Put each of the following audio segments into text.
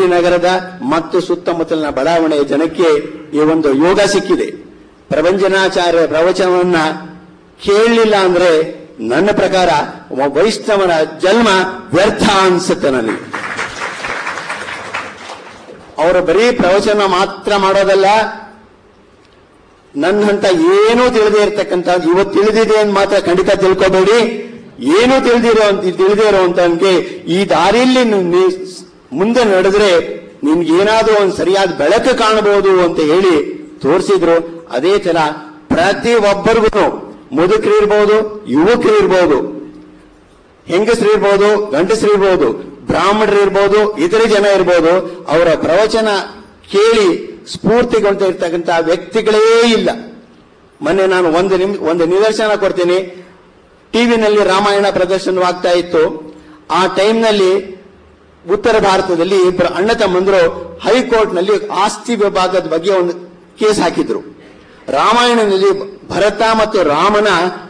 ನಗರದ ಮತ್ತು ಸುತ್ತಮುತ್ತಲಿನ ಬಡಾವಣೆಯ ಜನಕ್ಕೆ ಈ ಒಂದು ಯೋಗ ಸಿಕ್ಕಿದೆ ಪ್ರಭಂಜನಾಚಾರ್ಯ ಪ್ರವಚನವನ್ನ ಕೇಳಲಿಲ್ಲ ಅಂದ್ರೆ ನನ್ನ ಪ್ರಕಾರ ಒಬ್ಬ ವೈಷ್ಣವನ ಜನ್ಮ ವ್ಯರ್ಥ ಅನ್ಸುತ್ತೆ ನನಗೆ ಅವರು ಬರೀ ಪ್ರವಚನ ಮಾತ್ರ ಮಾಡೋದಲ್ಲ ನನ್ನಂತ ಏನೂ ತಿಳಿದೇ ಇರ್ತಕ್ಕಂಥ ಇವತ್ತು ತಿಳಿದಿದೆ ಅಂತ ಮಾತ್ರ ಖಂಡಿತ ತಿಳ್ಕೊಬೇಡಿ ಏನೂ ತಿಳಿದಿರೋ ತಿಳಿದೇ ಇರುವಂತವನಿಗೆ ಈ ದಾರಿಯಲ್ಲಿ ನೀನ್- ನೀ ಮುಂದೆ ನಡೆದ್ರೆ ನಿನ್ಗೆ ಏನಾದ್ರೂ ಒಂದು ಸರಿಯಾದ ಬೆಳಕು ಕಾಣಬಹುದು ಅಂತ ಹೇಳಿ ತೋರಿಸಿದ್ರು ಅದೇ ತರ ಪ್ರತಿ ಒಬ್ಬರಿಗೂ ಮುದುಕರು ಇರ್ಬೋದು ಯುವಕರು ಇರ್ಬೋದು ಹೆಂಗಸರು ಇರ್ಬೋದು ಗಂಡಸರು ಇರ್ಬೋದು ಬ್ರಾಹ್ಮಣರು ಇರ್ಬೋದು ಇತರೆ ಜನ ಇರ್ಬೋದು ಅವರ ಪ್ರವಚನ ಕೇಳಿ ಸ್ಫೂರ್ತಿಗೊಂತ ಇರ್ತಕ್ಕಂಥ ವ್ಯಕ್ತಿಗಳೇ ಇಲ್ಲ ಮೊನ್ನೆ ನಾನು ಒಂದು ನಿಮ್ ಒಂದು ನಿದರ್ಶನ ಕೊಡ್ತೀನಿ ಟಿವಿನಲ್ಲಿ ರಾಮಾಯಣ ಪ್ರದರ್ಶನವಾಗ್ತಾ ಇತ್ತು ಆ ಟೈಮ್ನಲ್ಲಿ ಉತ್ತರ ಭಾರತದಲ್ಲಿ ಇಬ್ಬರು ಅಣ್ಣ ತಮ್ಮಂದ್ರು ಹೈಕೋರ್ಟ್ನಲ್ಲಿ ಆಸ್ತಿ ವಿಭಾಗದ ಬಗ್ಗೆ ಒಂದು ಕೇಸ್ ಹಾಕಿದ್ರು ರಾಮಾಯಣದಲ್ಲಿ ಭರತ ಮತ್ತು ರಾಮನ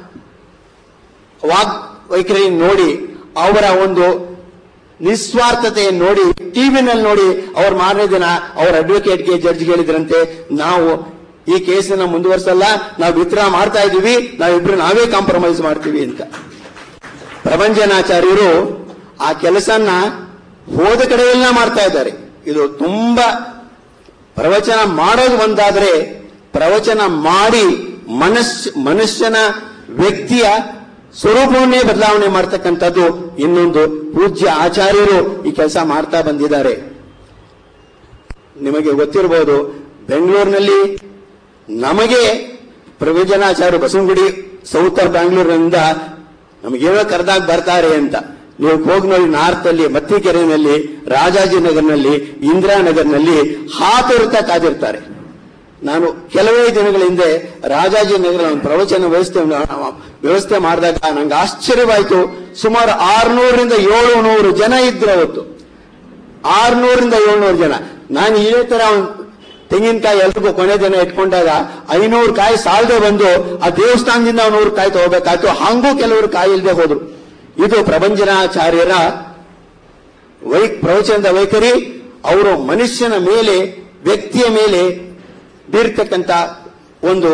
ವಾಗ್ ವೈಖರಿ ನೋಡಿ ಅವರ ಒಂದು ನಿಸ್ವಾರ್ಥತೆಯನ್ನು ನೋಡಿ ಟಿವಿನಲ್ಲಿ ನೋಡಿ ಅವ್ರ ಮಾರನೇ ದಿನ ಅವ್ರ ಅಡ್ವೊಕೇಟ್ಗೆ ಜಡ್ಜ್ ಹೇಳಿದ್ರಂತೆ ನಾವು ಈ ಕೇಸನ್ನ ಮುಂದುವರ್ಸಲ್ಲ ನಾವು ವಿತ್ಡ್ರಾ ಮಾಡ್ತಾ ಇದೀವಿ ನಾವಿಬ್ರು ನಾವೇ ಕಾಂಪ್ರಮೈಸ್ ಮಾಡ್ತೀವಿ ಅಂತ ಪ್ರಭಂಜನಾಚಾರ್ಯರು ಆ ಕೆಲಸನ ಹೋದ ಕಡೆಯೆಲ್ಲ ಮಾಡ್ತಾ ಇದ್ದಾರೆ ಇದು ತುಂಬಾ ಪ್ರವಚನ ಮಾಡೋದು ಒಂದಾದ್ರೆ ಪ್ರವಚನ ಮಾಡಿ ಮನಸ್ ಮನುಷ್ಯನ ವ್ಯಕ್ತಿಯ ಸ್ವರೂಪವನ್ನೇ ಬದಲಾವಣೆ ಮಾಡ್ತಕ್ಕಂಥದ್ದು ಇನ್ನೊಂದು ಪೂಜ್ಯ ಆಚಾರ್ಯರು ಈ ಕೆಲಸ ಮಾಡ್ತಾ ಬಂದಿದ್ದಾರೆ ನಿಮಗೆ ಗೊತ್ತಿರಬಹುದು ಬೆಂಗಳೂರಿನಲ್ಲಿ ನಮಗೆ ಪ್ರವಚನಾಚಾರ್ಯ ಬಸವನಗುಡಿ ಸೌತರ್ ಬ್ಯಾಂಗ್ಳೂರಿನಿಂದ ನಮಗೇನೋ ಕರೆದಾಗ ಬರ್ತಾರೆ ಅಂತ ನೀವು ಹೋಗಿ ನೋಡಿ ನಾರ್ತ್ ಅಲ್ಲಿ ಮತ್ತಿಕೆರೆನಲ್ಲಿ ರಾಜಾಜಿನಗರ್ನಲ್ಲಿ ಇಂದಿರಾನಗರ್ನಲ್ಲಿ ಹಾತೊರೆತ ಕಾದಿರ್ತಾರೆ ನಾನು ಕೆಲವೇ ದಿನಗಳ ಹಿಂದೆ ರಾಜಾಜಿನಗರ ಒಂದು ಪ್ರವಚನ ವ್ಯವಸ್ಥೆ ವ್ಯವಸ್ಥೆ ಮಾಡಿದಾಗ ನಂಗೆ ಆಶ್ಚರ್ಯವಾಯಿತು ಸುಮಾರು ಆರ್ನೂರರಿಂದ ಏಳು ನೂರು ಜನ ಇದ್ರು ಅವತ್ತು ಆರ್ನೂರಿಂದ ಏಳ್ನೂರು ಜನ ನಾನು ಇದೇ ತರ ಒಂದ್ ತೆಂಗಿನಕಾಯಿ ಎಲ್ರಿಗೂ ಕೊನೆ ದಿನ ಇಟ್ಕೊಂಡಾಗ ಐನೂರು ಕಾಯಿ ಸಾಲದೆ ಬಂದು ಆ ದೇವಸ್ಥಾನದಿಂದ ನೂರು ಕಾಯಿ ತಗೋಬೇಕಾಯ್ತು ಹಂಗೂ ಕೆಲವರು ಕಾಯಿ ಇಲ್ಲದೆ ಹೋದ್ರು ಇದು ಪ್ರಭಂಜನಾಚಾರ್ಯರ ವೈ ಪ್ರವಚನದ ವೈಖರಿ ಅವರು ಮನುಷ್ಯನ ಮೇಲೆ ವ್ಯಕ್ತಿಯ ಮೇಲೆ ಬೀರ್ತಕ್ಕಂಥ ಒಂದು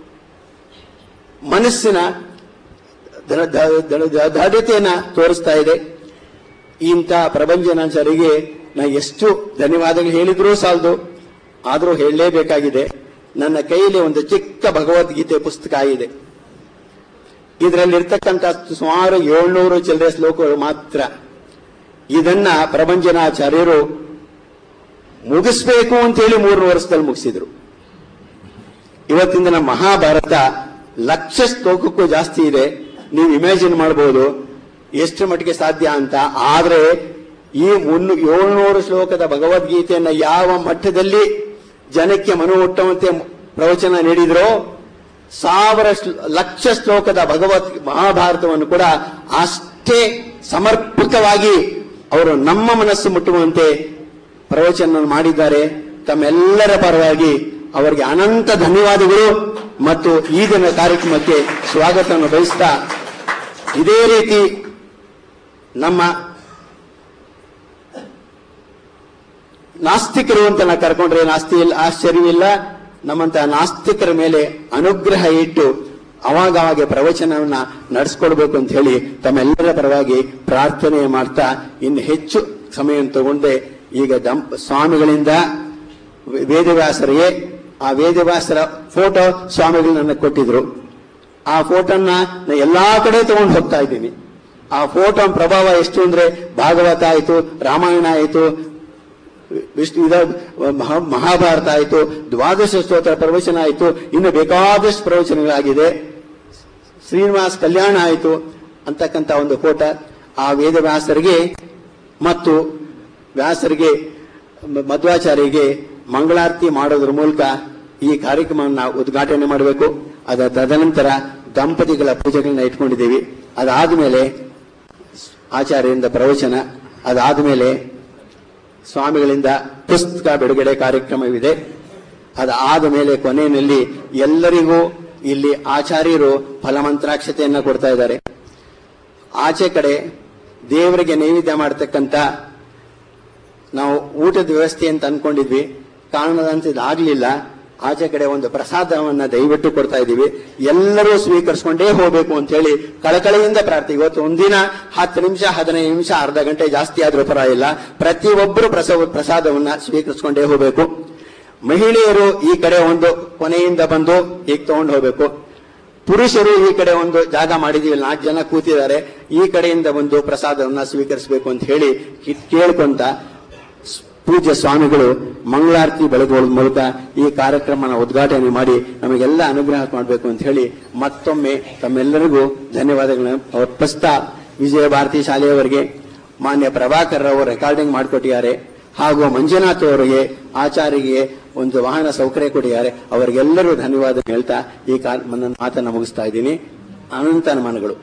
ಮನಸ್ಸಿನ ದೃಢ- ದೃಢ- ದೃಢ- ದೃಢತೆಯನ್ನ ತೋರಿಸ್ತಾ ಇದೆ ಇಂಥ ಪ್ರಭಂಜನಾಚಾರಿಗೆ ನಾ ಎಷ್ಟು ಧನ್ಯವಾದಗಳು ಹೇಳಿದ್ರೂ ಸಾಲದು ಆದರೂ ಹೇಳಲೇಬೇಕಾಗಿದೆ ನನ್ನ ಕೈಯಲ್ಲಿ ಒಂದು ಚಿಕ್ಕ ಭಗವದ್ಗೀತೆ ಪುಸ್ತಕ ಇದೆ ಇದರಲ್ಲಿರ್ತಕ್ಕಂಥ ಸುಮಾರು ಏಳ್ನೂರು ಚಿಲ್ಲರೆ ಶ್ಲೋಕಗಳು ಮಾತ್ರ ಇದನ್ನ ಪ್ರಭಂಜನಾಚಾರ್ಯರು ಮುಗಿಸ್ಬೇಕು ಅಂತೇಳಿ ಮೂರು ವರ್ಷದಲ್ಲಿ ಮುಗಿಸಿದ್ರು ಇವತ್ತಿನ ನಮ್ಮ ಮಹಾಭಾರತ ಲಕ್ಷ ಶ್ಲೋಕಕ್ಕೂ ಜಾಸ್ತಿ ಇದೆ ನೀವು ಇಮ್ಯಾಜಿನ್ ಮಾಡಬಹುದು ಎಷ್ಟು ಮಟ್ಟಿಗೆ ಸಾಧ್ಯ ಅಂತ ಆದ್ರೆ ಈ ಮುನ್ನು ಏಳ್ನೂರು ಶ್ಲೋಕದ ಭಗವದ್ಗೀತೆಯನ್ನ ಯಾವ ಮಟ್ಟದಲ್ಲಿ ಜನಕ್ಕೆ ಮನಮುಟ್ಟುವಂತೆ ಪ್ರವಚನ ನೀಡಿದ್ರೋ ಸಾವಿರ ಶ್ಲ- ಲಕ್ಷ ಶ್ಲೋಕದ ಭಗವತ್ ಮಹಾಭಾರತವನ್ನು ಕೂಡ ಅಷ್ಟೇ ಸಮರ್ಪಕವಾಗಿ ಅವರು ನಮ್ಮ ಮನಸ್ಸು ಮುಟ್ಟುವಂತೆ ಪ್ರವಚನ ಮಾಡಿದ್ದಾರೆ ತಮ್ಮೆಲ್ಲರ ಪರವಾಗಿ ಅವರಿಗೆ ಅನಂತ ಧನ್ಯವಾದಗಳು ಮತ್ತು ಈ ದಿನ ಕಾರ್ಯಕ್ರಮಕ್ಕೆ ಸ್ವಾಗತವನ್ನು ಬಯಸ್ತಾ ಇದೇ ರೀತಿ ನಮ್ಮ ನಾಸ್ತಿಕರು ಅಂತ ನಾ ಕರ್ಕೊಂಡ್ರೆ ನಾಸ್ತಿ ಇಲ್ಲ ಆಶ್ಚರ್ಯವಿಲ್ಲ ನಮ್ಮಂತ ನಾಸ್ತಿಕರ ಮೇಲೆ ಅನುಗ್ರಹ ಇಟ್ಟು ಅವಾಗವಾಗ ಪ್ರವಚನವನ್ನ ನಡೆಸ್ಕೊಡ್ಬೇಕು ಅಂತ ಹೇಳಿ ತಮ್ಮೆಲ್ಲರ ಪರವಾಗಿ ಪ್ರಾರ್ಥನೆ ಮಾಡ್ತಾ ಇನ್ನು ಹೆಚ್ಚು ಸಮಯ ತಗೊಂಡೆ ಈಗ ದಂಪ ಸ್ವಾಮಿಗಳಿಂದ ವೆ- ವೇದವ್ಯಾಸರಿಗೆ ಆ ವೇದವ್ಯಾಸರ ಫೋಟೋ ಸ್ವಾಮಿಗಳು ನನಗೆ ಕೊಟ್ಟಿದ್ರು ಆ ಫೋಟೋನ ನಾ ಎಲ್ಲಾ ಕಡೆ ತಗೊಂಡು ಹೋಗ್ತಾ ಇದ್ದೀನಿ ಆ ಫೋಟೋ ಪ್ರಭಾವ ಎಷ್ಟು ಅಂದ್ರೆ ಭಾಗವತ ಆಯಿತು ರಾಮಾಯಣ ಆಯಿತು ವಿಷ್ಣು ಇದ ಮಹಾ- ಮಹಾಭಾರತ ಆಯಿತು ದ್ವಾದಶ ಸ್ತೋತ್ರ ಪ್ರವಚನ ಆಯಿತು ಇನ್ನು ಬೇಕಾದಷ್ಟು ಪ್ರವಚನಗಳಾಗಿದೆ ಶ್ರೀನಿವಾಸ್ ಕಲ್ಯಾಣ ಆಯಿತು ಅಂತಕ್ಕಂಥ ಒಂದು ಫೋಟೋ ಆ ವೇದವ್ಯಾಸರಿಗೆ ಮತ್ತು ವ್ಯಾಸರಿಗೆ ಮ- ಮಧ್ವಾಚಾರ್ಯರಿಗೆ ಮಂಗಳಾರತಿ ಮಾಡೋದ್ರ ಮೂಲಕ ಈ ಕಾರ್ಯಕ್ರಮವನ್ನು ಉದ್ಘಾಟನೆ ಮಾಡಬೇಕು ಅದ ತದನಂತರ ದಂಪತಿಗಳ ಪೂಜೆಗಳನ್ನ ಇಟ್ಕೊಂಡಿದ್ದೀವಿ ಅದಾದ್ಮೇಲೆ ಆಚಾರ್ಯರಿಂದ ಪ್ರವಚನ ಅದಾದ್ಮೇಲೆ ಸ್ವಾಮಿಗಳಿಂದ ಪುಸ್ತಕ ಬಿಡುಗಡೆ ಕಾರ್ಯಕ್ರಮವಿದೆ ಅದಾದ ಮೇಲೆ ಕೊನೆಯಲ್ಲಿ ಎಲ್ಲರಿಗೂ ಇಲ್ಲಿ ಆಚಾರ್ಯರು ಫಲಮಂತ್ರಾಕ್ಷತೆಯನ್ನ ಕೊಡ್ತಾ ಇದ್ದಾರೆ ಆಚೆ ಕಡೆ ದೇವರಿಗೆ ನೈವೇದ್ಯ ಮಾಡತಕ್ಕಂತ ನಾವು ಊಟದ ವ್ಯವಸ್ಥೆ ಅಂತ ಅನ್ಕೊಂಡಿದ್ವಿ ಕಾರಣದಂತ ಇದಾಗ್ಲಿಲ್ಲ ಆಚೆ ಕಡೆ ಒಂದು ಪ್ರಸಾದವನ್ನ ದಯವಿಟ್ಟು ಕೊಡ್ತಾ ಇದ್ದೀವಿ ಎಲ್ಲರೂ ಸ್ವೀಕರಿಸ್ಕೊಂಡೇ ಹೋಗ್ಬೇಕು ಅಂತ ಹೇಳಿ ಕಳಕಳಿಯಿಂದ ಪ್ರಾರ್ಥನೆ ಇವತ್ತು ಒಂದಿನ ಹತ್ತು ನಿಮಿಷ ಹದಿನೈದು ನಿಮಿಷ ಅರ್ಧ ಗಂಟೆ ಜಾಸ್ತಿ ಆದ್ರೂ ಪರವಾಗಿಲ್ಲ ಪ್ರತಿಯೊಬ್ಬರು ಪ್ರಸವ ಪ್ರಸಾದವನ್ನ ಸ್ವೀಕರಿಸ್ಕೊಂಡೇ ಹೋಗ್ಬೇಕು ಮಹಿಳೆಯರು ಈ ಕಡೆ ಒಂದು ಕೊನೆಯಿಂದ ಬಂದು ಈಗ ತಗೊಂಡು ಹೋಗ್ಬೇಕು ಪುರುಷರು ಈ ಕಡೆ ಒಂದು ಜಾಗ ಮಾಡಿದೀವಿ ನಾಲ್ಕು ಜನ ಕೂತಿದ್ದಾರೆ ಈ ಕಡೆಯಿಂದ ಒಂದು ಪ್ರಸಾದವನ್ನ ಸ್ವೀಕರಿಸಬೇಕು ಅಂತ ಹೇಳಿ ಕಿ- ಕೇಳ್ಕೊಂತ ಸ್- ಪೂಜ್ಯ ಸ್ವಾಮಿಗಳು ಮಂಗಳಾರತಿ ಬೆಳಗುವ ಮೂಲಕ ಈ ಕಾರ್ಯಕ್ರಮನ ಉದ್ಘಾಟನೆ ಮಾಡಿ ನಮಗೆಲ್ಲ ಅನುಗ್ರಹ ಮಾಡಬೇಕು ಅಂತ ಹೇಳಿ ಮತ್ತೊಮ್ಮೆ ತಮ್ಮೆಲ್ಲರಿಗೂ ಧನ್ಯವಾದಗಳನ್ನು ಅರ್ಪಿಸ್ತಾ ವಿಜಯ ಭಾರತಿ ಶಾಲೆಯವರಿಗೆ ಮಾನ್ಯ ಪ್ರಭಾಕರ್ ಅವರು ರೆಕಾರ್ಡಿಂಗ್ ಮಾಡಿಕೊಟ್ಟಿದ್ದಾರೆ ಹಾಗೂ ಮಂಜುನಾಥ್ ಅವರಿಗೆ ಆಚಾರ್ಯಗೆ ಒಂದು ವಾಹನ ಸೌಕರ್ಯ ಕೊಟ್ಟಿದ್ದಾರೆ ಅವರಿಗೆಲ್ಲರೂ ಧನ್ಯವಾದ ಹೇಳ್ತಾ ಈ ಕಾರ್ ನನ್ನ ಮಾತನ್ನು ಮುಗಿಸ್ತಾ ಇದ್ದೀನಿ ಅನಂತ ನಮನಗಳು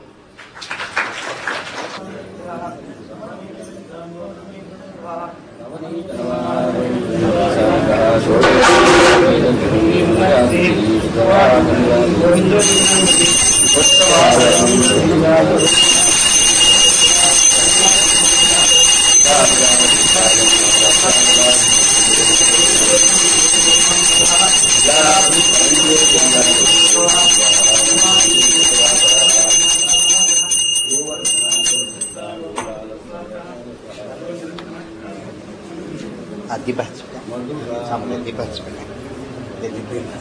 Ah, di ba? Sama di ba? Di ba?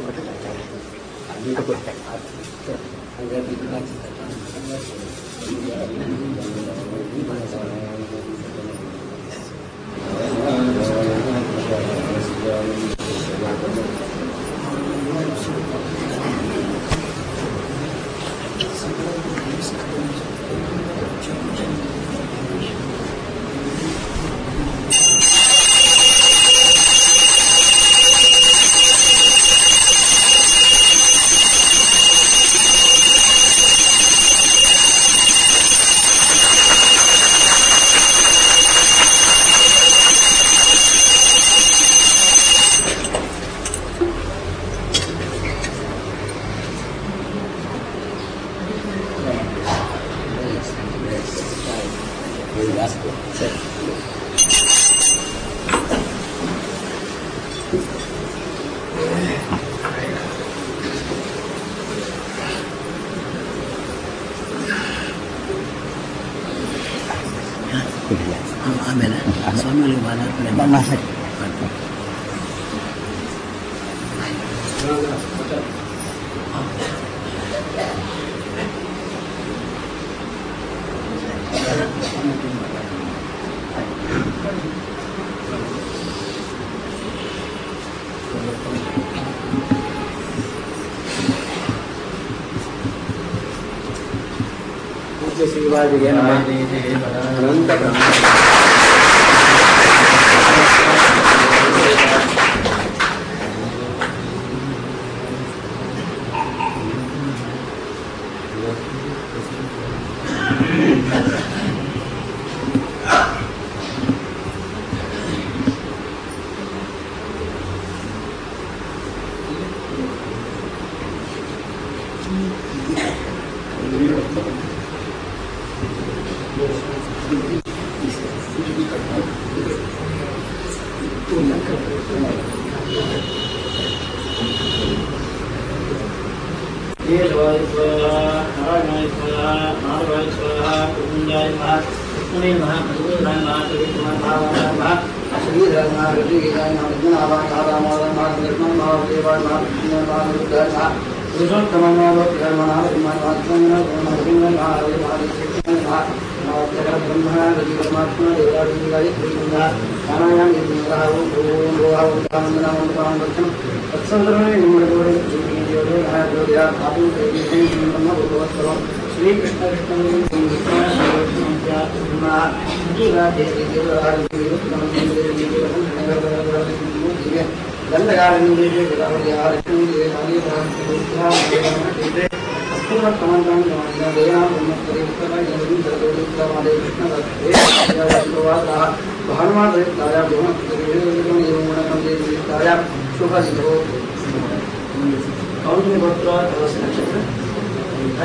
ಆಮೇಲೆ ಸ್ವಾಮಿಗಳಿಗೆ ಮಾಲಾರ್ಪಣೆ Masakit. ಪೂಜ್ಯ ಶ್ರೀವಾದಿಗೆ ಅನಂತ ಪ್ರಣಾಮ.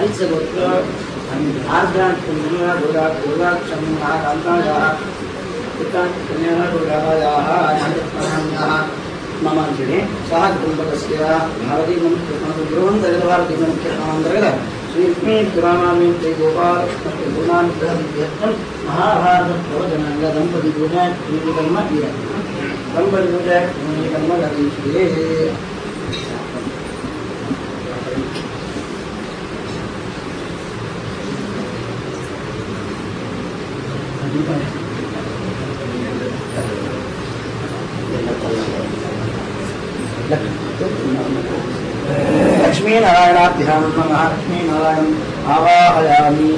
ಹರಿಸಗೋತ್ರ ಆರ್ದ್ರ ದುರ್ಗಾ ದುರ್ಗಾ ದುರ್ಗಾಕ್ಷಂ ಕಾಂತಾಯ ಮಮ ಅಂತೇಳಿ ಸಹ ಕುಟುಂಬಕಸ್ಯ ಭಾರತೀ ಗೃಹಂತರದ ಭಾರತೀ ಮುಖ್ಯತಮಂತರ್ಗತ ಶ್ರೀಲಕ್ಷ್ಮೀ ಪುರಾಣಾಮಿ ಶ್ರೀ ಗೋಪಾಲಕೃಷ್ಣ ಗುಣಾನುಗ್ರಹಂ ಮಹಾಭಾರತ ಪ್ರವಚನಾಂಗ ದಂಪತಿ ಪೂಜಾ ಪ್ರೀತಿ ಕರ್ಮ ಇದೆ ದಂಪತಿ ಪೂಜಾ ಪ್ರೀತಿ ಕರ್ಮ ಗತೀಶಿಯೇ लक्ष्मीनारायणाभ्यां नमः लक्ष्मीनारायणम् आवाहयामि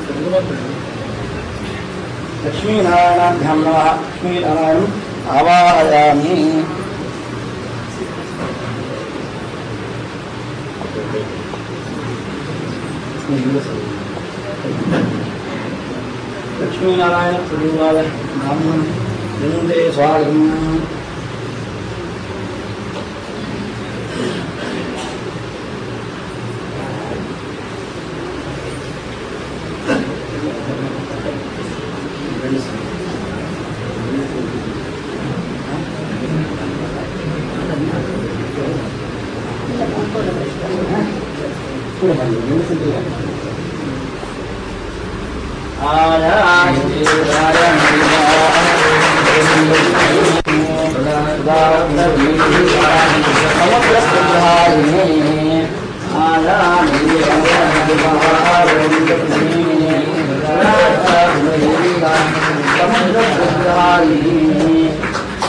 लक्ष्मीनारायणाभ्यां नमः लक्ष्मीनारायणम् आवाहयामि लक्ष्मीनारायण प्रभुवाय ब्राह्मण वन्दे स्वागतम् ಸಮುದ್ರ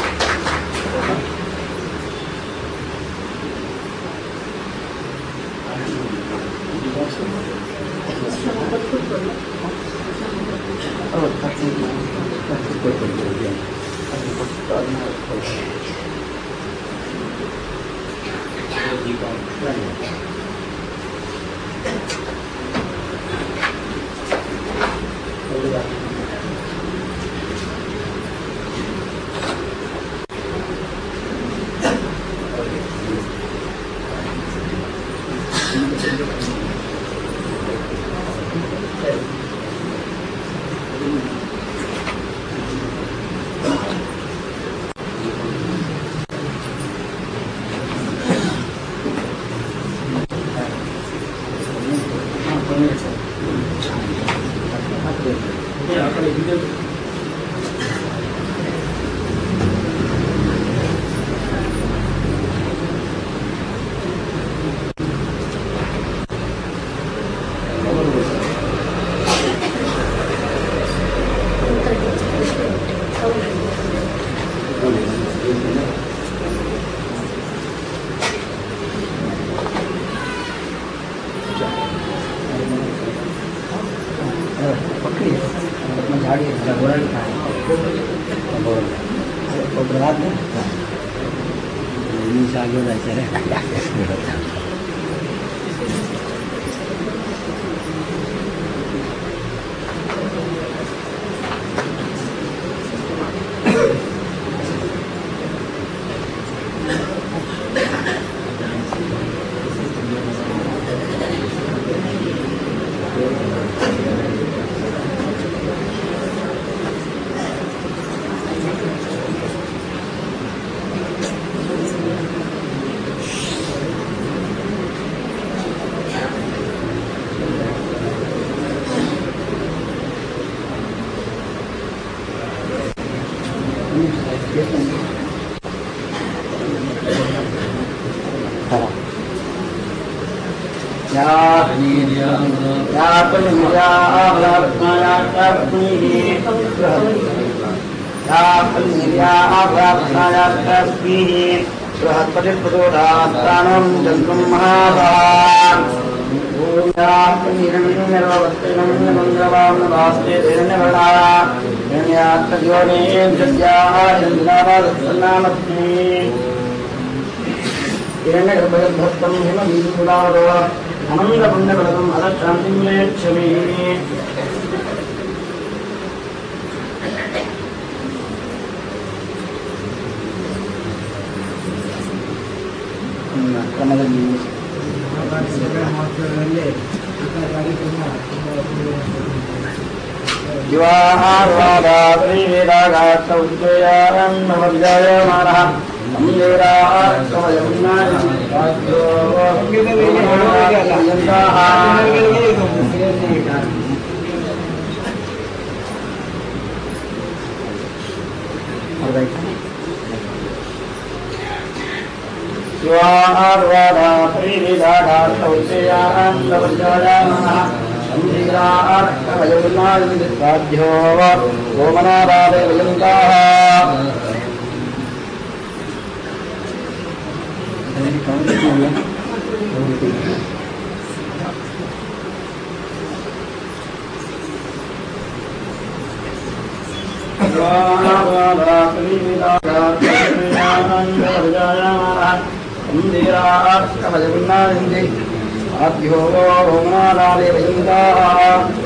झाड़ी रगोरल का ಒಬ್ಬರು ಆದ್ಮೇಲೆ ನಿಮಿಷ ಆಗಿರೋದಾಯ್ತಾರೆ बृहत्पतिप्रदोदास्तानं जन्तुं महाभान् ोऽस्ते हिरण्यवर्णा हिरण्यात्मयोने जद्याः हिरण्यावादत्सन्नामस्मि हिरण्यगर्भगर्भस्थं हिमबीजुकुलावरो अनन्दपुण्यफलकम् अदशान्तिं नेच्छमि ಕ್ರಮದಲ್ಲಿ ಸಾಧ್ಯ ಓಮನಾರಾಧೆ ವಯಂತಹ ಆದ್ಯೋ ಹೋಮನಾರಾಧೆ ವಯಂತಹ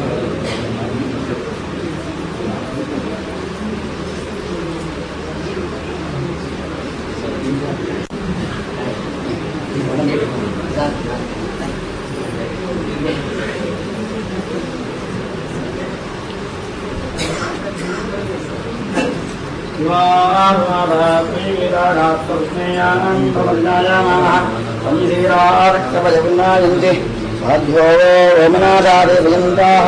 ಂತೆ ಸಾಧ್ಯ ಓಮನಾದಾರೆ ವಯಂತಹ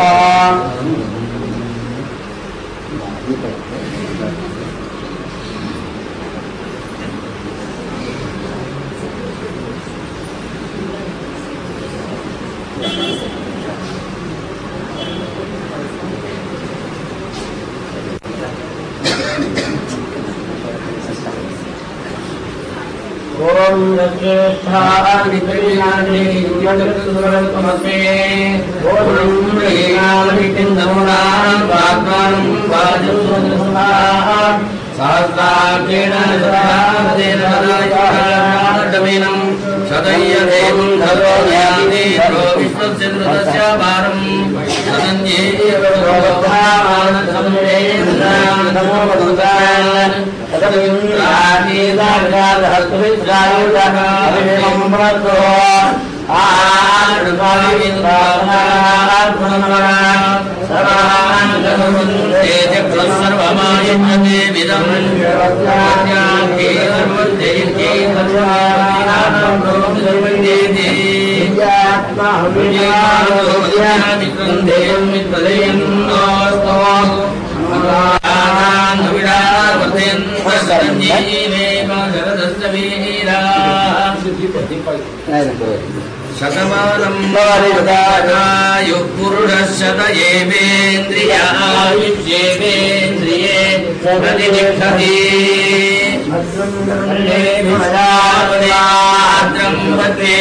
ಓಂ ಶತಮಾನಂ ಯು ಪುರುಷಶತ ಏವೇಂದ್ರಿಯಾಯುಷ್ಯೇವೇಂದ್ರಿಯೇ ಪ್ರತಿಷ್ಠತಿ ಭದ್ರಂ ವದೇ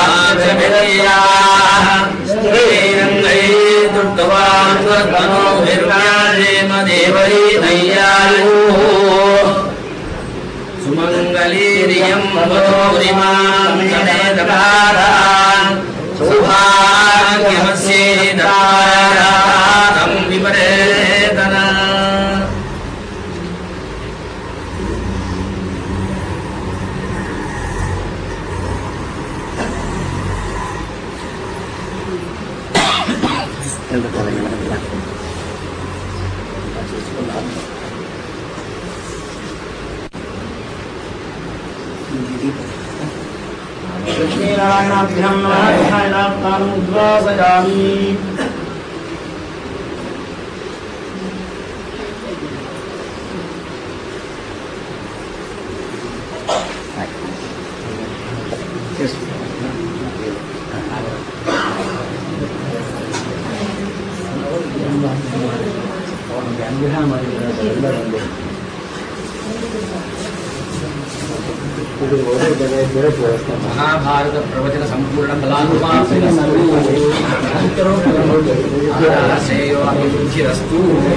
ದೇವೈ ನಯ್ಯಾಯೂ ಸುಮಂಗಲೀರಿಯಂ ಮಧೋರಿಮಾಂ ಸಮೇತಕಾರಾನ್ ಸೌಭಾಗ್ಯಮಸ್ಯೇದಾರಾಂ ವಿಪರೇತನ लक्ष्मीनारायणाभ्यां नारायणाभ्याम् उद्वासयामि ಮಹಾಭಾರತ ಪ್ರವಚನ ಸಂಪೂರ್ಣ ಫಲಾನುಭಾವೇಯೋ ಅಭಿವೃದ್ಧಿರಸ್ತು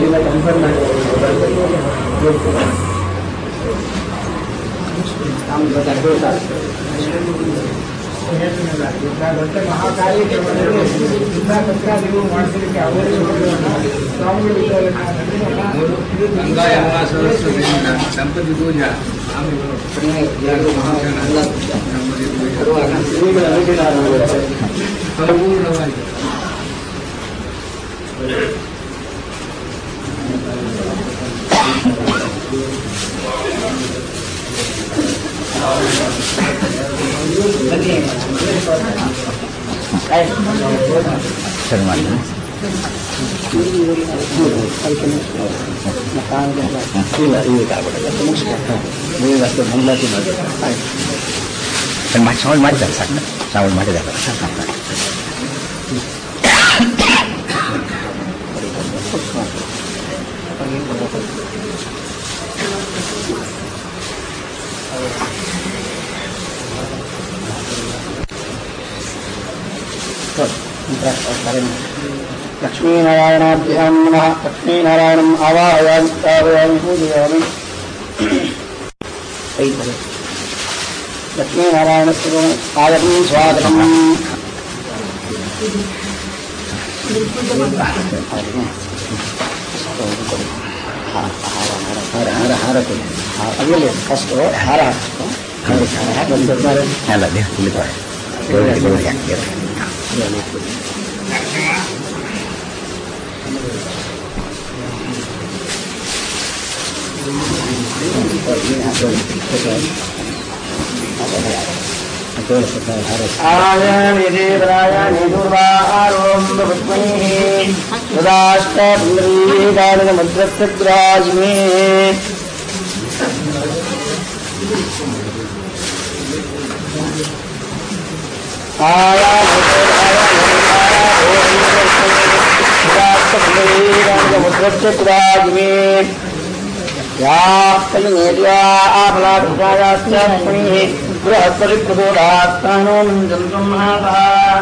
ಗಂಗಾ ಯಮುನಾ ಸರಸ್ವತಿಯಿಂದ ದಂಪತಿ ಪೂಜಾ ದಂಪತಿ ಪೂಜಾ ಸಂಪೂರ್ಣವಾಗಿ ಸರಿ ಮಾಡಿ ಇಲ್ಲ ಈಗ ಆಗ್ಬಿಡುತ್ತೆ ಈಗ ಅಷ್ಟು ಮಂಗಳಾರತಿ ಮಾಡಿ ಸರಿ ಮಾಡಿ ಶ್ರಾವಣ ಮಾಡಿದ್ದಾರೆ ಸಾಕು ಶ್ರಾವಣ ಮಾಡಿದ್ದಾರೆ लक्ष्मीनारायणाभ्यां नमः लक्ष्मीनारायणम् आवाहयामि स्थापयामि पूजयामि लक्ष्मीनारायणस्य आगतं स्वागतम् ಹಾರ ಹಾರ ಹಾರ ಕೊಡಿ ಅದರಲ್ಲಿ ಫಸ್ಟ್ ಹಾರ ಅಲ್ಲ ದೇವ್ರು ಇಲ್ಲಿ ಕೊಡಿ ದೇವ್ರಿಗೆ ದೇವ್ರಿಗೆ ಹಾಕಿ ದೇವ್ರಿಗೆ आयामि देवरायामि दुर्वाहारों भवत्मैः सदाष्टपुण्डरीकालिकमद्रत्यग्राजिमे सदाष्टपुण्डरीकालिकमद्रत्यग्राजिमे या कलिनेर्या आपलाक्षायाश्चमणिः बृहस्पतिप्रदोदात्तानो जन्तुं महातः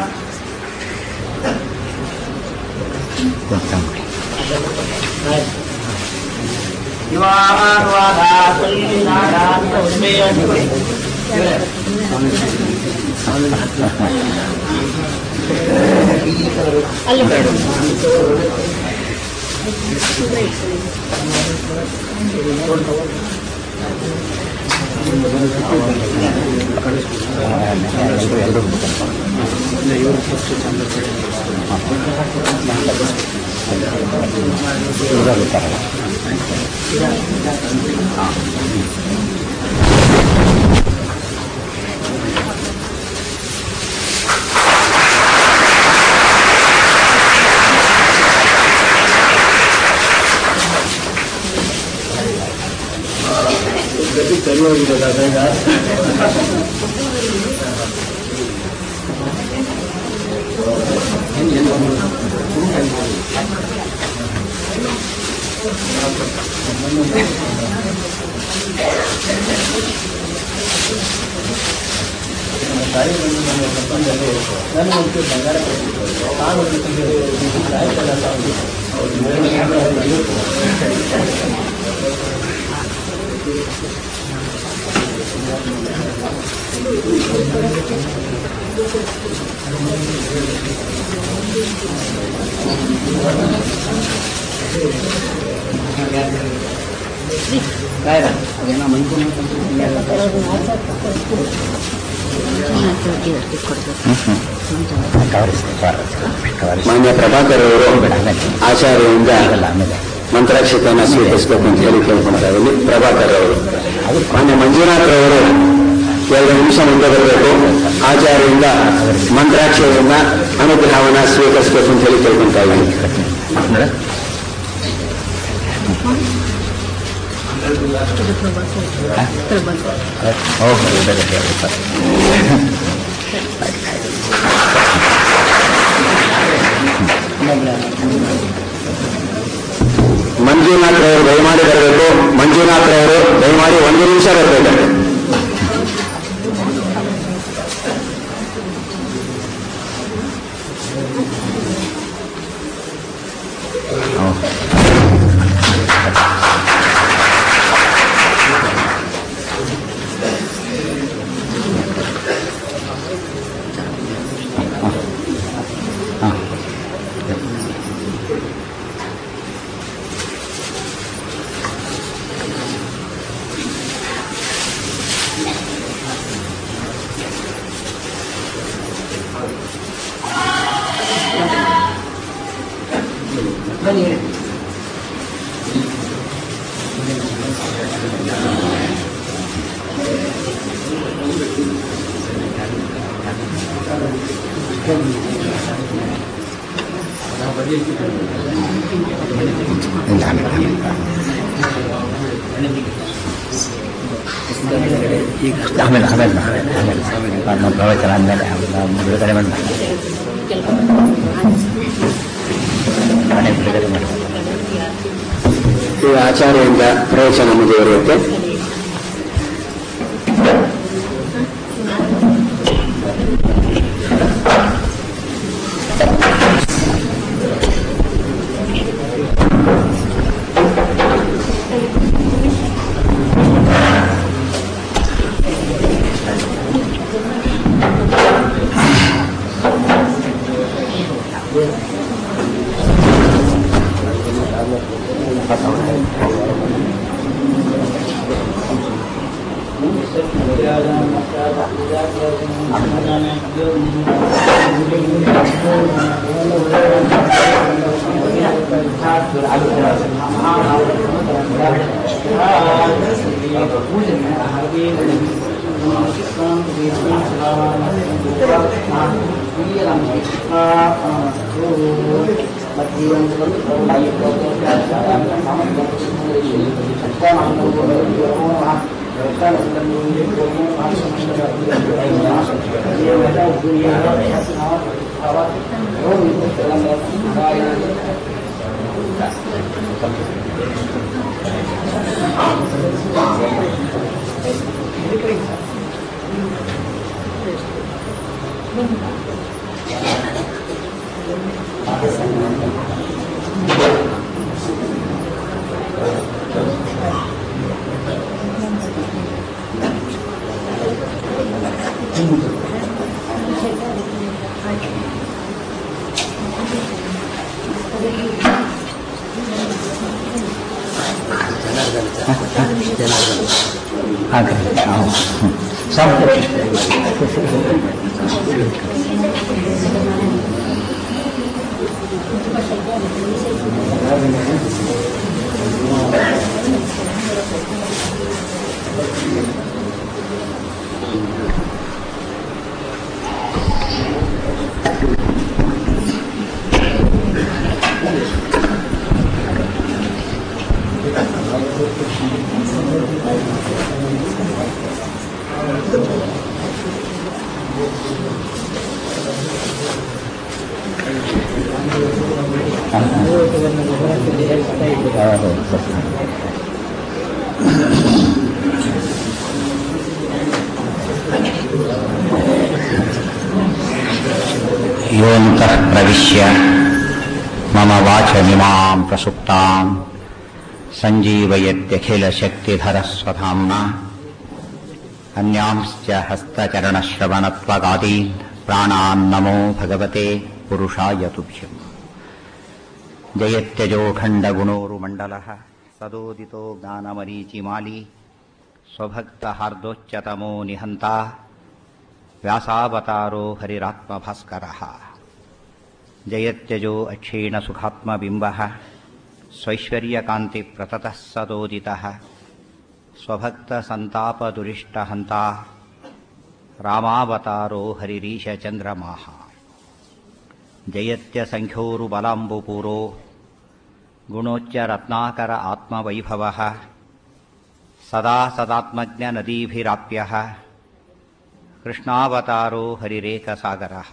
ಮಾನ್ಯ ಪ್ರಭಾಕರ್ ಅವರು ಆಚಾರ್ಯರಿಂದ ಆಗಲ್ಲ ಆಮೇಲೆ ಮಂತ್ರಾಕ್ಷತೆಯನ್ನು ಸ್ವೀಕರಿಸಬೇಕು ಅಂತ ಹೇಳಿ ಕೇಳ್ಕೊಳ್ತಾ ಇದ್ದೀನಿ ಪ್ರಭಾಕರ್ ಅವರು ಮಾನ್ಯ ಮಂಜುನಾಥ್ ಅವರು ಎರಡು ನಿಮಿಷ ಮುಂದೆ ಬರಬೇಕು ಆಚಾರ್ಯರಿಂದ ಮಂತ್ರಾಕ್ಷತೆಯನ್ನ ಅನುಗ್ರಹವನ್ನ ಸ್ವೀಕರಿಸಬೇಕು ಅಂತ ಹೇಳಿ ಕೇಳ್ಕೊಳ್ತಾ ಇದ್ದೀನಿ ಅಂದ್ರೆ ಓಹೋ ಇದ್ದಾರೆ ದೇವರು ಸರ್ ಮಂಜುನಾಥ್ ಅವರು ದಯಮಾಡಿ ಬರಬೇಕು ಮಂಜುನಾಥ್ ಅವರು ದಯಮಾಡಿ ಒಂದು ನಿಮಿಷ ಬರಬೇಕು ಇಲ್ಲ ಆಮೇಲೆ ಆಮೇಲೆ ಆಮೇಲೆ ಆಮೇಲೆ ನಮ್ಮ ಪ್ರವಚನ ಆದಮೇಲೆ ನಮ್ಮ ಬಿಡುಗಡೆ ಮಾಡಿ ಮನೆ ಬಿಡುಗಡೆ ಮಾಡಿ ಈ ಆಚಾರ್ಯರಿಂದ ಪ್ರವಚನ ಮುಂದುವರಿಯುತ್ತೆ ಹಾಗೆ ಹ್ಞೂ ಸಾಕು ಯೋऽन्तः प्रविश्य मम वाचमिमां प्रसुप्ताम् सञ्जीवयत्यखिलशक्तिधरस्वधाम्ना अन्यांश्च हस्तचरणश्रवणत्वगादीन् प्राणान्नमो भगवते पुरुषाय तुभ्यम् जयत्यजोखण्डगुणोरुमण्डलः सदोदितो ज्ञानमरीचिमाली स्वभक्तहार्दोच्चतमो निहन्ता व्यासावतारो हरिरात्मभास्करः जयत्यजो अक्षीणसुखात्मबिम्बः स्वैश्वर्यकान्तिप्रततः सदोदितः स्वभक्तसन्तापदुरिष्टहन्ता रामावतारो हरिरीशचन्द्रमाः जयत्यसङ्ख्योरुबलाम्बुपूरो गुणोच्चरत्नाकर आत्मवैभवः सदा सदात्मज्ञनदीभिराप्यः कृष्णावतारो हरिरेकसागरः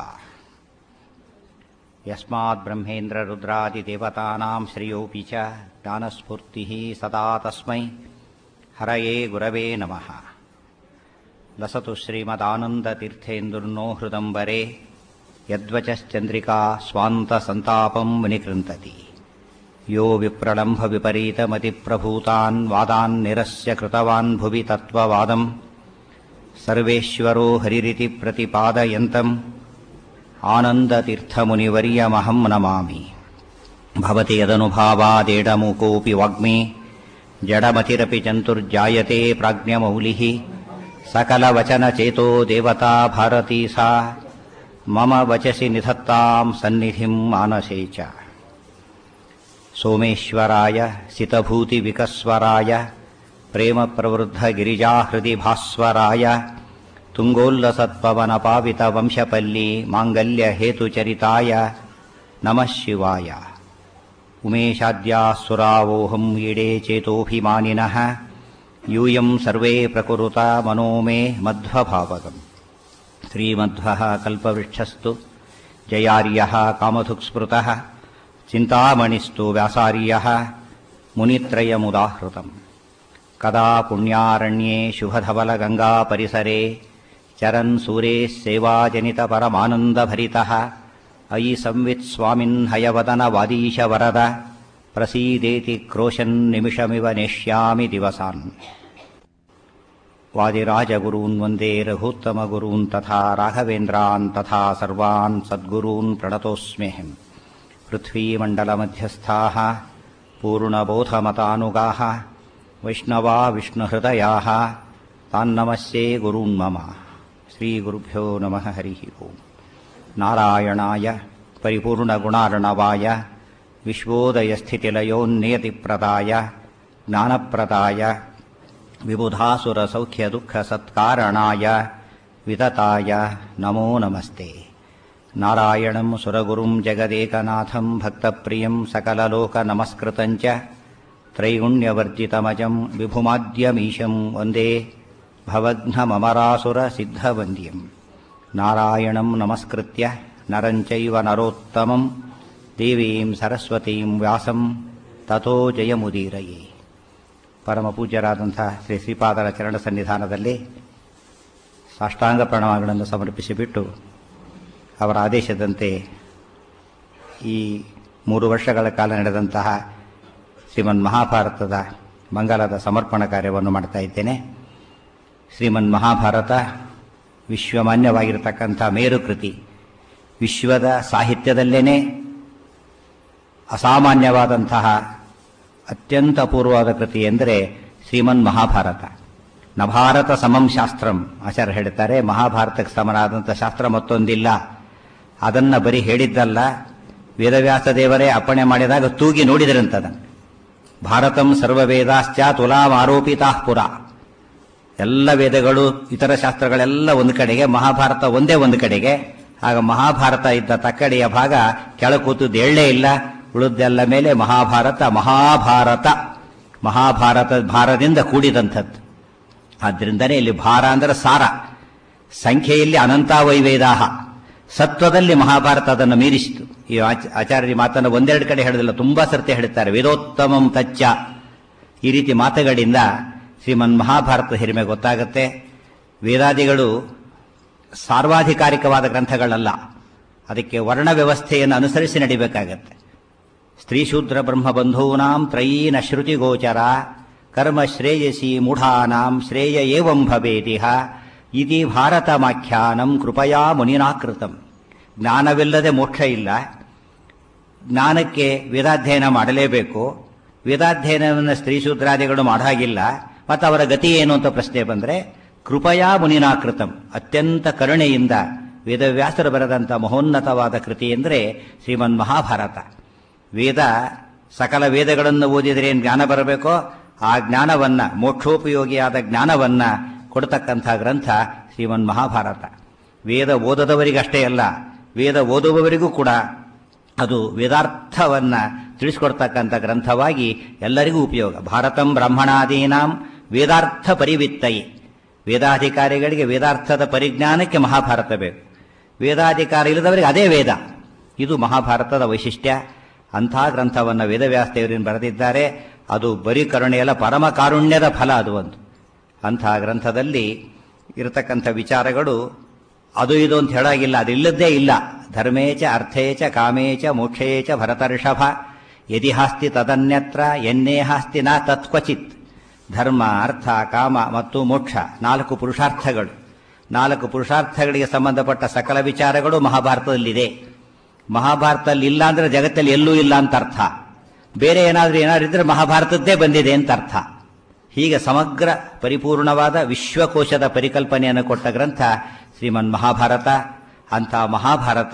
यस्माद्ब्रह्मेन्द्ररुद्रादिदेवतानां श्रियोऽपि च ज्ञानस्फूर्तिः सदा तस्मै हरये गुरवे नमः लसतु श्रीमदानन्दतीर्थेन्दुर्नो हृदम्बरे यद्वचश्चन्द्रिका स्वान्तसन्तापं विनिकृन्तति यो विप्रलम्भविपरीतमतिप्रभूतान् वादान् निरस्य कृतवान् भुवि तत्त्ववादम् सर्वेश्वरो हरिरिति प्रतिपादयन्तम् आनन्दतीर्थमुनिवर्यमहं नमामि भवति यदनुभावादेडमुकोऽपि वाग्मी जडमतिरपि जन्तुर्जायते प्राज्ञमौलिः सकलवचनचेतो देवता भारती सा मम वचसि निधत्तां सन्निधिं मानसे च सोमेश्वराय सितभूतिविकस्वराय प्रेमप्रवृद्धगिरिजाहृदि भास्वराय ತುಂಗೋಲ್ಲಸತ್ಪವನ ಪಾವಿತ ವಂಶಪಲ್ಲಿ ಮಾಂಗಲ್ಯ ಹೇತುಚರಿತಾಯ ನಮಃ ಶಿವಾಯ ಉಮೇಶಾದ್ಯಾಸುರಾವೋಹಂ ಈಡೇ ಚೇತೋಭಿಮಾನಿನಃ ಯೂಯಂ ಸರ್ವೇ ಪ್ರಕುರುತ ಮನೋ ಮೇ ಮಧ್ವಭಾವಗಂ ಶ್ರೀಮಧ್ವಃ ಕಲ್ಪವೃಕ್ಷಸ್ತು ಜಯಾರ್ಯಃ ಕಾಮಧುಕ್ಸ್ಮೃತಃ ಚಿಂತಾಮಣಿಸ್ತು ವ್ಯಾಸಾರ್ಯಃ ಮುನಿತ್ರಯमुदाहृतम् कदा पुण्यारण्ये शुभधवलगङ्गापरिसरे चरन् सूरेः सेवाजनितपरमानन्दभरितः अयि संवित्स्वामिन् हयवदनवादीशवरद प्रसीदेति क्रोशन्निमिषमिव नेष्यामि दिवसान् वादिराजगुरून् वन्दे रघुत्तमगुरून् तथा राघवेन्द्रान् तथा सर्वान् सद्गुरून् प्रणतोऽस्म्यहम् पृथ्वीमण्डलमध्यस्थाः पूर्णबोधमतानुगाः वैष्णवा विष्णुहृदयाः तान्नमस्ये गुरून् मम श्रीगुरुभ्यो नमः हरिः ओम् नारायणाय परिपूर्णगुणार्णवाय विश्वोदयस्थितिलयोन्नियतिप्रदाय ज्ञानप्रदाय विबुधासुरसौख्यदुःखसत्कारणाय वितताय नमो नमस्ते नारायणं सुरगुरुं जगदेकनाथं भक्तप्रियं सकललोकनमस्कृतं च त्रैगुण्यवर्जितमजं विभुमाद्यमीशं वन्दे भवघ्नममरासुरसिद्धवन्द्यं नारायणं नमस्कृत्य नरं चैव नरोत्तमं देवीं सरस्वतीं ವ್ಯಾಸಂ ತಥೋ ಜಯಮುದೀರಯೇ ಪರಮ ಪೂಜ್ಯರಾದಂಥ ಶ್ರೀ ಶ್ರೀಪಾದರ ಚರಣ ಸನ್ನಿಧಾನದಲ್ಲಿ ಸಾಷ್ಟಾಂಗ ಪ್ರಣಾಮಗಳನ್ನು ಸಮರ್ಪಿಸಿಬಿಟ್ಟು ಅವರ ಆದೇಶದಂತೆ ಈ ಮೂರು ವರ್ಷಗಳ ಕಾಲ ನಡೆದಂತಹ ಶ್ರೀಮನ್ ಮಹಾಭಾರತದ ಮಂಗಲದ ಸಮರ್ಪಣಾ ಕಾರ್ಯವನ್ನು ಮಾಡ್ತಾ ಇದ್ದೇನೆ ಶ್ರೀಮನ್ ಮಹಾಭಾರತ ವಿಶ್ವಮಾನ್ಯವಾಗಿರತಕ್ಕಂಥ ಮೇರುಕೃತಿ ವಿಶ್ವದ ಸಾಹಿತ್ಯದಲ್ಲೇನೆ ಅಸಾಮಾನ್ಯವಾದಂತಹ ಅತ್ಯಂತ ಅಪೂರ್ವವಾದ ಕೃತಿ ಎಂದರೆ ಶ್ರೀಮನ್ ಮಹಾಭಾರತ ನಭಾರತ ಸಮಂ ಶಾಸ್ತ್ರಂ ಆಚಾರ್ಯ ಹೇಳ್ತಾರೆ ಮಹಾಭಾರತಕ್ಕೆ ಸಮನಾದಂಥ ಶಾಸ್ತ್ರ ಮತ್ತೊಂದಿಲ್ಲ ಅದನ್ನ ಬರೀ ಹೇಳಿದ್ದಲ್ಲ ವೇದವ್ಯಾಸ ದೇವರೇ ಅಪ್ಪಣೆ ಮಾಡಿದಾಗ ತೂಗಿ ನೋಡಿದ್ರಂತದನ್ನು ಭಾರತಂ ಸರ್ವವೇದಾಶ್ಚ ತುಲಾಂ ಆರೋಪಿತಾ ಪುರ ಎಲ್ಲ ವೇದಗಳು ಇತರ ಶಾಸ್ತ್ರಗಳೆಲ್ಲ ಒಂದು ಕಡೆಗೆ ಮಹಾಭಾರತ ಒಂದೇ ಒಂದು ಕಡೆಗೆ ಆಗ ಮಹಾಭಾರತ ಇದ್ದ ತಕ್ಕಡಿಯ ಭಾಗ ಕೆಳಕೂತದ್ದು ಎಳ್ಳೇ ಇಲ್ಲ ಉಳಿದೆಲ್ಲ ಮೇಲೆ ಮಹಾಭಾರತ ಮಹಾಭಾರತ ಮಹಾಭಾರತ ಭಾರದಿಂದ ಕೂಡಿದಂಥದ್ದು ಆದ್ರಿಂದನೇ ಇಲ್ಲಿ ಭಾರ ಅಂದರೆ ಸಾರ ಸಂಖ್ಯೆಯಲ್ಲಿ ಅನಂತಾವೈವೇದಾಹ ಸತ್ವದಲ್ಲಿ ಮಹಾಭಾರತ ಅದನ್ನು ಮೀರಿಸಿತು ಈ ಆಚ- ಆಚಾರ್ಯ ಮಾತನ್ನು ಒಂದೆರಡು ಕಡೆ ಹೇಳೋದಿಲ್ಲ ತುಂಬಾ ಸರ್ತಿ ಹೇಳ್ತಾರೆ ವೇದೋತ್ತಮಂ ತಚ್ಚ ಈ ರೀತಿ ಮಾತುಗಳಿಂದ ಶ್ರೀಮನ್ ಮಹಾಭಾರತ ಹಿರಿಮೆ ಗೊತ್ತಾಗುತ್ತೆ ವೇದಾದಿಗಳು ಸಾರ್ವಾಧಿಕಾರಿಕವಾದ ಗ್ರಂಥಗಳಲ್ಲ ಅದಕ್ಕೆ ವರ್ಣ ವ್ಯವಸ್ಥೆಯನ್ನು ಅನುಸರಿಸಿ ನಡಿಬೇಕಾಗತ್ತೆ ಸ್ತ್ರೀ ಶೂದ್ರ ಬ್ರಹ್ಮ ಬಂಧೂನಾಂ ತ್ರಯೀನ ಶ್ರುತಿ ಗೋಚರ ಕರ್ಮ ಶ್ರೇಯಸಿ ಮೂಢಾನಾಂ ಶ್ರೇಯ ಏವಂ ಭವೇದಿಹ ಇತಿ ಭಾರತಮಾಖ್ಯಾನಂ ಕೃಪಯಾ ಮುನಿನಾಕೃತಂ ಜ್ಞಾನವಿಲ್ಲದೆ ಮೋಕ್ಷ ಇಲ್ಲ ಜ್ಞಾನಕ್ಕೆ ವೇದಾಧ್ಯಯನ ಮಾಡಲೇಬೇಕು ವೇದಾಧ್ಯಯನವನ್ನು ಸ್ತ್ರೀ ಶೂದ್ರಾದಿಗಳು ಮಾಡಾಗಿಲ್ಲ ಮತ್ತು ಅವರ ಗತಿ ಏನು ಅಂತ ಪ್ರಶ್ನೆ ಬಂದರೆ ಕೃಪಯಾ ಮುನಿನಾಕೃತಂ ಅತ್ಯಂತ ಕರುಣೆಯಿಂದ ವೇದವ್ಯಾಸರು ಬರೆದಂಥ ಮಹೋನ್ನತವಾದ ಕೃತಿ ಎಂದರೆ ಶ್ರೀಮನ್ ಮಹಾಭಾರತ ವೇದ ಸಕಲ ವೇದಗಳನ್ನು ಓದಿದರೆ ಏನು ಜ್ಞಾನ ಬರಬೇಕೋ ಆ ಜ್ಞಾನವನ್ನ ಮೋಕ್ಷೋಪಯೋಗಿಯಾದ ಜ್ಞಾನವನ್ನ ಕೊಡ್ತಕ್ಕಂಥ ಗ್ರಂಥ ಶ್ರೀಮನ್ ಮಹಾಭಾರತ ವೇದ ಓದದವರಿಗಷ್ಟೇ ಅಲ್ಲ ವೇದ ಓದುವವರಿಗೂ ಕೂಡ ಅದು ವೇದಾರ್ಥವನ್ನ ತಿಳಿಸ್ಕೊಡ್ತಕ್ಕಂಥ ಗ್ರಂಥವಾಗಿ ಎಲ್ಲರಿಗೂ ಉಪಯೋಗ ಭಾರತಂ ಬ್ರಾಹ್ಮಣಾದೀನಾಂ ವೇದಾರ್ಥ ಪರಿವಿತ್ತೈ ವೇದಾಧಿಕಾರಿಗಳಿಗೆ ವೇದಾರ್ಥದ ಪರಿಜ್ಞಾನಕ್ಕೆ ಮಹಾಭಾರತ ಬೇಕು ವೇದಾಧಿಕಾರ ಇಲ್ಲದವರಿಗೆ ಅದೇ ವೇದ ಇದು ಮಹಾಭಾರತದ ವೈಶಿಷ್ಟ್ಯ ಅಂಥ ಗ್ರಂಥವನ್ನು ವೇದವ್ಯಾಸ ದೇವರಿನ ಬರೆದಿದ್ದಾರೆ ಅದು ಬರೀ ಕರುಣೆಯಲ್ಲ ಪರಮ ಕಾರುಣ್ಯದ ಫಲ ಅದು ಒಂದು ಅಂಥ ಗ್ರಂಥದಲ್ಲಿ ಇರತಕ್ಕಂಥ ವಿಚಾರಗಳು ಅದು ಇದು ಅಂತ ಹೇಳಾಗಿಲ್ಲ ಅದು ಇಲ್ಲದ್ದೇ ಇಲ್ಲ ಧರ್ಮೇಚ ಅರ್ಥೇಚ ಕಾಮೇಚ ಮೋಕ್ಷೇಚ ಭರತರ್ಷಭ ಯದಿ ಹಾಸ್ತಿ ತದನ್ಯತ್ರ ಎನ್ನೇ ಹಾಸ್ತಿ ನ ತತ್ಕ್ವಚಿತ್ ಧರ್ಮ ಅರ್ಥ ಕಾಮ ಮತ್ತು ಮೋಕ್ಷ ನಾಲ್ಕು ಪುರುಷಾರ್ಥಗಳು ನಾಲ್ಕು ಪುರುಷಾರ್ಥಗಳಿಗೆ ಸಂಬಂಧಪಟ್ಟ ಸಕಲ ವಿಚಾರಗಳು ಮಹಾಭಾರತದಲ್ಲಿದೆ ಮಹಾಭಾರತದಲ್ಲಿ ಇಲ್ಲ ಅಂದ್ರೆ ಜಗತ್ತಲ್ಲಿ ಎಲ್ಲೂ ಇಲ್ಲ ಅಂತ ಅರ್ಥ ಬೇರೆ ಏನಾದ್ರೂ ಏನಾದ್ರೂ ಇದ್ರೆ ಮಹಾಭಾರತದ್ದೇ ಬಂದಿದೆ ಅಂತ ಅರ್ಥ ಹೀಗೆ ಸಮಗ್ರ ಪರಿಪೂರ್ಣವಾದ ವಿಶ್ವಕೋಶದ ಪರಿಕಲ್ಪನೆಯನ್ನು ಕೊಟ್ಟ ಗ್ರಂಥ ಶ್ರೀಮನ್ ಮಹಾಭಾರತ ಅಂಥ ಮಹಾಭಾರತ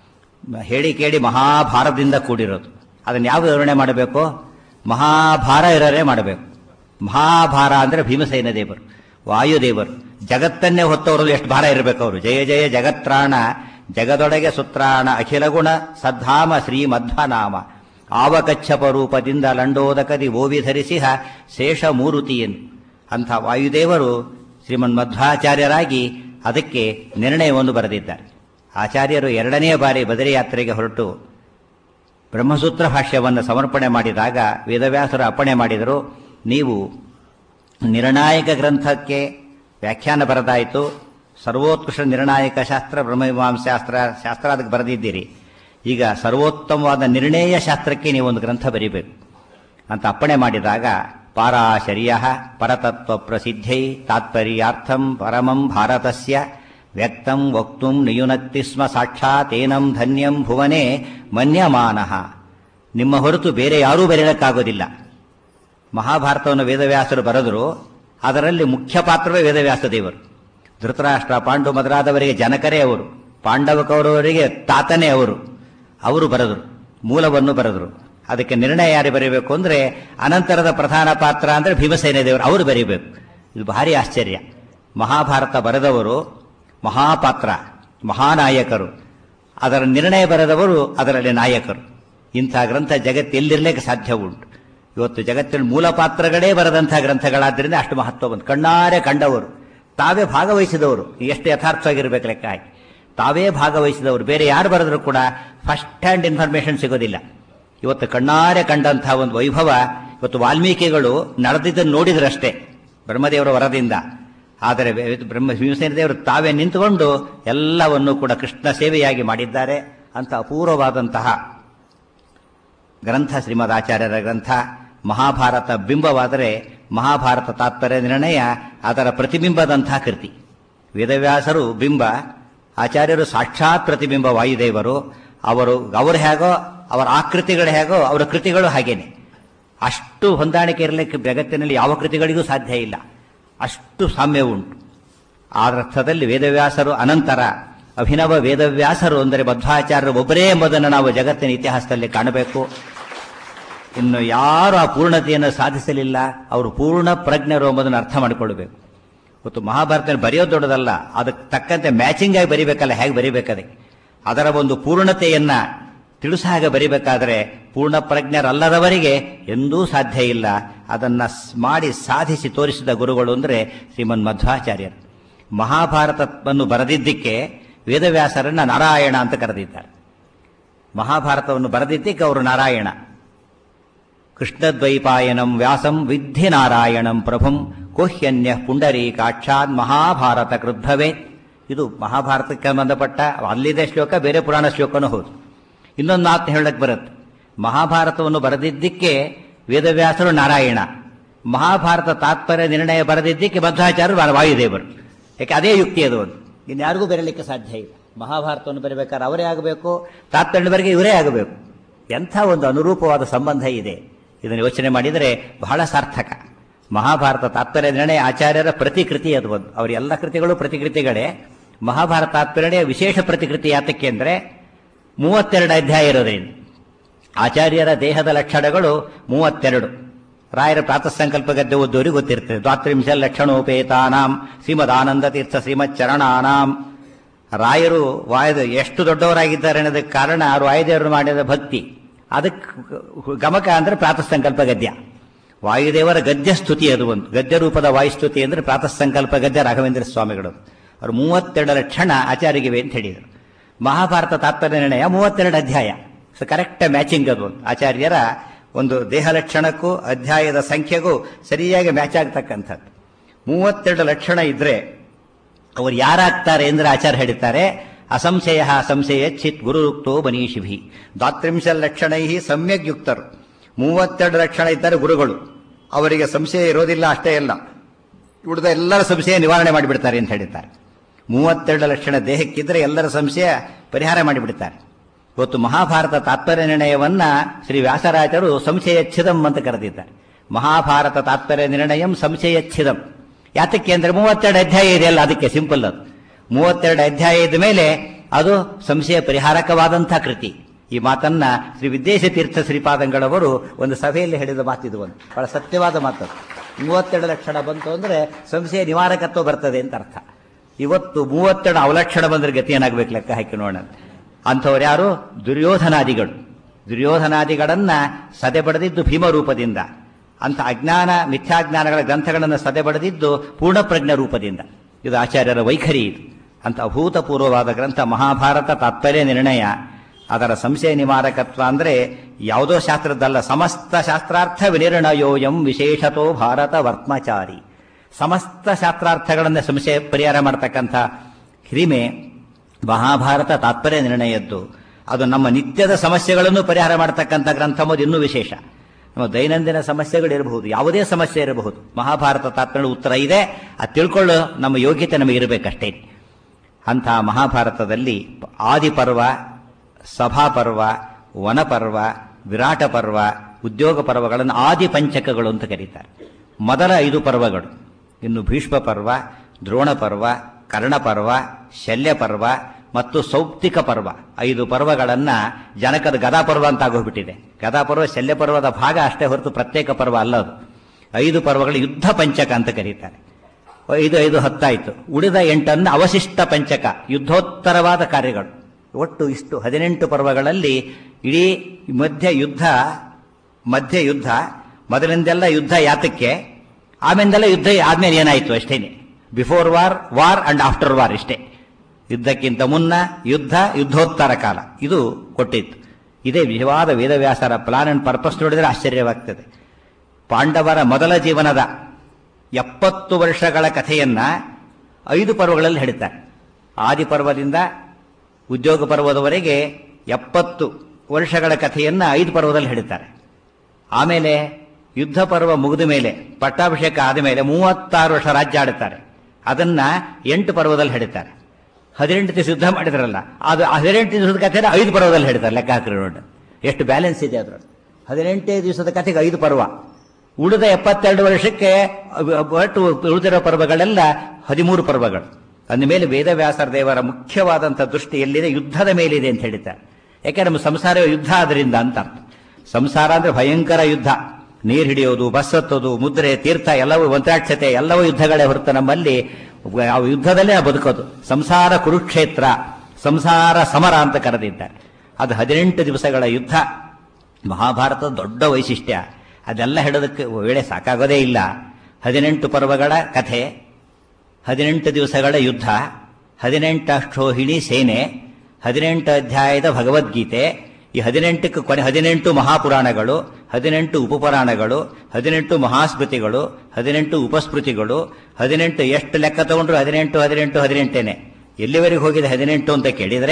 ಹೇಳಿ ಕೇಳಿ ಮಹಾಭಾರತದಿಂದ ಕೂಡಿರೋದು ಅದನ್ನು ಯಾವ ವಿವರಣೆ ಮಾಡಬೇಕು ಮಹಾಭಾರ ಇರೋರೇ ಮಾಡಬೇಕು ಮಹಾಭಾರ ಅಂದರೆ ಭೀಮಸೇನ ದೇವರು ವಾಯುದೇವರು ಜಗತ್ತನ್ನೇ ಹೊತ್ತವರು ಎಷ್ಟು ಭಾರ ಇರಬೇಕು ಅವರು ಜಯ ಜಯ ಜಗತ್ರಾಣ ಜಗದೊಳಗೆ ಸುತ್ರಾಣ ಅಖಿಲ ಗುಣ ಸದ್ಧಾಮ ಶ್ರೀ ಮಧ್ವನಾಮ ಆವಕಚ್ಚಪ ರೂಪದಿಂದ ಲಂಡೋದಕದಿ ಓವಿ ಧರಿಸಿಹ ಶೇಷ ಮೂರುತಿಯನ್ ಅಂಥ ವಾಯುದೇವರು ಶ್ರೀಮನ್ ಮಧ್ವಾಚಾರ್ಯರಾಗಿ ಅದಕ್ಕೆ ನಿರ್ಣಯವನ್ನು ಬರೆದಿದ್ದಾರೆ ಆಚಾರ್ಯರು ಎರಡನೇ ಬಾರಿ ಬದರಿ ಯಾತ್ರೆಗೆ ಹೊರಟು ಬ್ರಹ್ಮಸೂತ್ರ ಭಾಷ್ಯವನ್ನು ಸಮರ್ಪಣೆ ಮಾಡಿದಾಗ ವೇದವ್ಯಾಸರು ಅಪ್ಪಣೆ ಮಾಡಿದರು ನೀವು ನಿರ್ಣಾಯಕ ಗ್ರಂಥಕ್ಕೆ ವ್ಯಾಖ್ಯಾನ ಬರೆದಾಯಿತು ಸರ್ವೋತ್ಕೃಷ್ಟ ನಿರ್ಣಾಯಕ ಶಾಸ್ತ್ರ ಬ್ರಹ್ಮಮೀಮಾಂಸಾಸ್ತ್ರ ಶಾಸ್ತ್ರ ಅದಕ್ಕೆ ಬರೆದಿದ್ದೀರಿ ಈಗ ಸರ್ವೋತ್ತಮವಾದ ನಿರ್ಣಯ ಶಾಸ್ತ್ರಕ್ಕೆ ನೀವೊಂದು ಗ್ರಂಥ ಬರೀಬೇಕು ಅಂತ ಅಪ್ಪಣೆ ಮಾಡಿದಾಗ ಪಾರಾಶರ್ಯ ಪರತತ್ವ ಪ್ರಸಿದ್ಧೈ ತಾತ್ಪರ್ಯಾರ್ಥಂ ಪರಮಂ ಭಾರತಸ್ಯ ವ್ಯಕ್ತಂ ವಕ್ತುಂ ನಿಯುನಕ್ತಿ ಸ್ಮ ಸಾಕ್ಷಾತೇನಂ ಧನ್ಯಂ ಭುವನೆ ಮನ್ಯಮಾನಃ ನಿಮ್ಮ ಹೊರತು ಬೇರೆ ಯಾರೂ ಬರೆಯಲಿಕ್ಕಾಗೋದಿಲ್ಲ ಮಹಾಭಾರತವನ್ನು ವೇದವ್ಯಾಸರು ಬರೆದರು ಅದರಲ್ಲಿ ಮುಖ್ಯ ಪಾತ್ರವೇ ವೇದವ್ಯಾಸ ದೇವರು ಧೃತರಾಷ್ಟ್ರ ಪಾಂಡು ಮೊದಲಾದವರಿಗೆ ಜನಕರೇ ಅವರು ಪಾಂಡವ ಕೌರವರಿಗೆ ತಾತನೇ ಅವರು ಅವರು ಬರೆದರು ಮೂಲವನ್ನು ಬರೆದರು ಅದಕ್ಕೆ ನಿರ್ಣಯ ಯಾರು ಬರೀಬೇಕು ಅಂದ್ರೆ ಅನಂತರದ ಪ್ರಧಾನ ಪಾತ್ರ ಅಂದ್ರೆ ಭೀಮಸೇನ ದೇವರು ಅವರು ಬರೀಬೇಕು ಇದು ಭಾರಿ ಆಶ್ಚರ್ಯ ಮಹಾಭಾರತ ಬರೆದವರು ಮಹಾಪಾತ್ರ ಮಹಾನಾಯಕರು ಅದರ ನಿರ್ಣಯ ಬರೆದವರು ಅದರಲ್ಲಿ ನಾಯಕರು ಇಂಥ ಗ್ರಂಥ ಜಗತ್ತು ಎಲ್ಲಿರ್ಲಿಕ್ಕೆ ಸಾಧ್ಯ ಉಂಟು ಇವತ್ತು ಜಗತ್ತಿನ ಮೂಲ ಪಾತ್ರಗಳೇ ಬರೆದಂತಹ ಗ್ರಂಥಗಳಾದ್ದರಿಂದ ಅಷ್ಟು ಮಹತ್ವ ಬಂತು ಕಣ್ಣಾರೆ ಕಂಡವರು ತಾವೇ ಭಾಗವಹಿಸಿದವರು ಎಷ್ಟು ಯಥಾರ್ಥವಾಗಿರ್ಬೇಕು ಲೆಕ್ಕ ಹಾಕಿ ತಾವೇ ಭಾಗವಹಿಸಿದವರು ಬೇರೆ ಯಾರು ಬರೆದ್ರು ಕೂಡ ಫಸ್ಟ್ ಹ್ಯಾಂಡ್ ಇನ್ಫಾರ್ಮೇಶನ್ ಸಿಗೋದಿಲ್ಲ ಇವತ್ತು ಕಣ್ಣಾರೆ ಕಂಡಂತಹ ಒಂದು ವೈಭವ ಇವತ್ತು ವಾಲ್ಮೀಕಿಗಳು ನಡೆದಿದ್ದನ್ನು ನೋಡಿದ್ರಷ್ಟೇ ಬ್ರಹ್ಮದೇವರ ವರದಿಂದ ಆದರೆ ವೆ- ಬ್ರಹ್ಮ ಭೀಮಸೇನ ದೇವರು ತಾವೇ ನಿಂತುಕೊಂಡು ಎಲ್ಲವನ್ನು ಕೂಡ ಕೃಷ್ಣ ಸೇವೆಯಾಗಿ ಮಾಡಿದ್ದಾರೆ ಅಂತ ಅಪೂರ್ವವಾದಂತಹ ಗ್ರಂಥ ಶ್ರೀಮದ್ ಆಚಾರ್ಯರ ಗ್ರಂಥ ಮಹಾಭಾರತ ಬಿಂಬವಾದರೆ ಮಹಾಭಾರತ ತಾತ್ಪರ್ಯ ನಿರ್ಣಯ ಅದರ ಪ್ರತಿಬಿಂಬದಂತಹ ಕೃತಿ ವೇದವ್ಯಾಸರು ಬಿಂಬ ಆಚಾರ್ಯರು ಸಾಕ್ಷಾತ್ ಪ್ರತಿಬಿಂಬ ವಾಯುದೇವರು ಅವರು ಅವರು ಹೇಗೋ ಅವರ ಆಕೃತಿಗಳು ಹೇಗೋ ಅವರ ಕೃತಿಗಳು ಹಾಗೇನೆ ಅಷ್ಟು ಹೊಂದಾಣಿಕೆ ಇರಲಿಕ್ಕೆ ಜಗತ್ತಿನಲ್ಲಿ ಯಾವ ಕೃತಿಗಳಿಗೂ ಸಾಧ್ಯ ಇಲ್ಲ ಅಷ್ಟು ಸಾಮ್ಯ ಉಂಟು ಆ ಅರ್ಥದಲ್ಲಿ ವೇದವ್ಯಾಸರು ಅನಂತರ ಅಭಿನವ ವೇದವ್ಯಾಸರು ಅಂದರೆ ಮಧ್ವಾಚಾರ್ಯರು ಒಬ್ಬರೇ ಎಂಬುದನ್ನು ನಾವು ಜಗತ್ತಿನ ಇತಿಹಾಸದಲ್ಲಿ ಕಾಣಬೇಕು ಇನ್ನು ಯಾರು ಆ ಪೂರ್ಣತೆಯನ್ನು ಸಾಧಿಸಲಿಲ್ಲ ಅವರು ಪೂರ್ಣ ಪ್ರಜ್ಞರು ಎಂಬುದನ್ನು ಅರ್ಥ ಮಾಡಿಕೊಳ್ಬೇಕು ಇವತ್ತು ಮಹಾಭಾರತ ಬರೆಯೋದು ದೊಡ್ಡದಲ್ಲ ಅದಕ್ಕೆ ತಕ್ಕಂತೆ ಮ್ಯಾಚಿಂಗ್ ಆಗಿ ಬರಿಬೇಕಲ್ಲ ಹೇಗೆ ಬರಿಬೇಕದಕ್ಕೆ ಅದರ ಒಂದು ಪೂರ್ಣತೆಯನ್ನ ತಿಳಿಸ ಹಾಗೆ ಬರಿಬೇಕಾದ್ರೆ ಪೂರ್ಣ ಪ್ರಜ್ಞರಲ್ಲದವರಿಗೆ ಎಂದೂ ಸಾಧ್ಯ ಇಲ್ಲ ಅದನ್ನ ಸ್- ಮಾಡಿ ಸಾಧಿಸಿ ತೋರಿಸಿದ ಗುರುಗಳು ಅಂದರೆ ಶ್ರೀಮನ್ ಮಧ್ವಾಚಾರ್ಯರು ಮಹಾಭಾರತವನ್ನು ಬರೆದಿದ್ದಕ್ಕೆ ವೇದವ್ಯಾಸರನ್ನ ನಾರಾಯಣ ಅಂತ ಕರೆದಿದ್ದಾರೆ ಮಹಾಭಾರತವನ್ನು ಬರೆದಿದ್ದಕ್ಕೆ ಅವರು ನಾರಾಯಣ ಕೃಷ್ಣದ್ವೈಪಾಯನಂ ವ್ಯಾಸಂ ವಿದ್ಧಿ ನಾರಾಯಣಂ ಪ್ರಭುಂ ಕೋಹ್ಯನ್ಯ ಪುಂಡರೀಕಾಕ್ಷಾತ್ ಮಹಾಭಾರತ ಕೃದ್ಭವೇ ಇದು ಮಹಾಭಾರತಕ್ಕೆ ಸಂಬಂಧಪಟ್ಟ ಅಲ್ಲಿದೆ ಶ್ಲೋಕ ಬೇರೆ ಪುರಾಣ ಶ್ಲೋಕನೂ ಹೌದು ಇನ್ನೊಂದು ಮಾತು ಹೇಳಕ್ ಬರುತ್ತೆ ಮಹಾಭಾರತವನ್ನು ಬರೆದಿದ್ದಕ್ಕೆ ವೇದವ್ಯಾಸರು ನಾರಾಯಣ ಮಹಾಭಾರತ ತಾತ್ಪರ್ಯ ನಿರ್ಣಯ ಬರೆದಿದ್ದಕ್ಕೆ ಮಧ್ವಾಚಾರ್ಯರು ವಾ- ವಾಯುದೇವರು ಯಾಕೆ ಅದೇ ಯುಕ್ತಿ ಅದು ಒಂದು ಇನ್ಯಾರಿಗೂ ಬರಲಿಕ್ಕೆ ಸಾಧ್ಯ ಇಲ್ಲ ಮಹಾಭಾರತವನ್ನು ಬರಬೇಕಾದ್ರೆ ಅವರೇ ಆಗಬೇಕು ತಾತ್ಪರ್ಯವರೆಗೆ ಇವರೇ ಆಗಬೇಕು ಎಂಥ ಒಂದು ಅನುರೂಪವಾದ ಸಂಬಂಧ ಇದೆ ಇದನ್ನು ಯೋಚನೆ ಮಾಡಿದರೆ ಬಹಳ ಸಾರ್ಥಕ ಮಹಾಭಾರತ ತಾತ್ಪರ್ಯ ನಿರ್ಣಯ ಆಚಾರ್ಯರ ಪ್ರತಿಕೃತಿ ಅದು ಒಂದು ಅವರ ಎಲ್ಲ ಕೃತಿಗಳು ಪ್ರತಿಕೃತಿಗಳೇ ಮಹಾಭಾರತ ತಾತ್ಪರ್ಯ ವಿಶೇಷ ಪ್ರತಿಕೃತಿ ಯಾತಕ್ಕೆ ಅಂದರೆ ಮೂವತ್ತೆರಡು ಅಧ್ಯಾಯ ಇರೋದ್ರಿಂದ ಆಚಾರ್ಯರ ದೇಹದ ಲಕ್ಷಣಗಳು ಮೂವತ್ತೆರಡು ರಾಯರ ಪ್ರಾತಃ ಸಂಕಲ್ಪ ಗದ್ದೆ ಓದೋರಿಗೆ ಗೊತ್ತಿರ್ತದೆ ದ್ವಾತ್ರಿಂಶ ಲಕ್ಷಣೋಪೇತಾನಾಂ ಶ್ರೀಮದಾನಂದ ತೀರ್ಥ ಶ್ರೀಮತ್ ಚರಣಾನಾಂ ರಾಯರು ವಾಯದ ಎಷ್ಟು ದೊಡ್ಡವರಾಗಿದ್ದಾರೆ ಅನ್ನೋದಕ್ಕೆ ಕಾರಣ ಅವರು ವಾಯುದೇವರು ಮಾಡಿದ ಭಕ್ತಿ ಅದಕ್ಕೆ ಗಮಕ ಅಂದ್ರೆ ಪ್ರಾತಃ ಸಂಕಲ್ಪ ಗದ್ಯ ವಾಯುದೇವರ ಗದ್ಯ ಸ್ತುತಿ ಅದು ಒಂದು ಗದ್ಯ ರೂಪದ ವಾಯುಸ್ತುತಿ ಅಂದ್ರೆ ಪ್ರಾತಃ ಸಂಕಲ್ಪ ಗದ್ಯ ರಾಘವೇಂದ್ರ ಸ್ವಾಮಿಗಳು ಅವರು ಮೂವತ್ತೆರಡು ಲಕ್ಷಣ ಆಚಾರ್ಯಗಿವೆ ಅಂತ ಹೇಳಿದರು ಮಹಾಭಾರತ ತಾತ್ಪರ್ಯ ನಿರ್ಣಯ ಮೂವತ್ತೆರಡು ಅಧ್ಯಾಯ ಸೊ ಕರೆಕ್ಟ್ ಮ್ಯಾಚಿಂಗ್ ಅದು ಆಚಾರ್ಯರ ಒಂದು ದೇಹ ಲಕ್ಷಣಕ್ಕೂ ಅಧ್ಯಾಯದ ಸಂಖ್ಯೆಗೂ ಸರಿಯಾಗಿ ಮ್ಯಾಚ್ ಆಗ್ತಕ್ಕಂಥದ್ದು ಮೂವತ್ತೆರಡು ಲಕ್ಷಣ ಇದ್ರೆ ಅವರು ಯಾರಾಗ್ತಾರೆ ಅಂದ್ರೆ ಆಚಾರ್ಯ ಹೇಳಿದ್ದಾರೆ ಅಸಂಶಯ ಸಂಶಯ ಚಿತ್ ಗುರುರುಕ್ತೋ ಮನೀಷಿಭಿ ದ್ವಾತ್ರಿಂಶ ಲಕ್ಷಣೈ ಸಮ್ಯಕ್ ಯುಕ್ತರು ಮೂವತ್ತೆರಡು ಲಕ್ಷಣ ಇದ್ದಾರೆ ಗುರುಗಳು ಅವರಿಗೆ ಸಂಶಯ ಇರೋದಿಲ್ಲ ಅಷ್ಟೇ ಅಲ್ಲ ಉಳಿದ ಎಲ್ಲರ ಸಂಶಯ ನಿವಾರಣೆ ಮಾಡಿಬಿಡ್ತಾರೆ ಅಂತ ಹೇಳಿದ್ದಾರೆ ಮೂವತ್ತೆರಡು ಲಕ್ಷಣ ದೇಹಕ್ಕಿದ್ರೆ ಎಲ್ಲರ ಸಂಶಯ ಪರಿಹಾರ ಮಾಡಿಬಿಡ್ತಾರೆ ಇವತ್ತು ಮಹಾಭಾರತ ತಾತ್ಪರ್ಯ ನಿರ್ಣಯವನ್ನ ಶ್ರೀ ವ್ಯಾಸರಾಜರು ಸಂಶಯಚ್ಛಿದಂ ಅಂತ ಕರೆದಿದ್ದಾರೆ ಮಹಾಭಾರತ ತಾತ್ಪರ್ಯ ನಿರ್ಣಯಂ ಸಂಶಯಚ್ಛಿದಂ ಯಾತಕ್ಕೆ ಅಂದ್ರೆ ಮೂವತ್ತೆರಡು ಅಧ್ಯಾಯ ಇದೆಯಲ್ಲ ಅದಕ್ಕೆ ಸಿಂಪಲ್ ಅದು ಮೂವತ್ತೆರಡು ಅಧ್ಯಾಯ ಇದ್ದ ಮೇಲೆ ಅದು ಸಂಶಯ ಪರಿಹಾರಕವಾದಂತಹ ಕೃತಿ ಈ ಮಾತನ್ನ ಶ್ರೀ ವಿದ್ಯೇಶ ತೀರ್ಥ ಶ್ರೀಪಾದಂಗಳವರು ಒಂದು ಸಭೆಯಲ್ಲಿ ಹೇಳಿದ ಮಾತಿದು ಒಂದು ಬಹಳ ಸತ್ಯವಾದ ಮಾತು ಮೂವತ್ತೆರಡು ಲಕ್ಷಣ ಬಂತು ಅಂದ್ರೆ ಸಂಶಯ ನಿವಾರಕತ್ವ ಬರ್ತದೆ ಅಂತ ಅರ್ಥ ಇವತ್ತು ಮೂವತ್ತೆರಡು ಅವಲಕ್ಷಣ ಬಂದ್ರೆ ಗತಿ ಏನಾಗ್ಬೇಕು ಲೆಕ್ಕ ಹಾಕಿ ನೋಡೋಣ ಅಂಥವ್ರು ಯಾರು ದುರ್ಯೋಧನಾದಿಗಳು ದುರ್ಯೋಧನಾದಿಗಳನ್ನ ಸದೆ ಬಡದಿದ್ದು ಭೀಮರೂಪದಿಂದ ಅಂತ ಅಜ್ಞಾನ ಮಿಥ್ಯಾಜ್ಞಾನಗಳ ಗ್ರಂಥಗಳನ್ನು ಸದೆ ಬಡದಿದ್ದು ಪೂರ್ಣಪ್ರಜ್ಞ ರೂಪದಿಂದ ಇದು ಆಚಾರ್ಯರ ವೈಖರಿ ಇದು ಅಂತ ಅಭೂತಪೂರ್ವವಾದ ಗ್ರಂಥ ಮಹಾಭಾರತ ತಾತ್ಪರ್ಯ ನಿರ್ಣಯ ಅದರ ಸಂಶಯ ನಿವಾರಕತ್ವ ಅಂದ್ರೆ ಯಾವುದೋ ಶಾಸ್ತ್ರದ್ದಲ್ಲ ಸಮಸ್ತ ಶಾಸ್ತ್ರಾರ್ಥ ವಿನಿರ್ಣಯೋಯಂ ವಿಶೇಷತೋ ಭಾರತ ವರ್ತ್ಮಚಾರಿ ಸಮಸ್ತ ಶಾಸ್ತ್ರಾರ್ಥಗಳನ್ನ ಸಂಶಯ ಪರಿಹಾರ ಮಾಡತಕ್ಕಂಥ ಹಿರಿಮೆ ಮಹಾಭಾರತ ತಾತ್ಪರ್ಯ ನಿರ್ಣಯದ್ದು ಅದು ನಮ್ಮ ನಿತ್ಯದ ಸಮಸ್ಯೆಗಳನ್ನು ಪರಿಹಾರ ಮಾಡತಕ್ಕಂಥ ಗ್ರಂಥ ಎಂಬುದು ಇನ್ನೂ ವಿಶೇಷ ನಮ್ಮ ದೈನಂದಿನ ಸಮಸ್ಯೆಗಳಿರಬಹುದು ಯಾವುದೇ ಸಮಸ್ಯೆ ಇರಬಹುದು ಮಹಾಭಾರತ ತಾತ್ಪರ್ಯ ಉತ್ತರ ಇದೆ ಅದು ತಿಳ್ಕೊಳ್ಳೋ ನಮ್ಮ ಯೋಗ್ಯತೆ ನಮಗೆ ಇರಬೇಕಷ್ಟೇ ಅಂಥ ಮಹಾಭಾರತದಲ್ಲಿ ಆದಿಪರ್ವ ಸಭಾಪರ್ವ ವನಪರ್ವ ವಿರಾಟ ಪರ್ವ ಉದ್ಯೋಗ ಪರ್ವಗಳನ್ನು ಆದಿ ಪಂಚಕಗಳು ಅಂತ ಕರೀತಾರೆ ಮೊದಲ ಐದು ಪರ್ವಗಳು ಇನ್ನು ಭೀಷ್ಮ ಪರ್ವ ದ್ರೋಣ ಪರ್ವ ಕರ್ಣ ಪರ್ವ ಶಲ್ಯ ಪರ್ವ ಮತ್ತು ಸೌಪ್ತಿಕ ಪರ್ವ ಐದು ಪರ್ವಗಳನ್ನ ಜನಕದ ಗದಾ ಪರ್ವ ಅಂತ ಆಗೋಗ್ಬಿಟ್ಟಿದೆ ಗದಾ ಪರ್ವ ಶಲ್ಯ ಪರ್ವದ ಭಾಗ ಅಷ್ಟೇ ಹೊರತು ಪ್ರತ್ಯೇಕ ಪರ್ವ ಅಲ್ಲ ಅದು ಐದು ಪರ್ವಗಳು ಯುದ್ಧ ಪಂಚಕ ಅಂತ ಕರೀತಾರೆ ಐದು ಐದು ಹತ್ತಾಯಿತು ಉಳಿದ ಎಂಟನ್ನು ಅವಶಿಷ್ಟ ಪಂಚಕ ಯುದ್ಧೋತ್ತರವಾದ ಕಾರ್ಯಗಳು ಒಟ್ಟು ಇಷ್ಟು ಹದಿನೆಂಟು ಪರ್ವಗಳಲ್ಲಿ ಇಡೀ ಮಧ್ಯ ಯುದ್ಧ ಮಧ್ಯ ಯುದ್ಧ ಮೊದಲಿಂದೆಲ್ಲ ಯುದ್ಧ ಯಾತಕ್ಕೆ ಆಮೇಲೆಲ್ಲ ಯುದ್ಧ ಆದ್ಮೇಲೆ ಏನಾಯಿತು ಅಷ್ಟೇನೆ before war war and after war ಇಷ್ಟೇ ಯುದ್ಧಕ್ಕಿಂತ ಮುನ್ನ ಯುದ್ಧ ಯುದ್ಧೋತ್ತರ ಕಾಲ ಇದು ಕೊಟ್ಟಿತ್ತು ಇದೇ ವಿಧವಾದ ವೇದವ್ಯಾಸರ ಪ್ಲಾನ್ ಅಂಡ್ ಪರ್ಪಸ್ ನೋಡಿದರೆ ಆಶ್ಚರ್ಯವಾಗ್ತದೆ ಪಾಂಡವರ ಮೊದಲ ಜೀವನದ ಎಪ್ಪತ್ತು ವರ್ಷಗಳ ಕಥೆಯನ್ನ ಐದು ಪರ್ವಗಳಲ್ಲಿ ಹೇಳ್ತಾರೆ ಆದಿ ಪರ್ವದಿಂದ ಉದ್ಯೋಗ ಪರ್ವದವರೆಗೆ ಎಪ್ಪತ್ತು ವರ್ಷಗಳ ಕಥೆಯನ್ನ ಐದು ಪರ್ವದಲ್ಲಿ ಹೇಳ್ತಾರೆ ಆಮೇಲೆ ಯುದ್ಧ ಪರ್ವ ಮುಗಿದ ಮೇಲೆ ಪಟ್ಟಾಭಿಷೇಕ ಆದ ಮೇಲೆ ಮೂವತ್ತಾರು ವರ್ಷ ರಾಜ್ಯ ಆಡುತ್ತಾರೆ ಅದನ್ನ ಎಂಟು ಪರ್ವದಲ್ಲಿ ಹೇಳ್ತಾರೆ ಹದಿನೆಂಟು ದಿವಸ ಯುದ್ಧ ಮಾಡಿದ್ರಲ್ಲ ಅದು ಹದಿನೆಂಟು ದಿವಸದ ಕಥೆನ ಐದು ಪರ್ವದಲ್ಲಿ ಹೇಳ್ತಾರೆ ಲೆಕ್ಕ ಹಾಕಿರಿ ನೋಡಿ ಎಷ್ಟು ಬ್ಯಾಲೆನ್ಸ್ ಇದೆ ಅದರಲ್ಲಿ ಹದಿನೆಂಟೇ ದಿವಸದ ಕಥೆಗೆ ಐದು ಪರ್ವ ಉಳಿದ ಎಪ್ಪತ್ತೆರಡು ವರ್ಷಕ್ಕೆ ಒಟ್ಟು ಉಳಿದಿರೋ ಪರ್ವಗಳೆಲ್ಲ ಹದಿಮೂರು ಪರ್ವಗಳು ಅಂದ ಮೇಲೆ ವೇದವ್ಯಾಸರ ದೇವರ ಮುಖ್ಯವಾದಂಥ ದೃಷ್ಟಿ ಎಲ್ಲಿದೆ ಯುದ್ಧದ ಮೇಲಿದೆ ಅಂತ ಹೇಳ್ತಾರೆ ಯಾಕೆ ನಮ್ಮ ಸಂಸಾರ ಯುದ್ಧ ಅದರಿಂದ ಅಂತ ಅರ್ಥ ಸಂಸಾರ ಅಂದ್ರೆ ಭಯಂಕರ ಯುದ್ಧ ನೀರು ಹಿಡಿಯೋದು ಬಸ್ ಹತ್ತೋದು ಮುದ್ರೆ ತೀರ್ಥ ಎಲ್ಲವೂ ಒಂತಾಕ್ಷತೆ ಎಲ್ಲವೂ ಯುದ್ಧಗಳೇ ಹೊರತು ನಮ್ಮಲ್ಲಿ ಆ ಯುದ್ಧದಲ್ಲೇ ನಾವು ಬದುಕೋದು ಸಂಸಾರ ಕುರುಕ್ಷೇತ್ರ ಸಂಸಾರ ಸಮರ ಅಂತ ಕರೆದಿದ್ದಾರೆ ಅದು ಹದಿನೆಂಟು ದಿವಸಗಳ ಯುದ್ಧ ಮಹಾಭಾರತದ ದೊಡ್ಡ ವೈಶಿಷ್ಟ್ಯ ಅದೆಲ್ಲ ಹೇಳೋದಕ್ಕೆ ವೇಳೆ ಸಾಕಾಗೋದೇ ಇಲ್ಲ ಹದಿನೆಂಟು ಪರ್ವಗಳ ಕಥೆ ಹದಿನೆಂಟು ದಿವಸಗಳ ಯುದ್ಧ ಹದಿನೆಂಟಕ್ಷೋಹಿಣಿ ಸೇನೆ ಹದಿನೆಂಟು ಅಧ್ಯಾಯದ ಭಗವದ್ಗೀತೆ ಈ ಹದಿನೆಂಟಕ್ಕೆ ಕೊನೆ ಹದಿನೆಂಟು ಮಹಾಪುರಾಣಗಳು ಹದಿನೆಂಟು ಉಪಪುರಾಣಗಳು ಹದಿನೆಂಟು ಮಹಾಸ್ಮೃತಿಗಳು ಹದಿನೆಂಟು ಉಪಸ್ಮೃತಿಗಳು ಹದಿನೆಂಟು ಎಷ್ಟು ಲೆಕ್ಕ ತಗೊಂಡ್ರು ಹದಿನೆಂಟು ಹದಿನೆಂಟು ಹದಿನೆಂಟೇನೆ ಎಲ್ಲಿವರೆಗೆ ಹೋಗಿದೆ ಹದಿನೆಂಟು ಅಂತ ಕೇಳಿದರೆ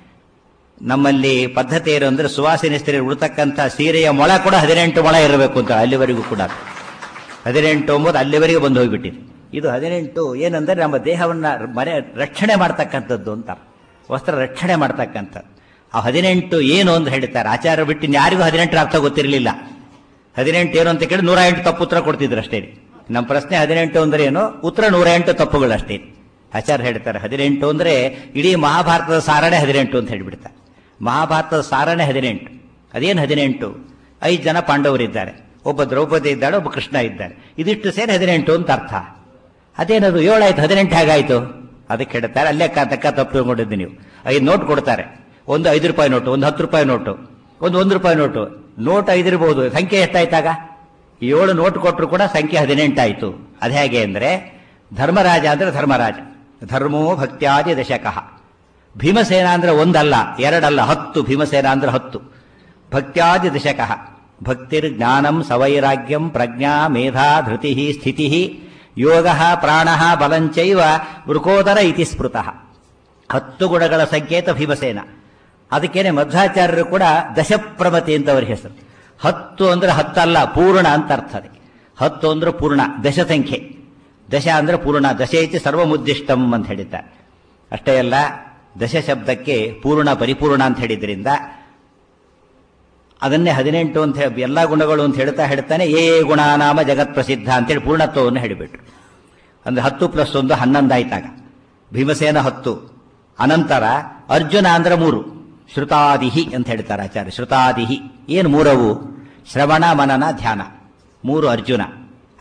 ನಮ್ಮಲ್ಲಿ ಪದ್ಧತಿ ಏನು ಅಂದ್ರೆ ಸುವಾಸಿನಿ ಸ್ತ್ರೀ ಉಳ್ತಕ್ಕಂಥ ಸೀರೆಯ ಮೊಳ ಕೂಡ ಹದಿನೆಂಟು ಮೊಳ ಇರಬೇಕು ಅಂತ ಅಲ್ಲಿವರೆಗೂ ಕೂಡ ಹದಿನೆಂಟು ಒಂಬತ್ತು ಅಲ್ಲಿವರೆಗೆ ಬಂದು ಹೋಗ್ಬಿಟ್ಟಿದೆ ಇದು ಹದಿನೆಂಟು ಏನಂದ್ರೆ ನಮ್ಮ ದೇಹವನ್ನ ಮನೆ ರಕ್ಷಣೆ ಮಾಡ್ತಕ್ಕಂಥದ್ದು ಅಂತ ವಸ್ತ್ರ ರಕ್ಷಣೆ ಮಾಡ್ತಕ್ಕಂಥದ್ದು ಆ ಹದಿನೆಂಟು ಏನು ಅಂತ ಹೇಳ್ತಾರೆ ಆಚಾರ ಬಿಟ್ಟು ಯಾರಿಗೂ ಹದಿನೆಂಟರ ಅರ್ಥ ಗೊತ್ತಿರಲಿಲ್ಲ ಹದಿನೆಂಟು ಏನು ಅಂತ ಕೇಳಿ ನೂರ ಎಂಟು ತಪ್ಪು ಉತ್ತರ ಕೊಡ್ತಿದ್ರು ಅಷ್ಟೇ ನಮ್ಮ ಪ್ರಶ್ನೆ ಹದಿನೆಂಟು ಅಂದ್ರೆ ಏನು ಉತ್ತರ ನೂರ ಎಂಟು ತಪ್ಪುಗಳಷ್ಟೇ ಆಚಾರ್ಯ ಹೇಳ್ತಾರೆ ಹದಿನೆಂಟು ಅಂದ್ರೆ ಇಡೀ ಮಹಾಭಾರತದ ಸಾರಣೆ ಹದಿನೆಂಟು ಅಂತ ಹೇಳ್ಬಿಡ್ತಾರೆ ಮಹಾಭಾರತದ ಸಾರಣೆ ಹದಿನೆಂಟು ಅದೇನು ಹದಿನೆಂಟು ಐದು ಜನ ಪಾಂಡವರಿದ್ದಾರೆ ಒಬ್ಬ ದ್ರೌಪದಿ ಇದ್ದಾಳೆ ಒಬ್ಬ ಕೃಷ್ಣ ಇದ್ದಾರೆ ಇದಿಷ್ಟು ಸೇರಿ ಹದಿನೆಂಟು ಅಂತ ಅರ್ಥ ಅದೇನದು ಏಳಾಯ್ತು ಹದಿನೆಂಟು ಹೇಗಾಯ್ತು ಅದಕ್ಕೆ ಹೇಳ್ತಾರೆ ಅಲ್ಲೇ ತಕ್ಕ ತಪ್ಪು ತಗೊಂಡಿದ್ದು ನೀವು ಐದು ನೋಟ್ ಕೊಡ್ತಾರೆ ಒಂದು ಐದು ರೂಪಾಯಿ ನೋಟು ಒಂದು ಹತ್ತು ರೂಪಾಯಿ ನೋಟು ಒಂದು ಒಂದು ರೂಪಾಯಿ ನೋಟು ನೋಟ್ ಐದಿರಬಹುದು ಸಂಖ್ಯೆ ಎಷ್ಟಾಯ್ತಾಗ ಏಳು ನೋಟ್ ಕೊಟ್ಟರು ಕೂಡ ಸಂಖ್ಯೆ ಹದಿನೆಂಟಾಯ್ತು ಅದು ಹೇಗೆ ಅಂದ್ರೆ ಧರ್ಮರಾಜ ಅಂದ್ರೆ ಧರ್ಮರಾಜ ಧರ್ಮೋ ಭಕ್ತ್ಯಾದಿ ದಶಕಃ ಭೀಮಸೇನ ಅಂದ್ರೆ ಒಂದಲ್ಲ ಎರಡಲ್ಲ ಹತ್ತು ಭೀಮಸೇನ ಅಂದ್ರೆ ಹತ್ತು ಭಕ್ತ್ಯಾದಿ ದಶಕಃ ಭಕ್ತಿರ್ ಜ್ಞಾನಂ ಸವೈರಾಗ್ಯಂ ಪ್ರಜ್ಞಾ ಮೇಧಾ ಧೃತಿ ಸ್ಥಿತಿ ಯೋಗ ಪ್ರಾಣ ಬಲಂಚೈವ ವೃಕೋದರ ಇತಿ ಸ್ಮೃತಃ ಹತ್ತು ಗುಣಗಳ ಸಂಕೇತ ಭೀಮಸೇನ ಅದಕ್ಕೇನೆ ಮಧ್ವಾಚಾರ್ಯರು ಕೂಡ ದಶಪ್ರಮತಿ ಅಂತ ಅವರ ಹೆಸರು ಹತ್ತು ಅಂದ್ರೆ ಹತ್ತಲ್ಲ ಪೂರ್ಣ ಅಂತ ಅರ್ಥ ಅದಕ್ಕೆ ಹತ್ತು ಅಂದ್ರೆ ಪೂರ್ಣ ದಶ ಸಂಖ್ಯೆ ದಶ ಅಂದ್ರೆ ಪೂರ್ಣ ದಶೇತಿ ಸರ್ವಮುದ್ದಿಷ್ಟಂ ಅಂತ ಹೇಳಿದ್ದಾರೆ ಅಷ್ಟೇ ಅಲ್ಲ ದಶ ಶಬ್ದಕ್ಕೆ ಪೂರ್ಣ ಪರಿಪೂರ್ಣ ಅಂತ ಹೇಳಿದ್ರಿಂದ ಅದನ್ನೇ ಹದಿನೆಂಟು ಅಂತ ಹೇಳಿ ಎಲ್ಲ ಗುಣಗಳು ಅಂತ ಹೇಳ್ತಾ ಹೇಳ್ತಾನೆ ಏ ಗುಣ ನಾಮ ಜಗತ್ ಪ್ರಸಿದ್ಧ ಅಂತೇಳಿ ಪೂರ್ಣತ್ವವನ್ನು ಹೇಳಿಬಿಟ್ರು ಅಂದ್ರೆ ಹತ್ತು ಪ್ಲಸ್ ಒಂದು ಹನ್ನೊಂದಾಯ್ತಾಗ ಭೀಮಸೇನ ಹತ್ತು ಅನಂತರ ಅರ್ಜುನ ಅಂದ್ರೆ ಮೂರು ಶ್ರುತಾದಿಹಿ ಅಂತ ಹೇಳ್ತಾರೆ ಆಚಾರ್ಯ ಶ್ರುತಾದಿಹಿ ಏನು ಮೂರವು ಶ್ರವಣ ಮನನ ಧ್ಯಾನ ಮೂರು ಅರ್ಜುನ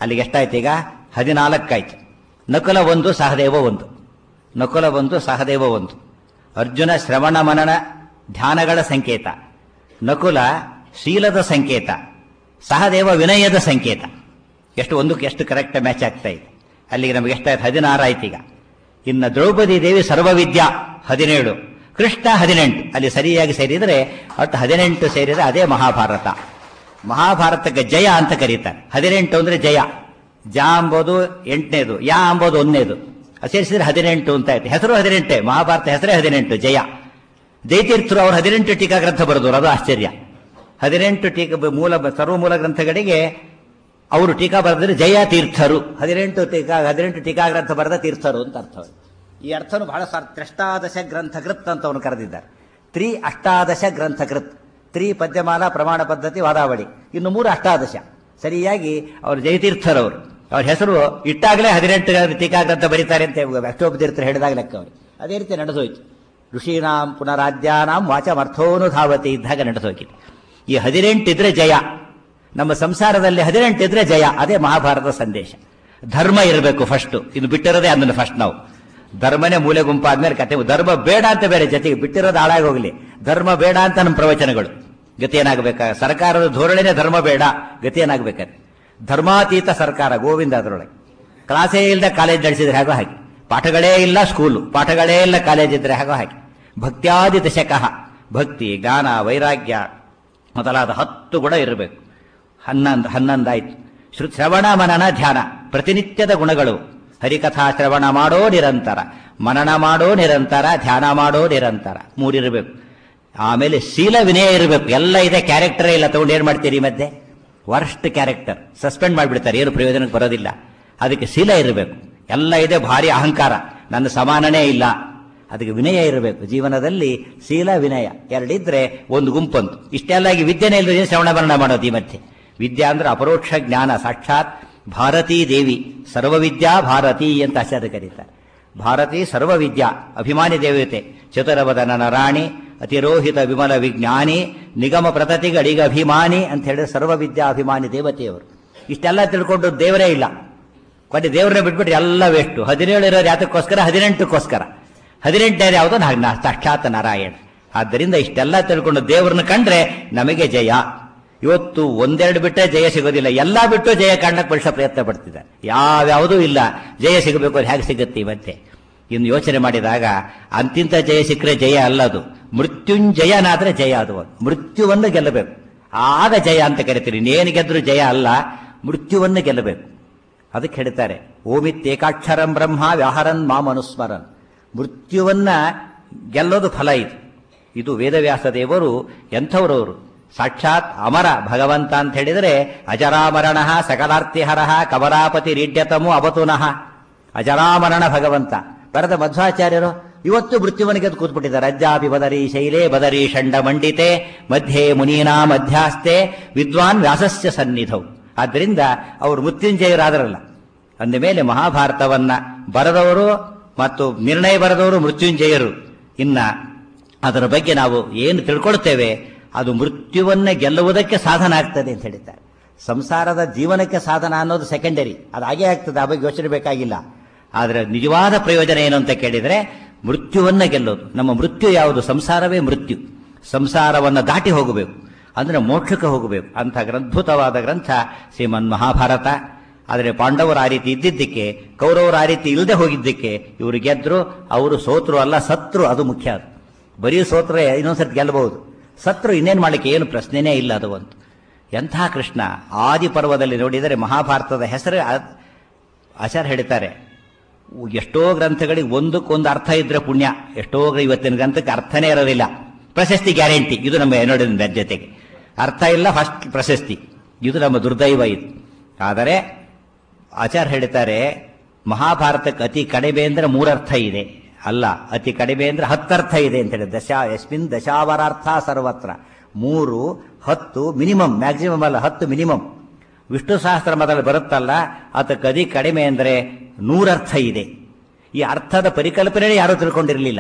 ಅಲ್ಲಿಗೆ ಎಷ್ಟಾಯ್ತು ಈಗ ಹದಿನಾಲ್ಕಾಯ್ತು ನಕುಲ ಒಂದು ಸಹದೇವ ಒಂದು ನಕುಲ ಒಂದು ಸಹದೇವ ಒಂದು ಅರ್ಜುನ ಶ್ರವಣ ಮನನ ಧ್ಯಾನಗಳ ಸಂಕೇತ ನಕುಲ ಶೀಲದ ಸಂಕೇತ ಸಹದೇವ ವಿನಯದ ಸಂಕೇತ ಎಷ್ಟು ಒಂದಕ್ಕೆ ಎಷ್ಟು ಕರೆಕ್ಟ್ ಮ್ಯಾಚ್ ಆಗ್ತಾ ಇದೆ ಅಲ್ಲಿಗೆ ನಮಗೆ ಎಷ್ಟಾಯ್ತು ಹದಿನಾರು ಆಯ್ತು ಈಗ ಇನ್ನು ದ್ರೌಪದಿ ದೇವಿ ಸರ್ವವಿದ್ಯಾ ಹದಿನೇಳು ಕೃಷ್ಣ ಹದಿನೆಂಟು ಅಲ್ಲಿ ಸರಿಯಾಗಿ ಸೇರಿದರೆ ಒಟ್ಟು ಹದಿನೆಂಟು ಸೇರಿದರೆ ಅದೇ ಮಹಾಭಾರತ ಮಹಾಭಾರತಕ್ಕೆ ಜಯ ಅಂತ ಕರೀತಾರೆ ಹದಿನೆಂಟು ಅಂದ್ರೆ ಜಯ ಜ ಅಂಬೋದು ಎಂಟನೇದು ಯಾ ಅಂಬೋದು ಒಂದನೇದು ಅದು ಸೇರಿಸಿದ್ರೆ ಹದಿನೆಂಟು ಅಂತ ಆಯ್ತು ಹೆಸರು ಹದಿನೆಂಟೆ ಮಹಾಭಾರತ ಹೆಸರೇ ಹದಿನೆಂಟು ಜಯ ಜಯತೀರ್ಥರು ಅವರು ಹದಿನೆಂಟು ಟೀಕಾ ಗ್ರಂಥ ಬರೆದವರು ಅದು ಆಶ್ಚರ್ಯ ಹದಿನೆಂಟು ಟೀಕಾ ಮೂಲ ಸರ್ವ ಮೂಲ ಗ್ರಂಥಗಳಿಗೆ ಅವರು ಟೀಕಾ ಬರೆದ್ರೆ ಜಯ ತೀರ್ಥರು ಹದಿನೆಂಟು ಟೀಕಾ ಹದಿನೆಂಟು ಟೀಕಾ ಗ್ರಂಥ ಬರೆದ ತೀರ್ಥರು ಅಂತ ಅರ್ಥ ಈ ಅರ್ಥನು ಬಹಳ ಸಾರ್ ತ್ರಿಷ್ಟಾದಶ ಗ್ರಂಥಕೃತ್ ಅಂತ ಅವನು ಕರೆದಿದ್ದಾರೆ ತ್ರಿ ಅಷ್ಟಾದಶ ಗ್ರಂಥಕೃತ್ ತ್ರಿ ಪದ್ಯಮಾಲಾ ಪ್ರಮಾಣ ಪದ್ಧತಿ ವಾದಾವಳಿ ಇನ್ನು ಮೂರು ಅಷ್ಟಾದಶ ಸರಿಯಾಗಿ ಅವರು ಜಯತೀರ್ಥರವರು ಅವ್ರ ಹೆಸರು ಇಟ್ಟಾಗಲೇ ಹದಿನೆಂಟು ಟೀಕಾ ಗ್ರಂಥ ಬರೀತಾರೆ ಅಂತ ಅಷ್ಟೋಪತೀರ್ಥರು ಹೇಳಿದಾಗ ಲೆಕ್ಕ ಅವರು ಅದೇ ರೀತಿ ನಡೆದೋಯ್ತು ಋಷೀನಾಂ ಪುನರಾದ್ಯಾನಾಂ ವಾಚಮರ್ಥೋನು ಧಾವತಿ ಇದ್ದಾಗ ನಡೆದೋಗಿದೆ ಈ ಹದಿನೆಂಟಿದ್ರೆ ಜಯ ನಮ್ಮ ಸಂಸಾರದಲ್ಲಿ ಹದಿನೆಂಟಿದ್ರೆ ಜಯ ಅದೇ ಮಹಾಭಾರತ ಸಂದೇಶ ಧರ್ಮ ಇರಬೇಕು ಫಸ್ಟ್ ಇದು ಬಿಟ್ಟಿರೋದೇ ಅದನ್ನು ಫಸ್ಟ್ ನಾವು ಧರ್ಮನೇ ಮೂಲೆ ಗುಂಪಾದ್ಮೇಲೆ ಕತೆ ಧರ್ಮ ಬೇಡ ಅಂತ ಬೇರೆ ಜೊತೆಗೆ ಬಿಟ್ಟಿರೋದು ಹಾಳಾಗಿ ಹೋಗ್ಲಿ ಧರ್ಮ ಬೇಡ ಅಂತ ನಮ್ಮ ಪ್ರವಚನಗಳು ಗತಿ ಏನಾಗಬೇಕ ಸರ್ಕಾರದ ಧೋರಣೆನೇ ಧರ್ಮ ಬೇಡ ಗತಿ ಏನಾಗಬೇಕಾದ್ರೆ ಧರ್ಮಾತೀತ ಸರ್ಕಾರ ಗೋವಿಂದ ಅದರೊಳಗೆ ಕ್ಲಾಸೇ ಇಲ್ಲದೆ ಕಾಲೇಜ್ ನಡೆಸಿದ್ರೆ ಹಾಗೋ ಹಾಗೆ ಪಾಠಗಳೇ ಇಲ್ಲ ಸ್ಕೂಲು ಪಾಠಗಳೇ ಇಲ್ಲ ಕಾಲೇಜ್ ಇದ್ರೆ ಹಾಗೋ ಹಾಗೆ ಭಕ್ತ್ಯಾದಿ ದಶಕಃ ಭಕ್ತಿ ಜ್ಞಾನ ವೈರಾಗ್ಯ ಮೊದಲಾದ ಹತ್ತು ಗುಣ ಇರಬೇಕು ಹನ್ನೊಂದು ಹನ್ನೊಂದಾಯ್ತು ಶ್ರು ಶ್ರವಣ ಮನನ ಧ್ಯಾನ ಪ್ರತಿನಿತ್ಯದ ಗುಣಗಳು ಹರಿಕಥಾ ಶ್ರವಣ ಮಾಡೋ ನಿರಂತರ ಮನನ ಮಾಡೋ ನಿರಂತರ ಧ್ಯಾನ ಮಾಡೋ ನಿರಂತರ ಮೂರಿರಬೇಕು ಆಮೇಲೆ ಶೀಲ ವಿನಯ ಇರಬೇಕು ಎಲ್ಲ ಇದೆ ಕ್ಯಾರೆಕ್ಟರೇ ಇಲ್ಲ ತಗೊಂಡು ಏನ್ ಮಾಡ್ತೀರಿ ಈ ಮಧ್ಯೆ ವರ್ಸ್ಟ್ ಕ್ಯಾರೆಕ್ಟರ್ ಸಸ್ಪೆಂಡ್ ಮಾಡಿಬಿಡ್ತಾರೆ ಏನು ಪ್ರಯೋಜನಕ್ಕೆ ಬರೋದಿಲ್ಲ ಅದಕ್ಕೆ ಶೀಲ ಇರಬೇಕು ಎಲ್ಲ ಇದೆ ಭಾರಿ ಅಹಂಕಾರ ನನ್ನ ಸಮಾನನೇ ಇಲ್ಲ ಅದಕ್ಕೆ ವಿನಯ ಇರಬೇಕು ಜೀವನದಲ್ಲಿ ಶೀಲ ವಿನಯ ಎರಡಿದ್ರೆ ಒಂದು ಗುಂಪಂತು ಇಷ್ಟೆಲ್ಲ ಆಗಿ ವಿದ್ಯೆನೇ ಇಲ್ಲದೆ ಶ್ರವಣ ಮರಣ ಮಾಡೋದು ಈ ಮಧ್ಯೆ ವಿದ್ಯಾ ಅಂದ್ರೆ ಅಪರೋಕ್ಷ ಜ್ಞಾನ ಸಾಕ್ಷಾತ್ ಭಾರತೀ ದೇವಿ ಸರ್ವವಿದ್ಯಾ ಭಾರತಿ ಅಂತ ಆಚಾರ್ಯ ಕರೀತಾರೆ ಭಾರತಿ ಸರ್ವವಿದ್ಯಾ ಅಭಿಮಾನಿ ದೇವತೆ ಚತುರವದನ ರಾಣಿ ಅತಿರೋಹಿತ ವಿಮಲ ವಿಜ್ಞಾನಿ ನಿಗಮ ಪ್ರತತಿಗಡಿಗ ಅಭಿಮಾನಿ ಅಂತ ಹೇಳಿದ್ರೆ ಸರ್ವವಿದ್ಯಾ ಅಭಿಮಾನಿ ದೇವತೆಯವರು ಇಷ್ಟೆಲ್ಲ ತಿಳ್ಕೊಂಡು ದೇವರೇ ಇಲ್ಲ ಕೊನೆ ದೇವರನ್ನ ಬಿಟ್ಬಿಟ್ರೆ ಎಲ್ಲ ವೇಸ್ಟು ಹದಿನೇಳು ಇರೋದು ಯಾತಕ್ಕೋಸ್ಕರ ಹದಿನೆಂಟಕ್ಕೋಸ್ಕರ ಹದಿನೆಂಟನೇದು ಯಾವುದು ನಾ- ಸಾಕ್ಷಾತ್ ನಾರಾಯಣ ಆದ್ದರಿಂದ ಇಷ್ಟೆಲ್ಲ ತಿಳ್ಕೊಂಡು ದೇವರನ್ನ ಕಂಡ್ರೆ ನಮಗೆ ಜಯ ಇವತ್ತು ಒಂದೆರಡು ಬಿಟ್ಟರೆ ಜಯ ಸಿಗೋದಿಲ್ಲ ಎಲ್ಲ ಬಿಟ್ಟು ಜಯ ಕಾಣಕ್ಕೆ ಪಡಿಸೋ ಪ್ರಯತ್ನ ಪಡ್ತಿದ್ದಾರೆ ಯಾವ್ಯಾವುದೂ ಇಲ್ಲ ಜಯ ಸಿಗಬೇಕು ಅದು ಹೇಗೆ ಸಿಗುತ್ತೆ ಇವತ್ತೆ ಇನ್ನು ಯೋಚನೆ ಮಾಡಿದಾಗ ಅಂತಿಂತ ಜಯ ಸಿಕ್ಕರೆ ಜಯ ಅಲ್ಲ ಅದು ಮೃತ್ಯುಂಜಯನಾದ್ರೆ ಜಯ ಅದು ಮೃತ್ಯುವನ್ನು ಗೆಲ್ಲಬೇಕು ಆಗ ಜಯ ಅಂತ ಕರಿತೀರಿ ಇನ್ನೇನು ಗೆದ್ರು ಜಯ ಅಲ್ಲ ಮೃತ್ಯುವನ್ನು ಗೆಲ್ಲಬೇಕು ಅದಕ್ಕೆ ಹೇಳ್ತಾರೆ ಓಮಿತ್ಯೇಕಾಕ್ಷರಂ ಬ್ರಹ್ಮ ವ್ಯಾಹರನ್ ಮಾಂ ಅನುಸ್ಮರನ್ ಮೃತ್ಯುವನ್ನ ಗೆಲ್ಲೋದು ಫಲ ಇದು ಇದು ವೇದವ್ಯಾಸ ದೇವರು ಎಂಥವರವರು ಸಾಕ್ಷಾತ್ ಅಮರ ಭಗವಂತ ಅಂತ ಹೇಳಿದರೆ ಅಜರಾಮರಣ ಸಕಲಾರ್ತಿಹರ ಕಮಲಾಪತಿ ರೀಡ್ಯತಮು ಅವತುನಃ ಅಜರಾಮರಣ ಭಗವಂತ ಬರದ ಮಧ್ವಾಚಾರ್ಯರು ಇವತ್ತು ಮೃತ್ಯುವನ್ನು ಗೆದ್ದು ಕೂತ್ಬಿಟ್ಟಿದ್ದಾರೆ ಅಜ್ಜಾಪಿ ಬದರಿ ಶೈಲೇ ಬದರಿ ಷಂಡ ಮಂಡಿತೆ ಮಧ್ಯೆ ಮುನೀನಾ ಮಧ್ಯಾಸ್ತೆ ವಿದ್ವಾನ್ ವ್ಯಾಸಸ್ಯ ಸನ್ನಿಧೌ ಆದ್ದರಿಂದ ಅವರು ಮೃತ್ಯುಂಜಯರಾದರಲ್ಲ ಅಂದ ಮೇಲೆ ಮಹಾಭಾರತವನ್ನ ಬರೆದವರು ಮತ್ತು ನಿರ್ಣಯ ಬರೆದವರು ಮೃತ್ಯುಂಜಯರು ಇನ್ನ ಅದರ ಬಗ್ಗೆ ನಾವು ಏನು ತಿಳ್ಕೊಳ್ತೇವೆ ಅದು ಮೃತ್ಯುವನ್ನ ಗೆಲ್ಲುವುದಕ್ಕೆ ಸಾಧನ ಆಗ್ತದೆ ಅಂತ ಹೇಳಿದ್ದಾರೆ ಸಂಸಾರದ ಜೀವನಕ್ಕೆ ಸಾಧನ ಅನ್ನೋದು ಸೆಕೆಂಡರಿ ಅದು ಹಾಗೆ ಆಗ್ತದೆ ಆ ಬಗ್ಗೆ ಯೋಚನೆ ಬೇಕಾಗಿಲ್ಲ ಆದರೆ ನಿಜವಾದ ಪ್ರಯೋಜನ ಏನು ಅಂತ ಕೇಳಿದರೆ ಮೃತ್ಯುವನ್ನ ಗೆಲ್ಲೋದು ನಮ್ಮ ಮೃತ್ಯು ಯಾವುದು ಸಂಸಾರವೇ ಮೃತ್ಯು ಸಂಸಾರವನ್ನು ದಾಟಿ ಹೋಗಬೇಕು ಅಂದ್ರೆ ಮೋಕ್ಷಕ್ಕೆ ಹೋಗಬೇಕು ಅಂತ ಅದ್ಭುತವಾದ ಗ್ರಂಥ ಶ್ರೀಮನ್ ಮಹಾಭಾರತ ಆದರೆ ಪಾಂಡವರು ಆ ರೀತಿ ಇದ್ದಿದ್ದಕ್ಕೆ ಕೌರವರು ಆ ರೀತಿ ಇಲ್ಲದೆ ಹೋಗಿದ್ದಕ್ಕೆ ಇವರು ಗೆದ್ರು ಅವರು ಸೋತರು ಅಲ್ಲ ಸತ್ರು ಅದು ಮುಖ್ಯ ಅದು ಬರೀ ಸೋತ್ರೆ ಇನ್ನೊಂದ್ಸರ್ತಿ ಗೆಲ್ಲಬಹುದು ಸತ್ರು ಇನ್ನೇನು ಮಾಡಲಿಕ್ಕೆ ಏನು ಪ್ರಶ್ನೆನೇ ಇಲ್ಲ ಅದು ಒಂದು ಎಂಥ ಕೃಷ್ಣ ಆದಿ ಪರ್ವದಲ್ಲಿ ನೋಡಿದರೆ ಮಹಾಭಾರತದ ಹೆಸರು ಆ- ಆಚಾರ್ಯ ಹೇಳ್ತಾರೆ ಎಷ್ಟೋ ಗ್ರಂಥಗಳಿಗೆ ಒಂದಕ್ಕೊಂದು ಅರ್ಥ ಇದ್ರೆ ಪುಣ್ಯ ಎಷ್ಟೋ ಗ್ರ- ಇವತ್ತಿನ ಗ್ರಂಥಕ್ಕೆ ಅರ್ಥನೇ ಇರೋದಿಲ್ಲ ಪ್ರಶಸ್ತಿ ಗ್ಯಾರಂಟಿ ಇದು ನಮ್ಮ ನೋಡಿದ ಜೊತೆಗೆ ಅರ್ಥ ಇಲ್ಲ ಫಸ್ಟ್ ಪ್ರಶಸ್ತಿ ಇದು ನಮ್ಮ ದುರ್ದೈವ ಇದು ಆದರೆ ಆಚಾರ್ಯ ಹೇಳ್ತಾರೆ ಮಹಾಭಾರತಕ್ಕೆ ಅತಿ ಕಡಿಮೆ ಅಂದ್ರೆ ಮೂರರ್ಥ ಇದೆ ಅಲ್ಲ ಅತಿ ಕಡಿಮೆ ಅಂದ್ರೆ ಹತ್ತರ್ಥ ಇದೆ ಅಂತ ಹೇಳಿ ದಶಾ ಯಸ್ಮಿನ್ ದಶಾವರಾರ್ಥ ಸರ್ವತ್ರ ಮೂರು ಹತ್ತು ಮಿನಿಮಮ್ ಮ್ಯಾಕ್ಸಿಮಮ್ ಅಲ್ಲ ಹತ್ತು ಮಿನಿಮಮ್ ವಿಷ್ಣು ಸಹಸ್ರ ಮೊದಲು ಬರುತ್ತಲ್ಲ ಅದಕ್ಕೆ ಅತಿ ಕಡಿಮೆ ಅಂದರೆ ನೂರರ್ಥ ಇದೆ ಈ ಅರ್ಥದ ಪರಿಕಲ್ಪನೆ ಯಾರೂ ತಿಳ್ಕೊಂಡಿರಲಿಲ್ಲ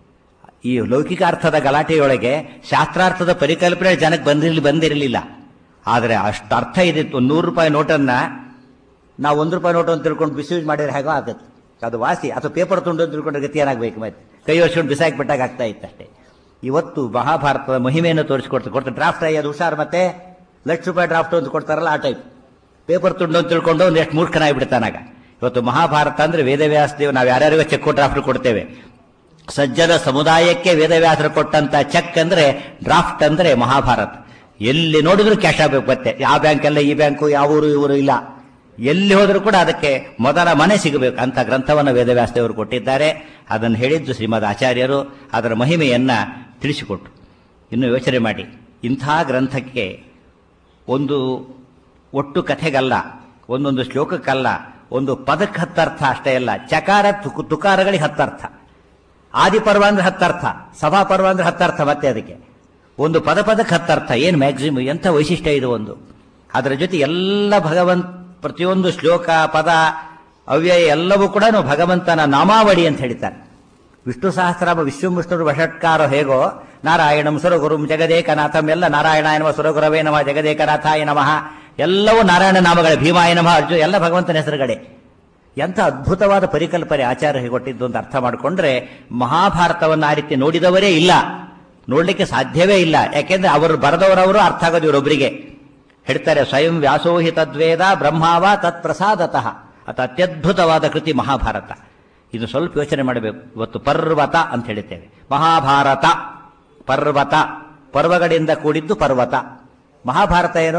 ಈ ಲೌಕಿಕ ಅರ್ಥದ ಗಲಾಟೆಯೊಳಗೆ ಶಾಸ್ತ್ರಾರ್ಥದ ಪರಿಕಲ್ಪನೆ ಜನಕ್ಕೆ ಬಂದಿರಲಿ ಬಂದಿರಲಿಲ್ಲ ಆದರೆ ಅಷ್ಟು ಅರ್ಥ ಇದಿತ್ತು ಒಂದು ನೂರು ರೂಪಾಯಿ ನೋಟನ್ನ ನಾವು ಒಂದು ರೂಪಾಯಿ ನೋಟು ಅಂತ ತಿಳ್ಕೊಂಡು ಬಿಸಿ ಮಾಡಿದ್ರೆ ಹೇಗೋ ಆಗುತ್ತೆ ಅದು ವಾಸಿ ಅಥವಾ ಪೇಪರ್ ತುಂಡು ಅಂತ ತಿಳ್ಕೊಂಡ್ರೆ ಗತಿ ಏನಾಗಬೇಕು ಮತ್ತೆ ಕೈ ವರ್ಷಕೊಂಡು ಬಿಸಾಕಿಬಿಟ್ಟಾಗ ಆಗ್ತಾ ಇತ್ತು ಅಷ್ಟೇ ಇವತ್ತು ಮಹಾಭಾರತದ ಮಹಿಮೆಯನ್ನು ತೋರಿಸಿಕೊಡ್ತಾರೆ ಕೊಡ್ತಾರೆ ಡ್ರಾಫ್ಟ್ ಅದು ಹುಷಾರು ಮತ್ತೆ ಲಕ್ಷ ರೂಪಾಯಿ ಡ್ರಾಫ್ಟ್ ಅಂತ ಕೊಡ್ತಾರಲ್ಲ ಆ ಟೈಪ್ ಪೇಪರ್ ತುಂಡು ಅಂತ ತಿಳ್ಕೊಂಡು ಒಂದು ಎಷ್ಟು ಮೂರ್ಖನಾಗ್ಬಿಡ್ತಾನಾಗ ಇವತ್ತು ಮಹಾಭಾರತ ಅಂದ್ರೆ ವೇದವ್ಯಾಸ ದೇವ್ ನಾವು ಯಾರ್ಯಾರಿಗೂ ಚೆಕ್ ಡ್ರಾಫ್ಟ್ ಕೊಡ್ತೇವೆ ಸಜ್ಜನ ಸಮುದಾಯಕ್ಕೆ ವೇದವ್ಯಾಸರು ಕೊಟ್ಟಂತ ಚೆಕ್ ಅಂದ್ರೆ ಡ್ರಾಫ್ಟ್ ಅಂದ್ರೆ ಮಹಾಭಾರತ ಎಲ್ಲಿ ನೋಡಿದ್ರು ಕ್ಯಾಶ್ ಆಗಬೇಕು ಮತ್ತೆ ಯಾವ ಬ್ಯಾಂಕ್ ಎಲ್ಲ ಈ ಬ್ಯಾಂಕು ಯಾವ ಊರು ಇವರು ಇಲ್ಲ ಎಲ್ಲಿ ಹೋದರೂ ಕೂಡ ಅದಕ್ಕೆ ಮೊದಲ ಮನೆ ಸಿಗಬೇಕು ಅಂತ ಗ್ರಂಥವನ್ನು ವೇದವ್ಯಾಸ ದೇವರು ಕೊಟ್ಟಿದ್ದಾರೆ ಅದನ್ನು ಹೇಳಿದ್ದು ಶ್ರೀಮದ್ ಆಚಾರ್ಯರು ಅದರ ಮಹಿಮೆಯನ್ನ ತಿಳಿಸಿಕೊಟ್ರು ಇನ್ನು ಯೋಚನೆ ಮಾಡಿ ಇಂಥ ಗ್ರಂಥಕ್ಕೆ ಒಂದು ಒಟ್ಟು ಕಥೆಗಲ್ಲ ಒಂದೊಂದು ಶ್ಲೋಕಕ್ಕಲ್ಲ ಒಂದು ಪದಕ್ಕೆ ಹತ್ತರ್ಥ ಅಷ್ಟೇ ಅಲ್ಲ ಚಕಾರ ತುಕು ತುಕಾರಗಳಿಗೆ ಹತ್ತರ್ಥ ಆದಿಪರ್ವ ಅಂದ್ರೆ ಹತ್ತರ್ಥ ಸಭಾಪರ್ವ ಅಂದ್ರೆ ಹತ್ತರ್ಥ ಮತ್ತೆ ಅದಕ್ಕೆ ಒಂದು ಪದ ಪದಕ್ಕೆ ಹತ್ತರ್ಥ ಏನು ಮ್ಯಾಕ್ಸಿಮಮ್ ಎಂಥ ವೈಶಿಷ್ಟ್ಯ ಇದು ಒಂದು ಅದರ ಜೊತೆ ಎಲ್ಲ ಭಗವಂತ ಪ್ರತಿಯೊಂದು ಶ್ಲೋಕ ಪದ ಅವ್ಯಯ ಎಲ್ಲವೂ ಕೂಡ ಭಗವಂತನ ನಾಮಾವಳಿ ಅಂತ ಹೇಳ್ತಾರೆ ವಿಷ್ಣು ಸಹಸ್ರಾಮ ವಿಶ್ವವಿಷ್ಣುರು ವಷಟ್ಕಾರ ಹೇಗೋ ನಾರಾಯಣಂ ಸುರಗುರುಂ ಜಗದೇಕನಾಥಂ ಎಲ್ಲ ನಾರಾಯಣ ಎನ್ನುವ ಸುರಗುರವೇ ನಮ ಜಗದೇಕನಾಥಾಯ ನಮಃ ಎಲ್ಲವೂ ನಾರಾಯಣ ನಾಮಗಳೇ ಭೀಮಾಯ ನಮಃ ಅರ್ಜುನ ಎಲ್ಲ ಭಗವಂತನ ಹೆಸರುಗಳೇ ಎಂಥ ಅದ್ಭುತವಾದ ಪರಿಕಲ್ಪನೆ ಆಚಾರ್ಯ ಕೊಟ್ಟಿದ್ದು ಅಂತ ಅರ್ಥ ಮಾಡಿಕೊಂಡ್ರೆ ಮಹಾಭಾರತವನ್ನು ಆ ರೀತಿ ನೋಡಿದವರೇ ಇಲ್ಲ ನೋಡ್ಲಿಕ್ಕೆ ಸಾಧ್ಯವೇ ಇಲ್ಲ ಯಾಕೆಂದ್ರೆ ಅವರು ಬರೆದವರವರು ಅರ್ಥ ಆಗೋದು ಇವರೊಬ್ಬರಿಗೆ ಹೇಳ್ತಾರೆ ಸ್ವಯಂ ವ್ಯಾಸೋಹಿ ತದ್ವೇದ ಬ್ರಹ್ಮಾವ ತತ್ ಪ್ರಸಾದತಃ ಅತ ಅತ್ಯದ್ಭುತವಾದ ಕೃತಿ ಮಹಾಭಾರತ ಇದು ಸ್ವಲ್ಪ ಯೋಚನೆ ಮಾಡಬೇಕು ಇವತ್ತು ಪರ್ವತ ಅಂತ ಹೇಳ್ತೇವೆ ಮಹಾಭಾರತ ಪರ್ವತ ಪರ್ವಗಳಿಂದ ಕೂಡಿದ್ದು ಪರ್ವತ ಮಹಾಭಾರತ ಏನು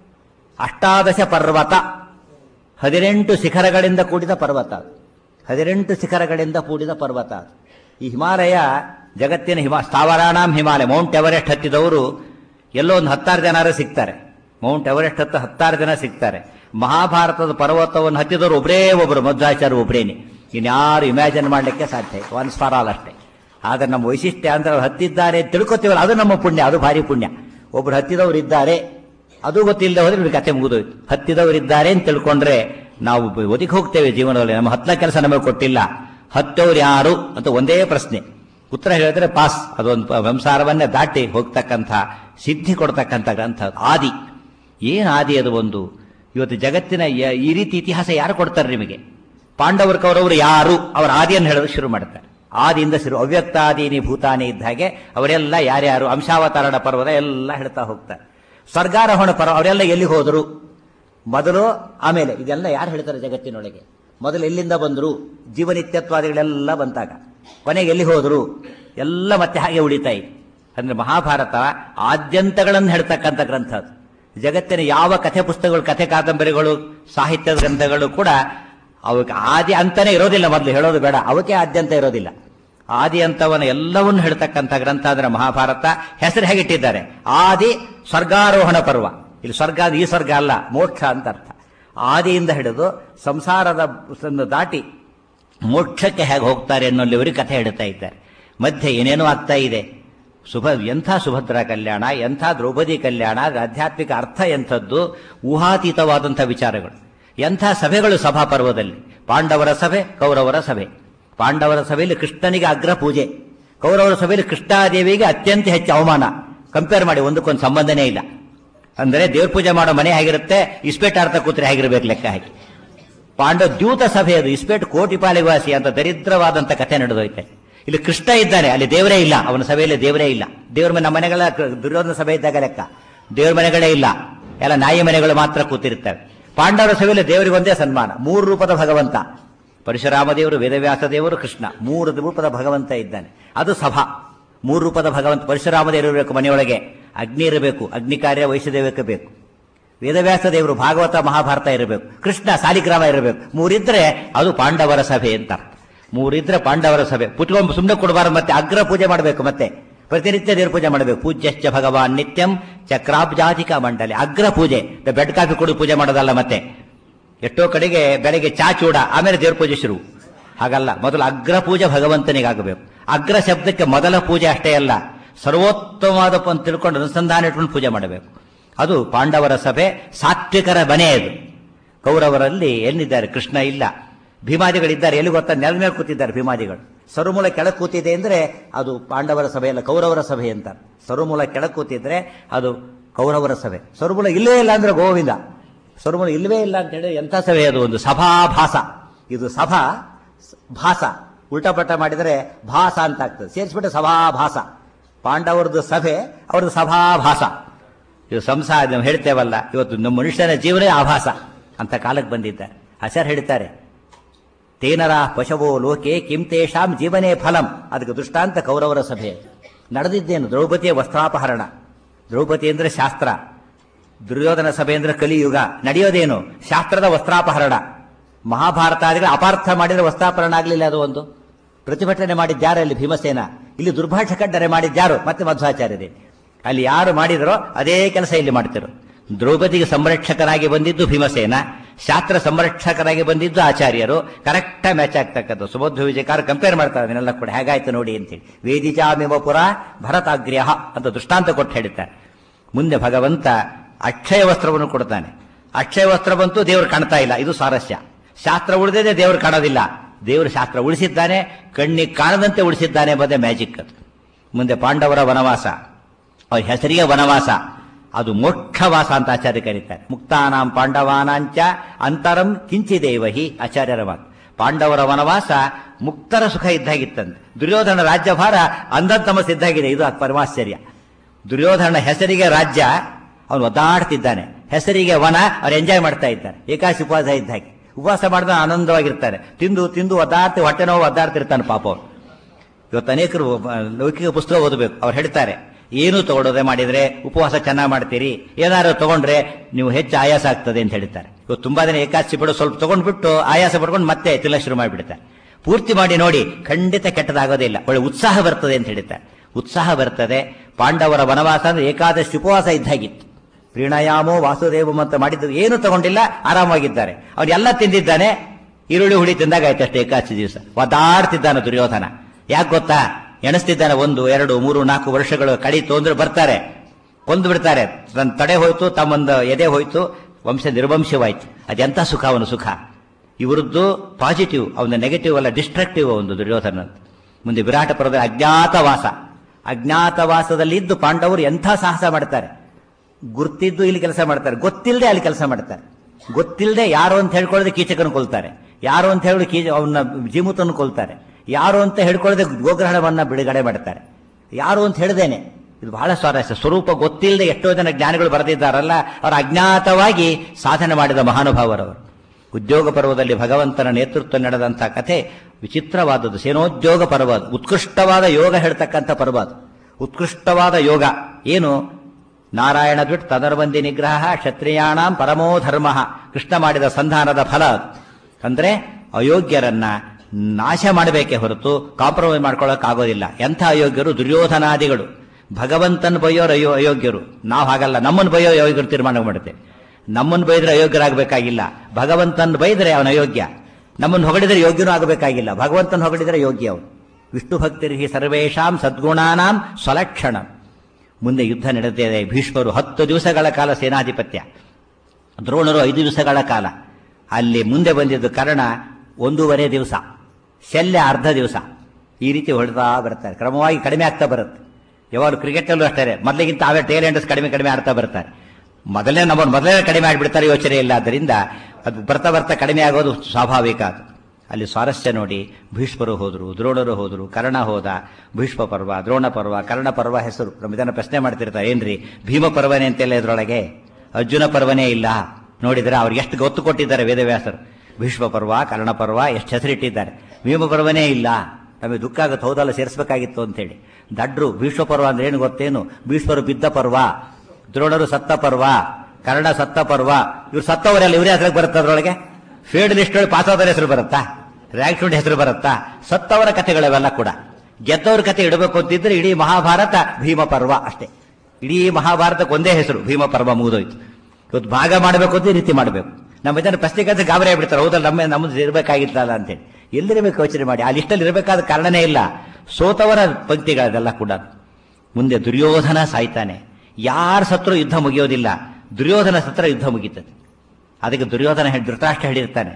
ಅಷ್ಟಾದಶ ಪರ್ವತ ಹದಿನೆಂಟು ಶಿಖರಗಳಿಂದ ಕೂಡಿದ ಪರ್ವತ ಅದು. ಹದಿನೆಂಟು ಶಿಖರಗಳಿಂದ ಕೂಡಿದ ಪರ್ವತ ಅದು. ಈ ಹಿಮಾಲಯ ಜಗತ್ತಿನ ಹಿಮ ಸ್ಥಾವರಾಣಾಂ ಹಿಮಾಲಯ ಮೌಂಟ್ ಎವರೆಸ್ಟ್ ಹತ್ತಿದವರು ಎಲ್ಲೋ ಒಂದು ಹತ್ತಾರು ಜನಾರು ಸಿಗ್ತಾರೆ ಮೌಂಟ್ ಎವರೆಸ್ಟ್ ಹತ್ತ ಹತ್ತಾರು ಜನ ಸಿಗ್ತಾರೆ ಮಹಾಭಾರತದ ಪರ್ವತವನ್ನು ಹತ್ತಿದವರು ಒಬ್ಬರೇ ಒಬ್ಬರು ಮಧ್ವಾಚಾರ್ಯ ಒಬ್ಬರೇನೆ ಇನ್ಯಾರು ಇಮ್ಯಾಜಿನ್ ಮಾಡಲಿಕ್ಕೆ ಸಾಧ್ಯ ಒನ್ಸ್ ಫಾರ್ ಆಲ್ ಅಷ್ಟೇ ಆದ್ರೆ ನಮ್ಮ ವೈಶಿಷ್ಟ್ಯ ಅಂದ್ರೆ ಅವ್ರು ಹತ್ತಿದ್ದಾರೆ ಅಂತ ತಿಳ್ಕೊತೀವಲ್ಲ ಅದು ನಮ್ಮ ಪುಣ್ಯ ಅದು ಭಾರಿ ಪುಣ್ಯ ಒಬ್ರು ಹತ್ತಿದವರು ಇದ್ದಾರೆ ಅದು ಗೊತ್ತಿಲ್ಲದೆ ಹೋದ್ರೆ ಇವ್ರಿಗೆ ಕತೆ ಮುಗಿದೋಯ್ತು ಹತ್ತಿದವರಿದ್ದಾರೆ ಅಂತ ತಿಳ್ಕೊಂಡ್ರೆ ನಾವು ಒದಗಿ ಹೋಗ್ತೇವೆ ಜೀವನದಲ್ಲಿ ನಮ್ಮ ಹತ್ತಲ ಕೆಲಸ ನಮಗೆ ಕೊಟ್ಟಿಲ್ಲ ಹತ್ತವ್ರು ಯಾರು ಅಂತ ಒಂದೇ ಪ್ರಶ್ನೆ ಉತ್ತರ ಹೇಳಿದ್ರೆ ಪಾಸ್ ಅದೊಂದು ಪ- ಸಂಸಾರವನ್ನೇ ದಾಟಿ ಹೋಗ್ತಕ್ಕಂಥ ಸಿದ್ಧಿ ಕೊಡ್ತಕ್ಕಂಥ ಗ್ರಂಥ ಅದು. ಆದಿ ಏನ್ ಆದಿ ಅದು ಒಂದು ಇವತ್ತು ಜಗತ್ತಿನ ಯ- ಈ ರೀತಿ ಇತಿಹಾಸ ಯಾರು ಕೊಡ್ತಾರೆ ನಿಮಗೆ ಪಾಂಡವರ ಕೌರವರು ಯಾರು ಅವರ ಆದಿಯನ್ನು ಹೇಳೋದು ಶುರು ಮಾಡ್ತಾರೆ ಆದಿಯಿಂದ ಶುರು ಅವ್ಯಕ್ತಾದೀನಿ ಭೂತಾನಿ ಇದ್ದ ಹಾಗೆ ಅವರೆಲ್ಲ ಯಾರ್ಯಾರು ಅಂಶಾವತಾರಣ ಪರ್ವದ ಎಲ್ಲ ಹೇಳ್ತಾ ಹೋಗ್ತಾರೆ ಸ್ವರ್ಗಾರೋಹಣ ಪರ್ವ ಅವರೆಲ್ಲ ಎಲ್ಲಿ ಹೋದರು ಮೊದಲು ಆಮೇಲೆ ಇದೆಲ್ಲ ಯಾರು ಹೇಳ್ತಾರೆ ಜಗತ್ತಿನೊಳಗೆ ಮೊದಲು ಎಲ್ಲಿಂದ ಬಂದರು ಜೀವನಿತ್ಯತ್ವಾದಿಗಳೆಲ್ಲ ಬಂತಾಗ ಕೊನೆಗೆ ಎಲ್ಲಿ ಹೋದರು ಎಲ್ಲ ಮತ್ತೆ ಹಾಗೆ ಉಳಿತಾ ಇದೆ ಅಂದ್ರೆ ಮಹಾಭಾರತ ಆದ್ಯಂತಗಳನ್ನು ಹೇಳ್ತಕ್ಕಂಥ ಗ್ರಂಥ ಅದು ಜಗತ್ತಿನ ಯಾವ ಕಥೆ ಪುಸ್ತಕಗಳು ಕಥೆ ಕಾದಂಬರಿಗಳು ಸಾಹಿತ್ಯದ ಗ್ರಂಥಗಳು ಕೂಡ ಅವಕ್ಕೆ ಆದಿ ಅಂತಾನೆ ಇರೋದಿಲ್ಲ ಮೊದಲು ಹೇಳೋದು ಬೇಡ ಅವಕ್ಕೆ ಆದ್ಯಂತ ಇರೋದಿಲ್ಲ ಆದಿ ಅಂತವನ್ನ ಎಲ್ಲವನ್ನೂ ಹೇಳ್ತಕ್ಕಂಥ ಗ್ರಂಥ ಅಂದ್ರೆ ಮಹಾಭಾರತ ಹೆಸರು ಹೇಗಿಟ್ಟಿದ್ದಾರೆ ಆದಿ ಸ್ವರ್ಗಾರೋಹಣ ಪರ್ವ ಇಲ್ಲಿ ಸ್ವರ್ಗ ಅಂದ್ರೆ ಈ ಸ್ವರ್ಗ ಅಲ್ಲ ಮೋಕ್ಷ ಅಂತ ಅರ್ಥ ಆದಿಯಿಂದ ಹಿಡಿದು ಸಂಸಾರದ ಸ- ದಾಟಿ ಮೋಕ್ಷಕ್ಕೆ ಹೇಗೆ ಹೋಗ್ತಾರೆ ಅನ್ನೋಲ್ಲಿವರಿಗೆ ಕಥೆ ಹೇಳ್ತಾ ಇದ್ದಾರೆ ಮಧ್ಯೆ ಏನೇನೋ ಆಗ್ತಾ ಇದೆ ಸುಭ ಎಂಥ ಸುಭದ್ರ ಕಲ್ಯಾಣ ಎಂಥ ದ್ರೌಪದಿ ಕಲ್ಯಾಣ ಅದ್ರ ಆಧ್ಯಾತ್ಮಿಕ ಅರ್ಥ ಎಂಥದ್ದು ಊಹಾತೀತವಾದಂಥ ವಿಚಾರಗಳು ಎಂಥ ಸಭೆಗಳು ಸಭಾ ಪರ್ವದಲ್ಲಿ ಪಾಂಡವರ ಸಭೆ ಕೌರವರ ಸಭೆ ಪಾಂಡವರ ಸಭೆಯಲ್ಲಿ ಕೃಷ್ಣನಿಗೆ ಅಗ್ರ ಪೂಜೆ ಕೌರವರ ಸಭೆಯಲ್ಲಿ ಕೃಷ್ಣಾದೇವಿಗೆ ಅತ್ಯಂತ ಹೆಚ್ಚು ಅವಮಾನ ಕಂಪೇರ್ ಮಾಡಿ ಒಂದಕ್ಕೊಂದು ಸಂಬಂಧನೇ ಇಲ್ಲ ಅಂದರೆ ದೇವ್ರ ಪೂಜೆ ಮಾಡೋ ಮನೆ ಹೇಗಿರುತ್ತೆ ಇಸ್ಪೇಟಾರ್ಥ ಕೂತ್ರೆ ಹೇಗಿರ್ಬೇಕು ಲೆಕ್ಕ ಹಾಕಿ ಪಾಂಡವ ದ್ಯೂತ ಸಭೆ ಅದು ಇಸ್ಪೇಟ್ ಕೋಟಿ ಪಾಲಿವಾಸಿ ಅಂತ ದರಿದ್ರವಾದಂತ ಕಥೆ ನಡೆದೋಯ್ತೆ ಇಲ್ಲಿ ಕೃಷ್ಣ ಇದ್ದಾನೆ ಅಲ್ಲಿ ದೇವರೇ ಇಲ್ಲ ಅವನ ಸಭೆಯಲ್ಲಿ ದೇವರೇ ಇಲ್ಲ ದೇವ್ರ ಮನೆ ನಮ್ಮ ಮನೆಗಳ ದುರ್ಯೋಧನ ಸಭೆ ಇದ್ದಾಗ ಲೆಕ್ಕ ದೇವ್ರ ಮನೆಗಳೇ ಇಲ್ಲ ಎಲ್ಲ ನಾಯಿ ಮನೆಗಳು ಮಾತ್ರ ಕೂತಿರ್ತವೆ ಪಾಂಡವರ ಸಭೆಯಲ್ಲಿ ದೇವರಿಗೆ ಒಂದೇ ಸನ್ಮಾನ ಮೂರು ರೂಪದ ಭಗವಂತ ಪರಶುರಾಮ ದೇವರು ವೇದವ್ಯಾಸ ದೇವರು ಕೃಷ್ಣ ಮೂರು ರೂಪದ ಭಗವಂತ ಇದ್ದಾನೆ ಅದು ಸಭಾ ಮೂರು ರೂಪದ ಭಗವಂತ ಪರಶುರಾಮ ದೇವರು ಇರಬೇಕು ಮನೆಯೊಳಗೆ ಅಗ್ನಿ ಇರಬೇಕು ಅಗ್ನಿ ಕಾರ್ಯ ವೈಶ್ಯದೇವಕ್ಕೆ ಬೇಕು ವೇದವ್ಯಾಸ ದೇವರು ಭಾಗವತ ಮಹಾಭಾರತ ಇರಬೇಕು ಕೃಷ್ಣ ಸಾಲಿಗ್ರಾಮ ಇರಬೇಕು ಮೂರಿದ್ರೆ ಅದು ಪಾಂಡವರ ಸಭೆ ಅಂತ ಅರ್ಥ. ಮೂರಿದ್ರೆ ಪಾಂಡವರ ಸಭೆ ಪುಟ್ಕೊಂಡು ಸುಮ್ಮನೆ ಕೊಡಬಾರದು ಮತ್ತೆ ಅಗ್ರ ಪೂಜೆ ಮಾಡಬೇಕು ಮತ್ತೆ ಪ್ರತಿನಿತ್ಯ ದೇವ್ರ ಪೂಜೆ ಮಾಡಬೇಕು ಪೂಜ್ಯಶ್ಚ ಭಗವಾನ್ ನಿತ್ಯಂ ಚಕ್ರಾಬ್ಜಾಧಿಕ ಮಂಡಲಿ ಅಗ್ರ ಪೂಜೆ ಬೆಡ್ ಕಾಫಿ ಕುಡಿದು ಪೂಜೆ ಮಾಡೋದಲ್ಲ ಮತ್ತೆ ಎಷ್ಟೋ ಕಡೆಗೆ ಬೆಳಗ್ಗೆ ಚಾ ಚೂಡ ಆಮೇಲೆ ದೇವ್ರ ಪೂಜೆ ಶುರು ಹಾಗಲ್ಲ ಮೊದಲು ಅಗ್ರ ಪೂಜೆ ಭಗವಂತನಿಗಾಗಬೇಕು ಅಗ್ರ ಶಬ್ದಕ್ಕೆ ಮೊದಲ ಪೂಜೆ ಅಷ್ಟೇ ಅಲ್ಲ ಸರ್ವೋತ್ತಮವಾದ ಅಂತ ತಿಳ್ಕೊಂಡು ಅನುಸಂಧಾನ ಇಟ್ಕೊಂಡು ಪೂಜೆ ಮಾಡಬೇಕು ಅದು ಪಾಂಡವರ ಸಭೆ ಸಾತ್ವಿಕರ ಮನೆ ಅದು ಕೌರವರಲ್ಲಿ ಎಲ್ಲಿದ್ದಾರೆ ಕೃಷ್ಣ ಇಲ್ಲ ಭೀಮಾದಿಗಳಿದ್ದಾರೆ ಎಲ್ಲಿ ಗೊತ್ತಾ ನೆಲದ ಮೇಲೆ ಕೂತಿದ್ದಾರೆ ಭೀಮಾದಿಗಳು ಸರುಮೂಲ ಕೆಳಗೆ ಕೂತಿದೆ ಅಂದ್ರೆ ಅದು ಪಾಂಡವರ ಸಭೆ ಅಲ್ಲ ಕೌರವರ ಸಭೆ ಅಂತ ಸರುಮೂಲ ಕೆಳಗೆ ಕೂತಿದ್ರೆ ಅದು ಕೌರವರ ಸಭೆ ಸರುಮೂಲ ಇಲ್ಲೇ ಇಲ್ಲ ಅಂದ್ರೆ ಗೋವಿಂದ ಸ್ವರ್ಮೂಲ ಇಲ್ಲವೇ ಇಲ್ಲ ಅಂತ ಹೇಳಿ ಎಂಥ ಸಭೆ ಅದು ಒಂದು ಸಭಾಭಾಸ ಇದು ಸಭಾ ಸ- ಭಾಸ ಉಲ್ಟಾಪಟ್ಟ ಮಾಡಿದರೆ ಭಾಸ ಅಂತ ಆಗ್ತದೆ ಸೇರಿಸ್ಬಿಟ್ಟು ಸಭಾಭಾಸ ಪಾಂಡವರದ್ದು ಸಭೆ ಅವ್ರದ್ದು ಸಭಾಭಾಸ ಇದು ಸಂಸಾರ ನಾವು ಹೇಳ್ತೇವಲ್ಲ ಇವತ್ತು ನಮ್ಮ ಮನುಷ್ಯನ ಜೀವನೇ ಆಭಾಸ ಅಂತ ಕಾಲಕ್ಕೆ ಬಂದಿದ್ದಾರೆ ಆಚಾರ್ಯ ಹೇಳ್ತಾರೆ ತೇನರ ಪಶವೋ ಲೋಕೆ ಕಿಂ ತೇಷಾಂ ಜೀವನೇ ಫಲಂ ಅದಕ್ಕೆ ದೃಷ್ಟಾಂತ ಕೌರವರ ಸಭೆ ನಡೆದಿದ್ದೇನು ದ್ರೌಪದಿಯ ವಸ್ತ್ರಾಪಹರಣ ದ್ರೌಪದಿ ಅಂದ್ರೆ ಶಾಸ್ತ್ರ ದುರ್ಯೋಧನ ಸಭೆ ಅಂದ್ರೆ ಕಲಿಯುಗ ನಡೆಯೋದೇನು ಶಾಸ್ತ್ರದ ವಸ್ತ್ರಾಪಹರಣ ಮಹಾಭಾರತಾದಿಗಳು ಅಪಾರ್ಥ ಮಾಡಿದ್ರೆ ವಸ್ತ್ರಾಪಹರಣ ಆಗಲಿಲ್ಲ ಅದು ಒಂದು ಪ್ರತಿಭಟನೆ ಮಾಡಿದ್ಯಾರು ಅಲ್ಲಿ ಭೀಮಸೇನ ಇಲ್ಲಿ ದುರ್ಭಾಷ ಖಂಡನೆ ಮಾಡಿದ್ಯಾರು ಮತ್ತೆ ಮಧ್ವಾಚಾರ್ಯರೇ ಅಲ್ಲಿ ಯಾರು ಮಾಡಿದರೋ ಅದೇ ಕೆಲಸ ಇಲ್ಲಿ ಮಾಡ್ತಿರೋ ದ್ರೌಪದಿಗೆ ಸಂರಕ್ಷಕರಾಗಿ ಬಂದಿದ್ದು ಭೀಮಸೇನ ಶಾಸ್ತ್ರ ಸಂರಕ್ಷಕರಾಗಿ ಬಂದಿದ್ದು ಆಚಾರ್ಯರು ಕರೆಕ್ಟ್ ಮ್ಯಾಚ್ ಆಗ್ತಕ್ಕದ್ದು ಸುಬೋಧ ವಿಜಯಕಾರ ಕಂಪೇರ್ ಮಾಡ್ತಾರೆ ಅದನ್ನೆಲ್ಲ ಕೂಡ ಹೇಗಾಯ್ತು ನೋಡಿ ಅಂತೇಳಿ ವೇದಿಜಾಮಿವ ಪುರ ಭರತಾಗ್ರ್ಯಹ ಅಂತ ದೃಷ್ಟಾಂತ ಕೊಟ್ಟು ಹೇಳ್ತಾರೆ ಮುಂದೆ ಭಗವಂತ ಅಕ್ಷಯ ವಸ್ತ್ರವನ್ನು ಕೊಡ್ತಾನೆ ಅಕ್ಷಯ ವಸ್ತ್ರ ಬಂತು ದೇವರು ಕಾಣ್ತಾ ಇಲ್ಲ ಇದು ಸ್ವಾರಸ್ಯ ಶಾಸ್ತ್ರ ಉಳಿದಿದೆ ದೇವರು ಕಾಣೋದಿಲ್ಲ ದೇವರು ಶಾಸ್ತ್ರ ಉಳಿಸಿದ್ದಾನೆ ಕಣ್ಣಿಗೆ ಕಾಣದಂತೆ ಉಳಿಸಿದ್ದಾನೆ ಎಂಬುದೇ ಮ್ಯಾಜಿಕ್ ಅದು ಮುಂದೆ ಪಾಂಡವರ ವನವಾಸ ಅವ್ರ ಹೆಸರಿಗೆ ವನವಾಸ ಅದು ಮೋಕ್ಷವಾಸ ಅಂತ ಆಚಾರ್ಯ ಕರೀತಾರೆ ಮುಕ್ತಾನಾಂ ಪಾಂಡವಾನಾಂಚ ಅಂತರಂ ಕಿಂಚಿದೇವಹಿ ಆಚಾರ್ಯರ ಮಾತು ಪಾಂಡವರ ವನವಾಸ ಮುಕ್ತರ ಸುಖ ಇದ್ದಾಗಿತ್ತಂತೆ ದುರ್ಯೋಧನ ರಾಜ್ಯಭಾರ ಅಂಧತಮಸ್ ಇದ್ದಾಗಿದೆ ಇದು ಪರಮಾಶ್ಚರ್ಯ ದುರ್ಯೋಧನ ಹೆಸರಿಗೆ ರಾಜ್ಯ ಅವನು ಒದ್ದಾಡ್ತಿದ್ದಾನೆ ಹೆಸರಿಗೆ ವನ ಅವ್ರು ಎಂಜಾಯ್ ಮಾಡ್ತಾ ಇದ್ದಾರೆ ಏಕಾಶಿ ಉಪವಾಸ ಇದ್ದ ಹಾಗೆ ಉಪವಾಸ ಮಾಡಿದ ಆನಂದವಾಗಿರ್ತಾರೆ ತಿಂದು ತಿಂದು ಒದ್ದಾಡ್ತಿ ಹೊಟ್ಟೆ ನೋವು ಒದ್ದಾಡ್ತಿರ್ತಾನೆ ಪಾಪ ಅವ್ರು ಇವತ್ತು ಅನೇಕರು ಅಹ್, ಲೌಕಿಕ ಪುಸ್ತಕ ಓದಬೇಕು ಅವ್ರು ಹೇಳ್ತಾರೆ ಏನು ತಗೊಳ್ಳೋದೆ ಮಾಡಿದ್ರೆ ಉಪವಾಸ ಚೆನ್ನಾಗಿ ಮಾಡ್ತೀರಿ ಏನಾದ್ರು ತಗೊಂಡ್ರೆ ನೀವು ಹೆಚ್ಚು ಆಯಾಸ ಆಗ್ತದೆ ಅಂತ ಹೇಳ್ತಾರೆ ಇವತ್ತು ತುಂಬಾ ದಿನ ಏಕಾದಶಿ ಬಿಡು ಸ್ವಲ್ಪ ತಗೊಂಡ್ಬಿಟ್ಟು ಆಯಾಸ ಪಡ್ಕೊಂಡು ಮತ್ತೆ ತಿನ್ನ ಶುರು ಮಾಡಿಬಿಡ್ತಾರೆ ಪೂರ್ತಿ ಮಾಡಿ ನೋಡಿ ಖಂಡಿತ ಕೆಟ್ಟದಾಗೋದಿಲ್ಲ ಒಳ್ಳೆ ಉತ್ಸಾಹ ಬರ್ತದೆ ಅಂತ ಹೇಳ್ತಾರೆ ಉತ್ಸಾಹ ಬರ್ತದೆ ಪಾಂಡವರ ವನವಾಸ ಅಂದ್ರೆ ಏಕಾದಶಿ ಉಪವಾಸ ಇದ್ದಾಗಿತ್ತು ಪ್ರೀಣಯಾಮೋ ವಾಸುದೇವಂ ಅಂತ ಮಾಡಿದ್ದು ಏನು ತಗೊಂಡಿಲ್ಲ ಆರಾಮಾಗಿದ್ದಾರೆ ಅವನ್ನೆಲ್ಲ ತಿಂದಿದ್ದಾನೆ ಈರುಳ್ಳಿ ಹುಳಿ ತಿಂದಾಗ ಆಯ್ತು ಅಷ್ಟೇ ಏಕಾದಶಿ ದಿವಸ ಒದಾಡ್ತಿದ್ದಾನೆ ದುರ್ಯೋಧನ ಯಾಕೆ ಗೊತ್ತಾ ಎಣಿಸ್ತಿದ್ದಾನೆ ಒಂದು ಎರಡು ಮೂರು ನಾಲ್ಕು ವರ್ಷಗಳು ಕಳೀತು ಅಂದ್ರೆ ಬರ್ತಾರೆ ಕೊಂದು ಬಿಡ್ತಾರೆ ತನ್ನ ತಡೆ ಹೋಯ್ತು ತಮ್ಮೊಂದು ಎದೆ ಹೋಯ್ತು ವಂಶ ನಿರ್ವಂಶವಾಯ್ತು ಅದೆಂತ ಸುಖ ಅವನ ಸುಖ ಇವರದ್ದು ಪಾಸಿಟಿವ್ ಅವನ ನೆಗೆಟಿವ್ ಅಲ್ಲ ಡಿಸ್ಟ್ರಕ್ಟಿವ್ ಒಂದು ದುರ್ಯೋಧನ ಮುಂದೆ ವಿರಾಟ ಪರ್ವದ ಅಜ್ಞಾತವಾಸ ಅಜ್ಞಾತವಾಸದಲ್ಲಿ ಇದ್ದು ಪಾಂಡವರು ಎಂಥ ಸಾಹಸ ಮಾಡ್ತಾರೆ ಗುರ್ತಿದ್ದು ಇಲ್ಲಿ ಕೆಲಸ ಮಾಡ್ತಾರೆ ಗೊತ್ತಿಲ್ಲದೆ ಅಲ್ಲಿ ಕೆಲಸ ಮಾಡ್ತಾರೆ ಗೊತ್ತಿಲ್ಲದೆ ಯಾರು ಅಂತ ಹೇಳ್ಕೊಳ್ಳದೆ ಕೀಚಕನ ಕೊಲ್ತಾರೆ ಯಾರು ಅಂತ ಹೇಳಿ ಕೀಚ ಅವನ್ನ ಜೀಮುತನ್ನು ಕೊಲ್ತಾರೆ ಯಾರು ಅಂತ ಹೇಳ್ಕೊಳ್ಳದೆ ಗೋಗ್ರಹಣವನ್ನ ಬಿಡುಗಡೆ ಮಾಡ್ತಾರೆ ಯಾರು ಅಂತ ಹೇಳ್ದೇನೆ ಇದು ಬಹಳ ಸ್ವಾರಸ್ಯ ಸ್ವರೂಪ ಗೊತ್ತಿಲ್ಲದೆ ಎಷ್ಟೋ ಜನ ಜ್ಞಾನಿಗಳು ಬರೆದಿದ್ದಾರಲ್ಲ ಅವರು ಅಜ್ಞಾತವಾಗಿ ಸಾಧನೆ ಮಾಡಿದ ಮಹಾನುಭಾವರವರು ಉದ್ಯೋಗ ಪರ್ವದಲ್ಲಿ ಭಗವಂತನ ನೇತೃತ್ವ ನಡೆದಂಥ ಕಥೆ ವಿಚಿತ್ರವಾದದ್ದು ಸೇನೋದ್ಯೋಗ ಪರ್ವ ಅದು. ಉತ್ಕೃಷ್ಟವಾದ ಯೋಗ ಹೇಳ್ತಕ್ಕಂಥ ಪರ್ವ ಅದು. ಉತ್ಕೃಷ್ಟವಾದ ಯೋಗ ಏನು ನಾರಾಯಣ ಬಿಟ್ಟು ತದರ್ಬಂದಿ ನಿಗ್ರಹ ಕ್ಷತ್ರಿಯಾಣಾಂ ಪರಮೋ ಧರ್ಮ ಕೃಷ್ಣ ಮಾಡಿದ ಸಂಧಾನದ ಫಲ ಅದು. ಅಂದ್ರೆ ಅಯೋಗ್ಯರನ್ನ ನಾಶ ಮಾಡಬೇಕೇ ಹೊರತು ಕಾಂಪ್ರಮೈಸ್ ಮಾಡ್ಕೊಳ್ಳೋಕ್ಕಾಗೋದಿಲ್ಲ ಎಂಥ ಅಯೋಗ್ಯರು ದುರ್ಯೋಧನಾದಿಗಳು ಭಗವಂತನ ಬೈಯೋರು ಅಯೋ ಅಯೋಗ್ಯರು ನಾವು ಹಾಗಲ್ಲ ನಮ್ಮನ್ನು ಬೈಯೋ ಅಯೋಗ್ಯರು ತೀರ್ಮಾನ ಮಾಡುತ್ತೇವೆ ನಮ್ಮನ್ನು ಬೈದ್ರೆ ಅಯೋಗ್ಯರಾಗಬೇಕಾಗಿಲ್ಲ ಭಗವಂತನ ಬೈದ್ರೆ ಅವನ ಅಯೋಗ್ಯ ನಮ್ಮನ್ನು ಹೊಗಳಿದ್ರೆ ಯೋಗ್ಯನೂ ಆಗಬೇಕಾಗಿಲ್ಲ ಭಗವಂತನ ಹೊಗಳಿದ್ರೆ ಯೋಗ್ಯ ಅವನು ವಿಷ್ಣು ಭಕ್ತರಿಗೆ ಸರ್ವೇಶಾಂ ಸದ್ಗುಣಾನಾಂ ಸ್ವಲಕ್ಷಣ ಮುಂದೆ ಯುದ್ಧ ನಡೆದಿದೆ ಭೀಷ್ಮರು ಹತ್ತು ದಿವಸಗಳ ಕಾಲ ಸೇನಾಧಿಪತ್ಯ ದ್ರೋಣರು ಐದು ದಿವಸಗಳ ಕಾಲ ಅಲ್ಲಿ ಮುಂದೆ ಬಂದಿದ್ದು ಕರ್ಣ ಒಂದೂವರೆ ದಿವಸ ಶಲ್ಯ ಅರ್ಧ ದಿವಸ ಈ ರೀತಿ ಹೊಡೆತಾ ಬರ್ತಾರೆ ಕ್ರಮವಾಗಿ ಕಡಿಮೆ ಆಗ್ತಾ ಬರುತ್ತೆ ಯಾವಾಗಲೂ ಕ್ರಿಕೆಟಲ್ಲೂ ಅಷ್ಟೇ ಮೊದಲಿಗಿಂತ ಅವೇ ಟೇಲ್ ಎಂಡರ್ಸ್ ಕಡಿಮೆ ಕಡಿಮೆ ಆಡ್ತಾ ಬರ್ತಾರೆ ಮೊದಲೇ ನಮ್ಮ ಮೊದಲೇ ಕಡಿಮೆ ಆಗಿಬಿಡ್ತಾರೆ ಯೋಚನೆ ಇಲ್ಲ ಅದರಿಂದ ಅದು ಬರ್ತಾ ಬರ್ತಾ ಕಡಿಮೆ ಆಗೋದು ಸ್ವಾಭಾವಿಕ ಅದು ಅಲ್ಲಿ ಸ್ವಾರಸ್ಯ ನೋಡಿ ಭೀಷ್ಮರು ಹೋದರು ದ್ರೋಣರು ಹೋದರು ಕರ್ಣ ಹೋದ ಭೀಷ್ಮ ಪರ್ವ ದ್ರೋಣ ಪರ್ವ ಕರ್ಣ ಪರ್ವ ಹೆಸರು ನಮ್ಮ ಇದನ್ನ ಪ್ರಶ್ನೆ ಮಾಡ್ತಿರ್ತಾರೆ ಏನ್ರಿ ಭೀಮ ಪರ್ವನೇ ಅಂತೆಲ್ಲ ಇದ್ರೊಳಗೆ ಅರ್ಜುನ ಪರ್ವನೇ ಇಲ್ಲ ನೋಡಿದ್ರೆ ಅವ್ರಿಗೆ ಎಷ್ಟು ಗೊತ್ತು ಕೊಟ್ಟಿದ್ದಾರೆ ವೇದವ್ಯಾಸರು ಭೀಷ್ಮ ಪರ್ವ ಕರ್ಣ ಪರ್ವ ಎಷ್ಟು ಹೆಸರಿಟ್ಟಿದ್ದಾರೆ ಭೀಮ ಪರ್ವನೇ ಇಲ್ಲ ನಮಗೆ ದುಃಖ ಆಗುತ್ತೆ ಹೌದಲ್ಲ ಸೇರಿಸಬೇಕಾಗಿತ್ತು ಅಂತೇಳಿ ದಡ್ರು ಭೀಷ್ಮ ಪರ್ವ ಅಂದ್ರೆ ಏನು ಗೊತ್ತೇನು ಭೀಷ್ಮರು ಬಿದ್ದ ಪರ್ವ ದ್ರೋಣರು ಸತ್ತ ಪರ್ವ ಕರ್ಣ ಸತ್ತ ಪರ್ವ ಇವ್ರು ಸತ್ತವರೆಲ್ಲ ಇವರೇ ಹೆಸರಿಗೆ ಬರುತ್ತೆ ಅದ್ರೊಳಗೆ ಫೀಲ್ಡ್ ಲಿಸ್ಟ್ ಒಳಗೆ ಪಾಸ್ ಆದವ್ರ ಹೆಸರು ಬರುತ್ತಾ ರ್ಯಾಂಕ್ ಶೂಟ್ ಹೆಸರು ಬರುತ್ತಾ ಸತ್ತವರ ಕಥೆಗಳವೆಲ್ಲ ಕೂಡ ಗೆದ್ದವ್ರ ಕಥೆ ಇಡಬೇಕು ಅಂತಿದ್ರೆ ಇಡೀ ಮಹಾಭಾರತ ಭೀಮ ಪರ್ವ ಅಷ್ಟೇ ಇಡೀ ಮಹಾಭಾರತಕ್ಕೆ ಒಂದೇ ಹೆಸರು ಭೀಮ ಪರ್ವ ಮುಗಿದೋಯ್ತು ಇವತ್ತು ಭಾಗ ಮಾಡಬೇಕು ಅಂತ ಈ ರೀತಿ ಮಾಡಬೇಕು ನಮ್ಮ ಇದನ್ನು ಪ್ರಶ್ನೆಗೆ ಗಾಬರಿ ಆಗ್ಬಿಡ್ತಾರೆ ಹೌದಲ್ಲ ನಮ್ಮ ನಮ್ಮದು ಇರಬೇಕಾಗಿತ್ತಲ್ಲ ಅಂತೇಳಿ ಎಲ್ಲಿರಬೇಕು ಯೋಚನೆ ಮಾಡಿ ಆ ಲಿಸ್ಟಲ್ಲಿ ಇರಬೇಕಾದ ಕಾರಣನೇ ಇಲ್ಲ ಸೋತವರ ಪಂಕ್ತಿಗಳದೆಲ್ಲ ಕೂಡ ಮುಂದೆ ದುರ್ಯೋಧನ ಸಾಯ್ತಾನೆ ಯಾರು ಸತ್ರು ಯುದ್ಧ ಮುಗಿಯೋದಿಲ್ಲ ದುರ್ಯೋಧನ ಸತ್ರ ಯುದ್ಧ ಮುಗೀತದೆ ಅದಕ್ಕೆ ದುರ್ಯೋಧನ ಹೇಳಿ ಧೃತರಾಷ್ಟ್ರ ಹೇಳಿರ್ತಾನೆ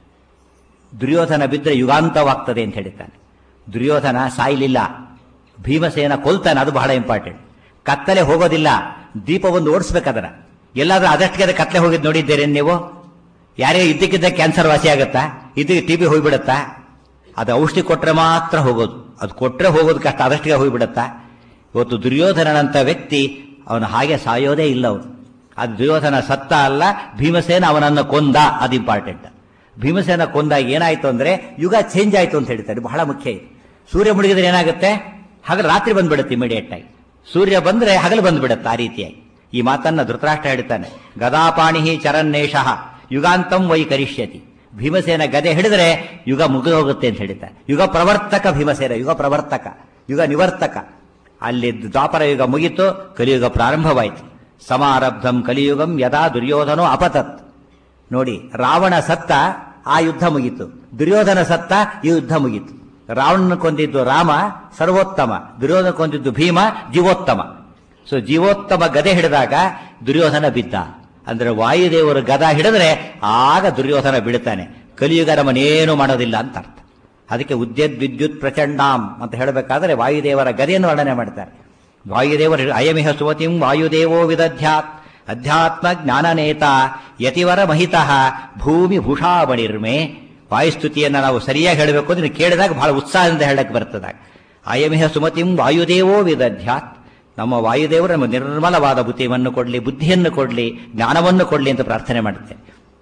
ದುರ್ಯೋಧನ ಬಿದ್ದರೆ ಯುಗಾಂತವಾಗ್ತದೆ ಅಂತ ಹೇಳಿರ್ತಾನೆ ದುರ್ಯೋಧನ ಸಾಯ್ಲಿಲ್ಲ ಭೀಮಸೇನ ಕೊಲ್ತಾನೆ ಅದು ಬಹಳ ಇಂಪಾರ್ಟೆಂಟ್ ಕತ್ತಲೆ ಹೋಗೋದಿಲ್ಲ ದೀಪವೊಂದು ಓಡಿಸ್ಬೇಕದರ ಎಲ್ಲಾದ್ರೂ ಅದಷ್ಟಿಗೆ ಅದು ಕತ್ಲೆ ಹೋಗಿದ್ ನೋಡಿದ್ದೀರಿ ನೀವು ಯಾರಿಗೆ ಇದ್ದಕ್ಕಿದ್ದ ಕ್ಯಾನ್ಸರ್ ವಾಸಿ ಆಗುತ್ತಾ ಇದಕ್ಕೆ ಟಿ ಬಿ ಹೋಗ್ಬಿಡುತ್ತಾ ಅದು ಔಷಧಿ ಕೊಟ್ರೆ ಮಾತ್ರ ಹೋಗೋದು ಅದು ಕೊಟ್ರೆ ಹೋಗೋದು ಕಷ್ಟ ಅದಷ್ಟಿಗೆ ಹೋಗ್ಬಿಡುತ್ತಾ ಇವತ್ತು ದುರ್ಯೋಧನನಂತ ವ್ಯಕ್ತಿ ಅವನು ಹಾಗೆ ಸಾಯೋದೇ ಇಲ್ಲ ಅವನು ಅದು ದುರ್ಯೋಧನ ಸತ್ತ ಅಲ್ಲ ಭೀಮಸೇನ ಅವನನ್ನು ಕೊಂದ ಅದು ಇಂಪಾರ್ಟೆಂಟ್ ಭೀಮಸೇನ ಕೊಂದಾಗ ಏನಾಯ್ತು ಅಂದ್ರೆ ಯುಗ ಚೇಂಜ್ ಆಯ್ತು ಅಂತ ಹೇಳ್ತಾರೆ ಬಹಳ ಮುಖ್ಯ ಇದು ಸೂರ್ಯ ಮುಳುಗಿದ್ರೆ ಏನಾಗುತ್ತೆ ಹಗಲು ರಾತ್ರಿ ಬಂದ್ಬಿಡುತ್ತೆ ಇಮಿಡಿಯೇಟ್ ಆಗಿ ಸೂರ್ಯ ಬಂದ್ರೆ ಹಗಲು ಬಂದ್ಬಿಡುತ್ತೆ ಆ ರೀತಿಯಾಗಿ ಈ ಮಾತನ್ನ ಧೃತರಾಷ್ಟ್ರ ಹೇಳ್ತಾನೆ ಗದಾಪಾಣಿ ಚರನ್ನೇಶ ಯುಗಾಂತಂ ವೈ ಕರಿಷ್ಯತಿ ಭೀಮಸೇನ ಗದೆ ಹಿಡಿದ್ರೆ ಯುಗ ಮುಗಿದು ಹೋಗುತ್ತೆ ಅಂತ ಹೇಳ್ತಾರೆ ಯುಗ ಪ್ರವರ್ತಕ ಭೀಮಸೇನ ಯುಗ ಪ್ರವರ್ತಕ ಯುಗ ನಿವರ್ತಕ ಅಲ್ಲಿ ದ್ವಾಪರ ಯುಗ ಮುಗಿತು ಕಲಿಯುಗ ಪ್ರಾರಂಭವಾಯಿತು ಸಮಾರಬ್ಧಂ ಕಲಿಯುಗಂ ಯದಾ ದುರ್ಯೋಧನೋ ಅಪತತ್ ನೋಡಿ ರಾವಣ ಸತ್ತ ಆ ಯುದ್ಧ ಮುಗೀತು ದುರ್ಯೋಧನ ಸತ್ತ ಈ ಯುದ್ಧ ಮುಗೀತು ರಾವಣನ ಕೊಂದಿದ್ದು ರಾಮ ಸರ್ವೋತ್ತಮ ದುರ್ಯೋಧನ ಕೊಂದಿದ್ದು ಭೀಮ ಜೀವೋತ್ತಮ ಸೊ ಜೀವೋತ್ತಮ ಗದೆ ಹಿಡಿದಾಗ ದುರ್ಯೋಧನ ಬಿದ್ದ ಅಂದ್ರೆ ವಾಯುದೇವರು ಗದ ಹಿಡಿದ್ರೆ ಆಗ ದುರ್ಯೋಧನ ಬಿಡುತ್ತಾನೆ ಕಲಿಯುಗ ನಮ್ಮನೇನು ಮಾಡೋದಿಲ್ಲ ಅಂತ ಅರ್ಥ ಅದಕ್ಕೆ ಉದ್ಯದ್ ವಿದ್ಯುತ್ ಪ್ರಚಂಡಾಂ ಅಂತ ಹೇಳಬೇಕಾದ್ರೆ ವಾಯುದೇವರ ಗದೆಯನ್ನು ವರ್ಣನೆ ಮಾಡ್ತಾರೆ ವಾಯುದೇವರು ಅಯಮಿಹ ಸುಮತಿಂ ವಾಯುದೇವೋ ವಿದಧ್ಯಾತ್ ಅಧ್ಯಾತ್ಮ ಜ್ಞಾನನೇತ ಯತಿವರ ಮಹಿತಃ ಭೂಮಿ ಭೂಷಾಮಣಿರ್ಮೆ ವಾಯುಸ್ತುತಿಯನ್ನು ನಾವು ಸರಿಯಾಗಿ ಹೇಳಬೇಕು ಅಂದ್ರೆ ಕೇಳಿದಾಗ ಬಹಳ ಉತ್ಸಾಹದಿಂದ ಹೇಳಕ್ಕೆ ಬರ್ತದಾಗ ಅಯಮಿಹ ಸುಮತಿಂ ವಾಯುದೇವೋ ವಿದಧ್ಯಾತ್ ನಮ್ಮ ವಾಯುದೇವರು ನಮ್ಮ ನಿರ್ಮಲವಾದ ಬುದ್ಧಿಯನ್ನು ಕೊಡಲಿ ಬುದ್ಧಿಯನ್ನು ಕೊಡಲಿ ಜ್ಞಾನವನ್ನು ಕೊಡಲಿ ಅಂತ ಪ್ರಾರ್ಥನೆ ಮಾಡುತ್ತೆ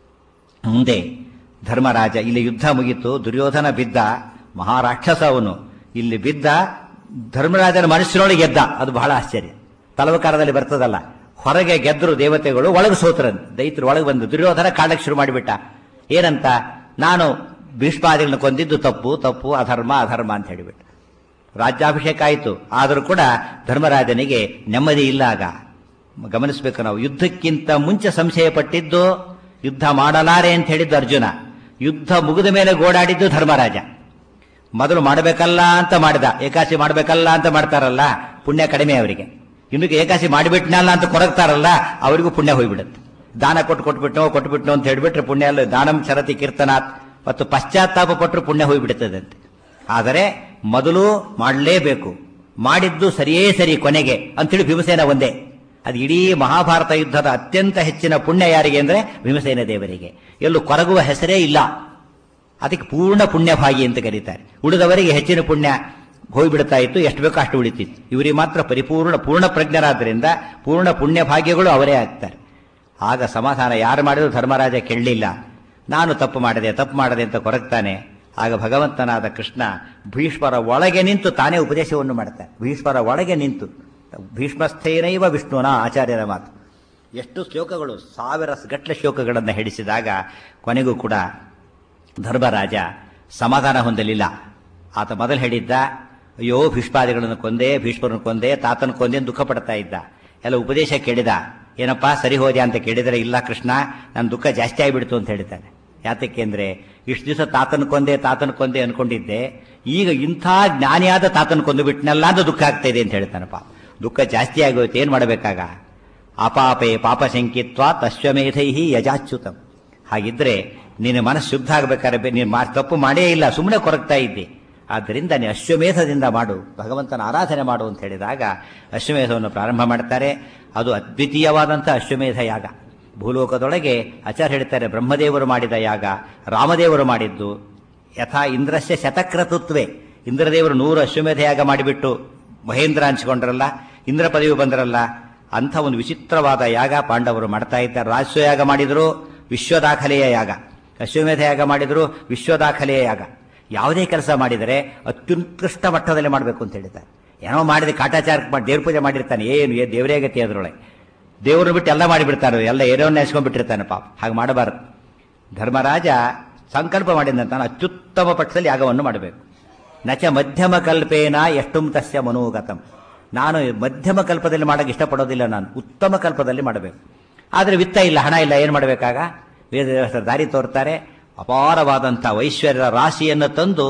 ಮುಂದೆ ಧರ್ಮರಾಜ ಇಲ್ಲಿ ಯುದ್ಧ ಮುಗಿತು ದುರ್ಯೋಧನ ಬಿದ್ದ ಮಹಾರಾಕ್ಷಸ ಅವನು ಇಲ್ಲಿ ಬಿದ್ದ ಧರ್ಮರಾಜನ ಮನಸ್ಸಿನೊಳಗೆ ಗೆದ್ದ ಅದು ಬಹಳ ಆಶ್ಚರ್ಯ ತಲವಕಾರದಲ್ಲಿ ಬರ್ತದಲ್ಲ ಹೊರಗೆ ಗೆದ್ದರು ದೇವತೆಗಳು ಒಳಗೆ ಸೋತ್ರನ್ ದೈತ್ರು ಒಳಗೆ ಬಂದು ದುರ್ಯೋಧನ ಕಾಡಕ್ಕೆ ಶುರು ಮಾಡಿಬಿಟ್ಟ ಏನಂತ ನಾನು ಭೀಷ್ಮಾದಿಗಳನ್ನ ಕೊಂದಿದ್ದು ತಪ್ಪು ತಪ್ಪು ಅಧರ್ಮ ಅಧರ್ಮ ಅಂತ ಹೇಳಿಬಿಟ್ಟು ರಾಜ್ಯಾಭಿಷೇಕ ಆಯಿತು ಆದರೂ ಕೂಡ ಧರ್ಮರಾಜನಿಗೆ ನೆಮ್ಮದಿ ಇಲ್ಲ ಆಗ ಗಮನಿಸಬೇಕು ನಾವು ಯುದ್ಧಕ್ಕಿಂತ ಮುಂಚೆ ಸಂಶಯ ಪಟ್ಟಿದ್ದು ಯುದ್ಧ ಮಾಡಲಾರೆ ಅಂತ ಹೇಳಿದ್ದು ಅರ್ಜುನ ಯುದ್ಧ ಮುಗಿದ ಮೇಲೆ ಗೋಡಾಡಿದ್ದು ಧರ್ಮರಾಜ ಮೊದಲು ಮಾಡಬೇಕಲ್ಲ ಅಂತ ಮಾಡಿದ ಏಕಾಸಿ ಮಾಡಬೇಕಲ್ಲ ಅಂತ ಮಾಡ್ತಾರಲ್ಲ ಪುಣ್ಯ ಕಡಿಮೆ ಅವರಿಗೆ ಇನ್ನು ಏಕಾಸಿ ಮಾಡಿಬಿಟ್ನಲ್ಲ ಅಂತ ಕೊರಗ್ತಾರಲ್ಲ ಅವರಿಗೂ ಪುಣ್ಯ ಹೋಗ್ಬಿಡುತ್ತೆ ದಾನ ಕೊಟ್ಟು ಕೊಟ್ಬಿಟ್ನೋ ಕೊಟ್ಬಿಟ್ನೋ ಅಂತ ಹೇಳ್ಬಿಟ್ರೆ ಪುಣ್ಯ ಅಲ್ಲ ದಾನಂ ಶರತಿ ಕೀರ್ತನಾಥ್ ಮತ್ತು ಪಶ್ಚಾತ್ತಾಪ ಪಟ್ಟರು ಪುಣ್ಯ ಹೋಗ್ಬಿಡುತ್ತದಂತೆ ಆದರೆ ಮೊದಲು ಮಾಡಲೇಬೇಕು ಮಾಡಿದ್ದು ಸರಿಯೇ ಸರಿ ಕೊನೆಗೆ ಅಂತೇಳಿ ಭೀಮಸೇನ ಒಂದೇ ಅದು ಇಡೀ ಮಹಾಭಾರತ ಯುದ್ಧದ ಅತ್ಯಂತ ಹೆಚ್ಚಿನ ಪುಣ್ಯ ಯಾರಿಗೆ ಅಂದ್ರೆ ಭೀಮಸೇನ ದೇವರಿಗೆ ಎಲ್ಲೂ ಕೊರಗುವ ಹೆಸರೇ ಇಲ್ಲ ಅದಕ್ಕೆ ಪೂರ್ಣ ಪುಣ್ಯಭಾಗಿ ಅಂತ ಕರೀತಾರೆ ಉಳಿದವರಿಗೆ ಹೆಚ್ಚಿನ ಪುಣ್ಯ ಹೋಗ್ಬಿಡ್ತಾ ಇತ್ತು ಎಷ್ಟು ಬೇಕೋ ಅಷ್ಟು ಉಳಿತಿತ್ತು ಇವರಿಗೆ ಮಾತ್ರ ಪರಿಪೂರ್ಣ ಪೂರ್ಣ ಪ್ರಜ್ಞರಾದ್ದರಿಂದ ಪೂರ್ಣ ಪುಣ್ಯ ಭಾಗ್ಯಗಳು ಅವರೇ ಆಗ್ತಾರೆ ಆಗ ಸಮಾಧಾನ ಯಾರು ಮಾಡಿದ್ರು ಧರ್ಮರಾಜ ಕೇಳಲಿಲ್ಲ ನಾನು ತಪ್ಪು ಮಾಡಿದೆ ತಪ್ಪು ಮಾಡಿದೆ ಅಂತ ಕೊರಗ್ತಾನೆ ಆಗ ಭಗವಂತನಾದ ಕೃಷ್ಣ ಭೀಷ್ಮರ ಒಳಗೆ ನಿಂತು ತಾನೇ ಉಪದೇಶವನ್ನು ಮಾಡ್ತಾನೆ ಭೀಷ್ಮರ ಒಳಗೆ ನಿಂತು ಭೀಷ್ಮಸ್ಥೇನೈವ ವಿಷ್ಣುನ ಆಚಾರ್ಯರ ಮಾತು ಎಷ್ಟು ಶ್ಲೋಕಗಳು ಸಾವಿರ ಗಟ್ಟಲೆ ಶ್ಲೋಕಗಳನ್ನು ಹೇಳಿಸಿದಾಗ ಕೊನೆಗೂ ಕೂಡ ಧರ್ಮರಾಜ ಸಮಾಧಾನ ಹೊಂದಲಿಲ್ಲ ಆತ ಮೊದಲು ಹೇಳಿದ್ದ ಅಯ್ಯೋ ಭೀಷ್ಮಾದಿಗಳನ್ನು ಕೊಂದೆ ಭೀಷ್ಮರನ್ನು ಕೊಂದೆ ತಾತನ ಕೊಂದೆ ಅಂತ ದುಃಖ ಪಡ್ತಾ ಇದ್ದ ಎಲ್ಲ ಉಪದೇಶ ಕೇಳಿದ ಏನಪ್ಪಾ ಸರಿ ಹೋದೆ ಅಂತ ಕೇಳಿದರೆ ಇಲ್ಲ ಕೃಷ್ಣ ನನ್ನ ದುಃಖ ಜಾಸ್ತಿ ಆಗಿಬಿಡ್ತು ಅಂತ ಹೇಳ್ತಾನೆ ಯಾತಕ್ಕೆ ಅಂದ್ರೆ ಇಷ್ಟು ದಿವಸ ತಾತನ ಕೊಂದೆ ತಾತನ ಕೊಂದೆ ಅನ್ಕೊಂಡಿದ್ದೆ ಈಗ ಇಂಥ ಜ್ಞಾನಿಯಾದ ತಾತನ ಕೊಂದು ಬಿಟ್ನಲ್ಲ ಅಂತ ದುಃಖ ಆಗ್ತಾ ಇದೆ ಅಂತ ಹೇಳ್ತಾನಪ್ಪ ದುಃಖ ಜಾಸ್ತಿ ಆಗೋಯ್ತು ಏನ್ ಮಾಡಬೇಕಾಗ ಅಪಾಪೆ ಪಾಪ ಶಂಕಿತ್ವ ತಶ್ವಮೇಧೈ ಯಜಾಚ್ಯುತಂ ಹಾಗಿದ್ರೆ ನಿನ್ನ ಮನಸ್ಸು ಶುದ್ಧ ಆಗ್ಬೇಕಾದ್ರೆ ನೀನು ಮಾ ತಪ್ಪು ಮಾಡೇ ಇಲ್ಲ ಸುಮ್ಮನೆ ಕೊರಗ್ತಾ ಇದ್ದೆ ಆದ್ದರಿಂದ ನೀನು ಅಶ್ವಮೇಧದಿಂದ ಮಾಡು ಭಗವಂತನ ಆರಾಧನೆ ಮಾಡು ಅಂತ ಹೇಳಿದಾಗ ಅಶ್ವಮೇಧವನ್ನು ಪ್ರಾರಂಭ ಮಾಡ್ತಾರೆ ಅದು ಅದ್ವಿತೀಯವಾದಂಥ ಅಶ್ವಮೇಧ ಯಾಗ ಭೂಲೋಕದೊಳಗೆ ಆಚಾರ್ಯ ಹೇಳ್ತಾರೆ ಬ್ರಹ್ಮದೇವರು ಮಾಡಿದ ಯಾಗ ರಾಮದೇವರು ಮಾಡಿದ್ದು ಯಥಾ ಇಂದ್ರಸ್ಯ ಶತಕ್ರತುತ್ವೇ ಇಂದ್ರದೇವರು ನೂರು ಅಶ್ವಮೇಧ ಯಾಗ ಮಾಡಿಬಿಟ್ಟು ಮಹೇಂದ್ರ ಹಂಚಿಕೊಂಡ್ರಲ್ಲ ಇಂದ್ರ ಪದವಿ ಬಂದ್ರಲ್ಲ ಅಂಥ ಒಂದು ವಿಚಿತ್ರವಾದ ಯಾಗ ಪಾಂಡವರು ಮಾಡ್ತಾ ಇದ್ದಾರೆ ರಾಜಸ್ವಯಾಗ ಮಾಡಿದ್ರು ವಿಶ್ವ ದಾಖಲೆಯ ಯಾಗ ಅಶ್ವಮೇಧ ಯಾಗ ಮಾಡಿದ್ರು ವಿಶ್ವ ದಾಖಲೆಯ ಯಾಗ ಯಾವುದೇ ಕೆಲಸ ಮಾಡಿದರೆ ಅತ್ಯುತ್ಕೃಷ್ಟ ಮಟ್ಟದಲ್ಲಿ ಮಾಡಬೇಕು ಅಂತ ಹೇಳಿದ್ದಾರೆ ಏನೋ ಮಾಡಿದ ಕಾಟಾಚಾರ ಮಾಡಿ ದೇವ್ರ ಪೂಜೆ ಮಾಡಿರ್ತಾನೆ ಏನು ಏ ದೇವರೇ ಗತಿ ಅದರೊಳಗೆ ದೇವ್ರನ್ನ ಬಿಟ್ಟು ಎಲ್ಲ ಮಾಡಿಬಿಡ್ತಾನೆ ಎಲ್ಲ ಏರೋನ್ನ ನೆನೆಸ್ಕೊಂಡ್ಬಿಟ್ಟಿರ್ತಾನೆ ಪಾಪ ಹಾಗೆ ಮಾಡಬಾರದು ಧರ್ಮರಾಜ ಸಂಕಲ್ಪ ಮಾಡಿದಂತ ಅತ್ಯುತ್ತಮ ಪಕ್ಷದಲ್ಲಿ ಯಾಗವನ್ನು ಮಾಡಬೇಕು ನಚ ಮಧ್ಯಮ ಕಲ್ಪೇನ ಎಷ್ಟುಂ ತಸ್ಯ ಮನೋಗತಂ ನಾನು ಮಧ್ಯಮ ಕಲ್ಪದಲ್ಲಿ ಮಾಡಕ್ಕೆ ಇಷ್ಟಪಡೋದಿಲ್ಲ ನಾನು ಉತ್ತಮ ಕಲ್ಪದಲ್ಲಿ ಮಾಡಬೇಕು ಆದರೆ ವಿತ್ತ ಇಲ್ಲ ಹಣ ಇಲ್ಲ ಏನು ಮಾಡಬೇಕಾಗ ವೇದ ದಾರಿ ತೋರ್ತಾರೆ ಅಪಾರವಾದಂಥ ಐಶ್ವರ್ಯ ರಾಶಿಯನ್ನು ತಂದು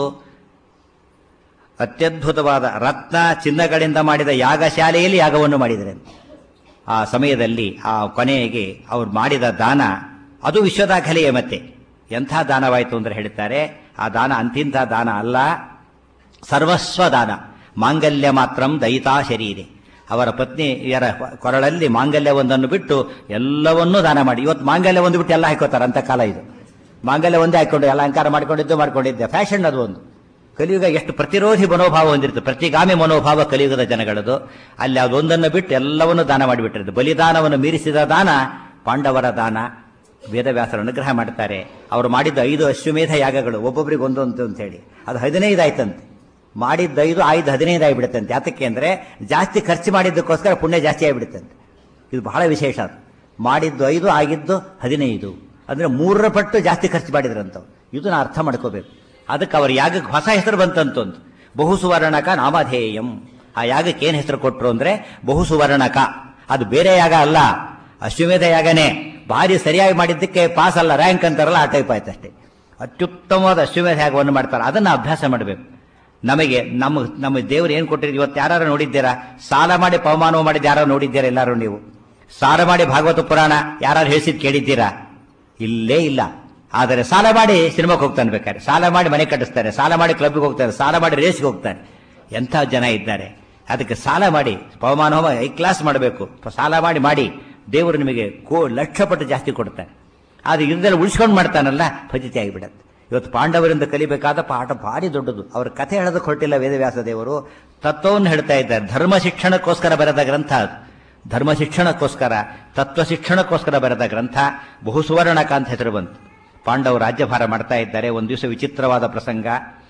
ಅತ್ಯದ್ಭುತವಾದ ರತ್ನ ಚಿನ್ನಗಳಿಂದ ಮಾಡಿದ ಯಾಗಶಾಲೆಯಲ್ಲಿ ಯಾಗವನ್ನು ಮಾಡಿದರೆ ಆ ಸಮಯದಲ್ಲಿ ಆ ಕೊನೆಗೆ ಅವ್ರು ಮಾಡಿದ ದಾನ ಅದು ವಿಶ್ವದಾಖಲೆಯೇ ಮತ್ತೆ ಎಂಥ ದಾನವಾಯಿತು ಅಂದ್ರೆ ಹೇಳ್ತಾರೆ ಆ ದಾನ ಅಂತಿಂಥ ದಾನ ಅಲ್ಲ ಸರ್ವಸ್ವ ದಾನ ಮಾಂಗಲ್ಯ ಮಾತ್ರಂ ದಯಿತಾ ಶರೀರೆ ಅವರ ಪತ್ನಿಯರ ಕೊರಳಲ್ಲಿ ಮಾಂಗಲ್ಯವೊಂದನ್ನು ಬಿಟ್ಟು ಎಲ್ಲವನ್ನೂ ದಾನ ಮಾಡಿ ಇವತ್ತು ಮಾಂಗಲ್ಯ ಒಂದು ಬಿಟ್ಟು ಎಲ್ಲ ಹಾಕೋತಾರೆ ಅಂತ ಕಾಲ ಇದು ಮಾಂಗಲ್ಯ ಒಂದೇ ಹಾಕೊಂಡು ಎಲ್ಲ ಅಲಂಕಾರ ಮಾಡ್ಕೊಂಡಿದ್ದು ಮಾಡ್ಕೊಂಡಿದ್ದೆ ಫ್ಯಾಷನ್ ಅದು ಒಂದು ಕಲಿಯುಗ ಎಷ್ಟು ಪ್ರತಿರೋಧಿ ಮನೋಭಾವ ಹೊಂದಿರುತ್ತೆ ಪ್ರತಿಗಾಮಿ ಮನೋಭಾವ ಕಲಿಯುಗದ ಜನಗಳದು ಅಲ್ಲಿ ಅದೊಂದನ್ನು ಬಿಟ್ಟು ಎಲ್ಲವನ್ನೂ ದಾನ ಮಾಡಿಬಿಟ್ಟಿರುತ್ತೆ ಬಲಿದಾನವನ್ನು ಮೀರಿಸಿದ ದಾನ ಪಾಂಡವರ ದಾನ ವೇದವ್ಯಾಸರು ಅನುಗ್ರಹ ಮಾಡ್ತಾರೆ ಅವರು ಮಾಡಿದ್ದ ಐದು ಅಶ್ವಮೇಧ ಯಾಗಗಳು ಒಬ್ಬೊಬ್ಬರಿಗೆ ಒಂದೊಂದು ಅಂತ ಹೇಳಿ ಅದು ಹದಿನೈದು ಆಯ್ತಂತೆ ಮಾಡಿದ್ದ ಐದು ಆಯ್ದು ಹದಿನೈದು ಆಗಿಬಿಡುತ್ತಂತೆ ಯಾತಕ್ಕೆ ಅಂದ್ರೆ ಜಾಸ್ತಿ ಖರ್ಚು ಮಾಡಿದ್ದಕ್ಕೋಸ್ಕರ ಪುಣ್ಯ ಜಾಸ್ತಿ ಆಗಿಬಿಡುತ್ತಂತೆ ಇದು ಬಹಳ ವಿಶೇಷ ಅದು ಮಾಡಿದ್ದು ಐದು ಆಗಿದ್ದು ಹದಿನೈದು ಅಂದ್ರೆ ಮೂರರ ಪಟ್ಟು ಜಾಸ್ತಿ ಖರ್ಚು ಮಾಡಿದ್ರಂತವ್ರು ಇದು ನಾ ಅರ್ಥ ಮಾಡ್ಕೋಬೇಕು ಅದಕ್ಕೆ ಅವ್ರ ಯಾಗಕ್ಕೆ ಹೊಸ ಹೆಸರು ಬಂತಂತಂದು ಬಹು ಸುವರ್ಣಕ ನಾಮಧೇಯಂ ಆ ಯಾಗಕ್ಕೆ ಏನ್ ಹೆಸರು ಕೊಟ್ರು ಅಂದ್ರೆ ಬಹು ಸುವರ್ಣಕ ಅದು ಬೇರೆ ಯಾಗ ಅಲ್ಲ ಅಶ್ವಮೇಧ ಯಾಗನೇ ಭಾರಿ ಸರಿಯಾಗಿ ಮಾಡಿದ್ದಕ್ಕೆ ಪಾಸ್ ಅಲ್ಲ ರ್ಯಾಂಕ್ ಅಂತಾರಲ್ಲ ಆ ಟೈಪ್ ಆಯ್ತು ಅಷ್ಟೇ ಅತ್ಯುತ್ತಮವಾದ ಅಶ್ವಮೇಧ ಯಾಗವನ್ನು ಮಾಡ್ತಾರೆ ಅದನ್ನ ಅಭ್ಯಾಸ ಮಾಡಬೇಕು ನಮಗೆ ನಮ್ಮ ನಮ್ಮ ದೇವರು ಏನ್ ಕೊಟ್ಟಿರಿ ಇವತ್ತು ಯಾರು ನೋಡಿದ್ದೀರಾ ಸಾಲ ಮಾಡಿ ಪವಮಾನ ಮಾಡಿದ್ದು ಯಾರು ನೋಡಿದ್ದೀರಾ ಎಲ್ಲರೂ ನೀವು ಸಾಲ ಮಾಡಿ ಭಾಗವತ ಪುರಾಣ ಯಾರು ಹೇಳಿಸಿದ್ ಕೇಳಿದ್ದೀರಾ ಇಲ್ಲೇ ಇಲ್ಲ ಆದರೆ ಸಾಲ ಮಾಡಿ ಸಿನಿಮಾಕ್ಕೆ ಹೋಗ್ತಾನೆ ಬೇಕಾದ್ರೆ ಸಾಲ ಮಾಡಿ ಮನೆ ಕಟ್ಟಿಸ್ತಾರೆ ಸಾಲ ಮಾಡಿ ಕ್ಲಬ್ಗೆ ಹೋಗ್ತಾರೆ ಸಾಲ ಮಾಡಿ ರೇಸ್ಗೆ ಹೋಗ್ತಾರೆ ಎಂಥ ಜನ ಇದ್ದಾರೆ ಅದಕ್ಕೆ ಸಾಲ ಮಾಡಿ ಪವಮಾನ ಹೋಮ ಐ ಕ್ಲಾಸ್ ಮಾಡಬೇಕು ಸಾಲ ಮಾಡಿ ಮಾಡಿ ದೇವರು ನಿಮಗೆ ಕೋ ಲಕ್ಷ ಪಟ್ಟು ಜಾಸ್ತಿ ಕೊಡ್ತಾನೆ ಆದ್ರೆ ಇದೆಲ್ಲ ಉಳಿಸ್ಕೊಂಡು ಮಾಡ್ತಾನಲ್ಲ ಫಜಿತಿ ಆಗಿಬಿಡತ್ತೆ ಇವತ್ತು ಪಾಂಡವರಿಂದ ಕಲಿಬೇಕಾದ ಪಾಠ ಭಾರಿ ದೊಡ್ಡದು ಅವ್ರ ಕಥೆ ಹೇಳೋದಕ್ಕೆ ಹೊರಟಿಲ್ಲ ವೇದವ್ಯಾಸ ದೇವರು ತತ್ವವನ್ನು ಹೇಳ್ತಾ ಇದ್ದಾರೆ ಧರ್ಮ ಶಿಕ್ಷಣಕ್ಕೋಸ್ಕರ ಬರೆದ ಗ್ರಂಥ ಅದು ಧರ್ಮ ಶಿಕ್ಷಣಕ್ಕೋಸ್ಕರ ತತ್ವ ಶಿಕ್ಷಣಕ್ಕೋಸ್ಕರ ಬರೆದ ಗ್ರಂಥ ಬಹು ಸುವರ್ಣಕ ಅಂತ ಹೆಸರು ಬಂತು ಪಾಂಡವರು ರಾಜ್ಯಭಾರ ಮಾಡ್ತಾ ಇದ್ದಾರೆ ಒಂದು ದಿವಸ ವಿಚಿತ್ರವಾದ ಪ್ರಸಂಗ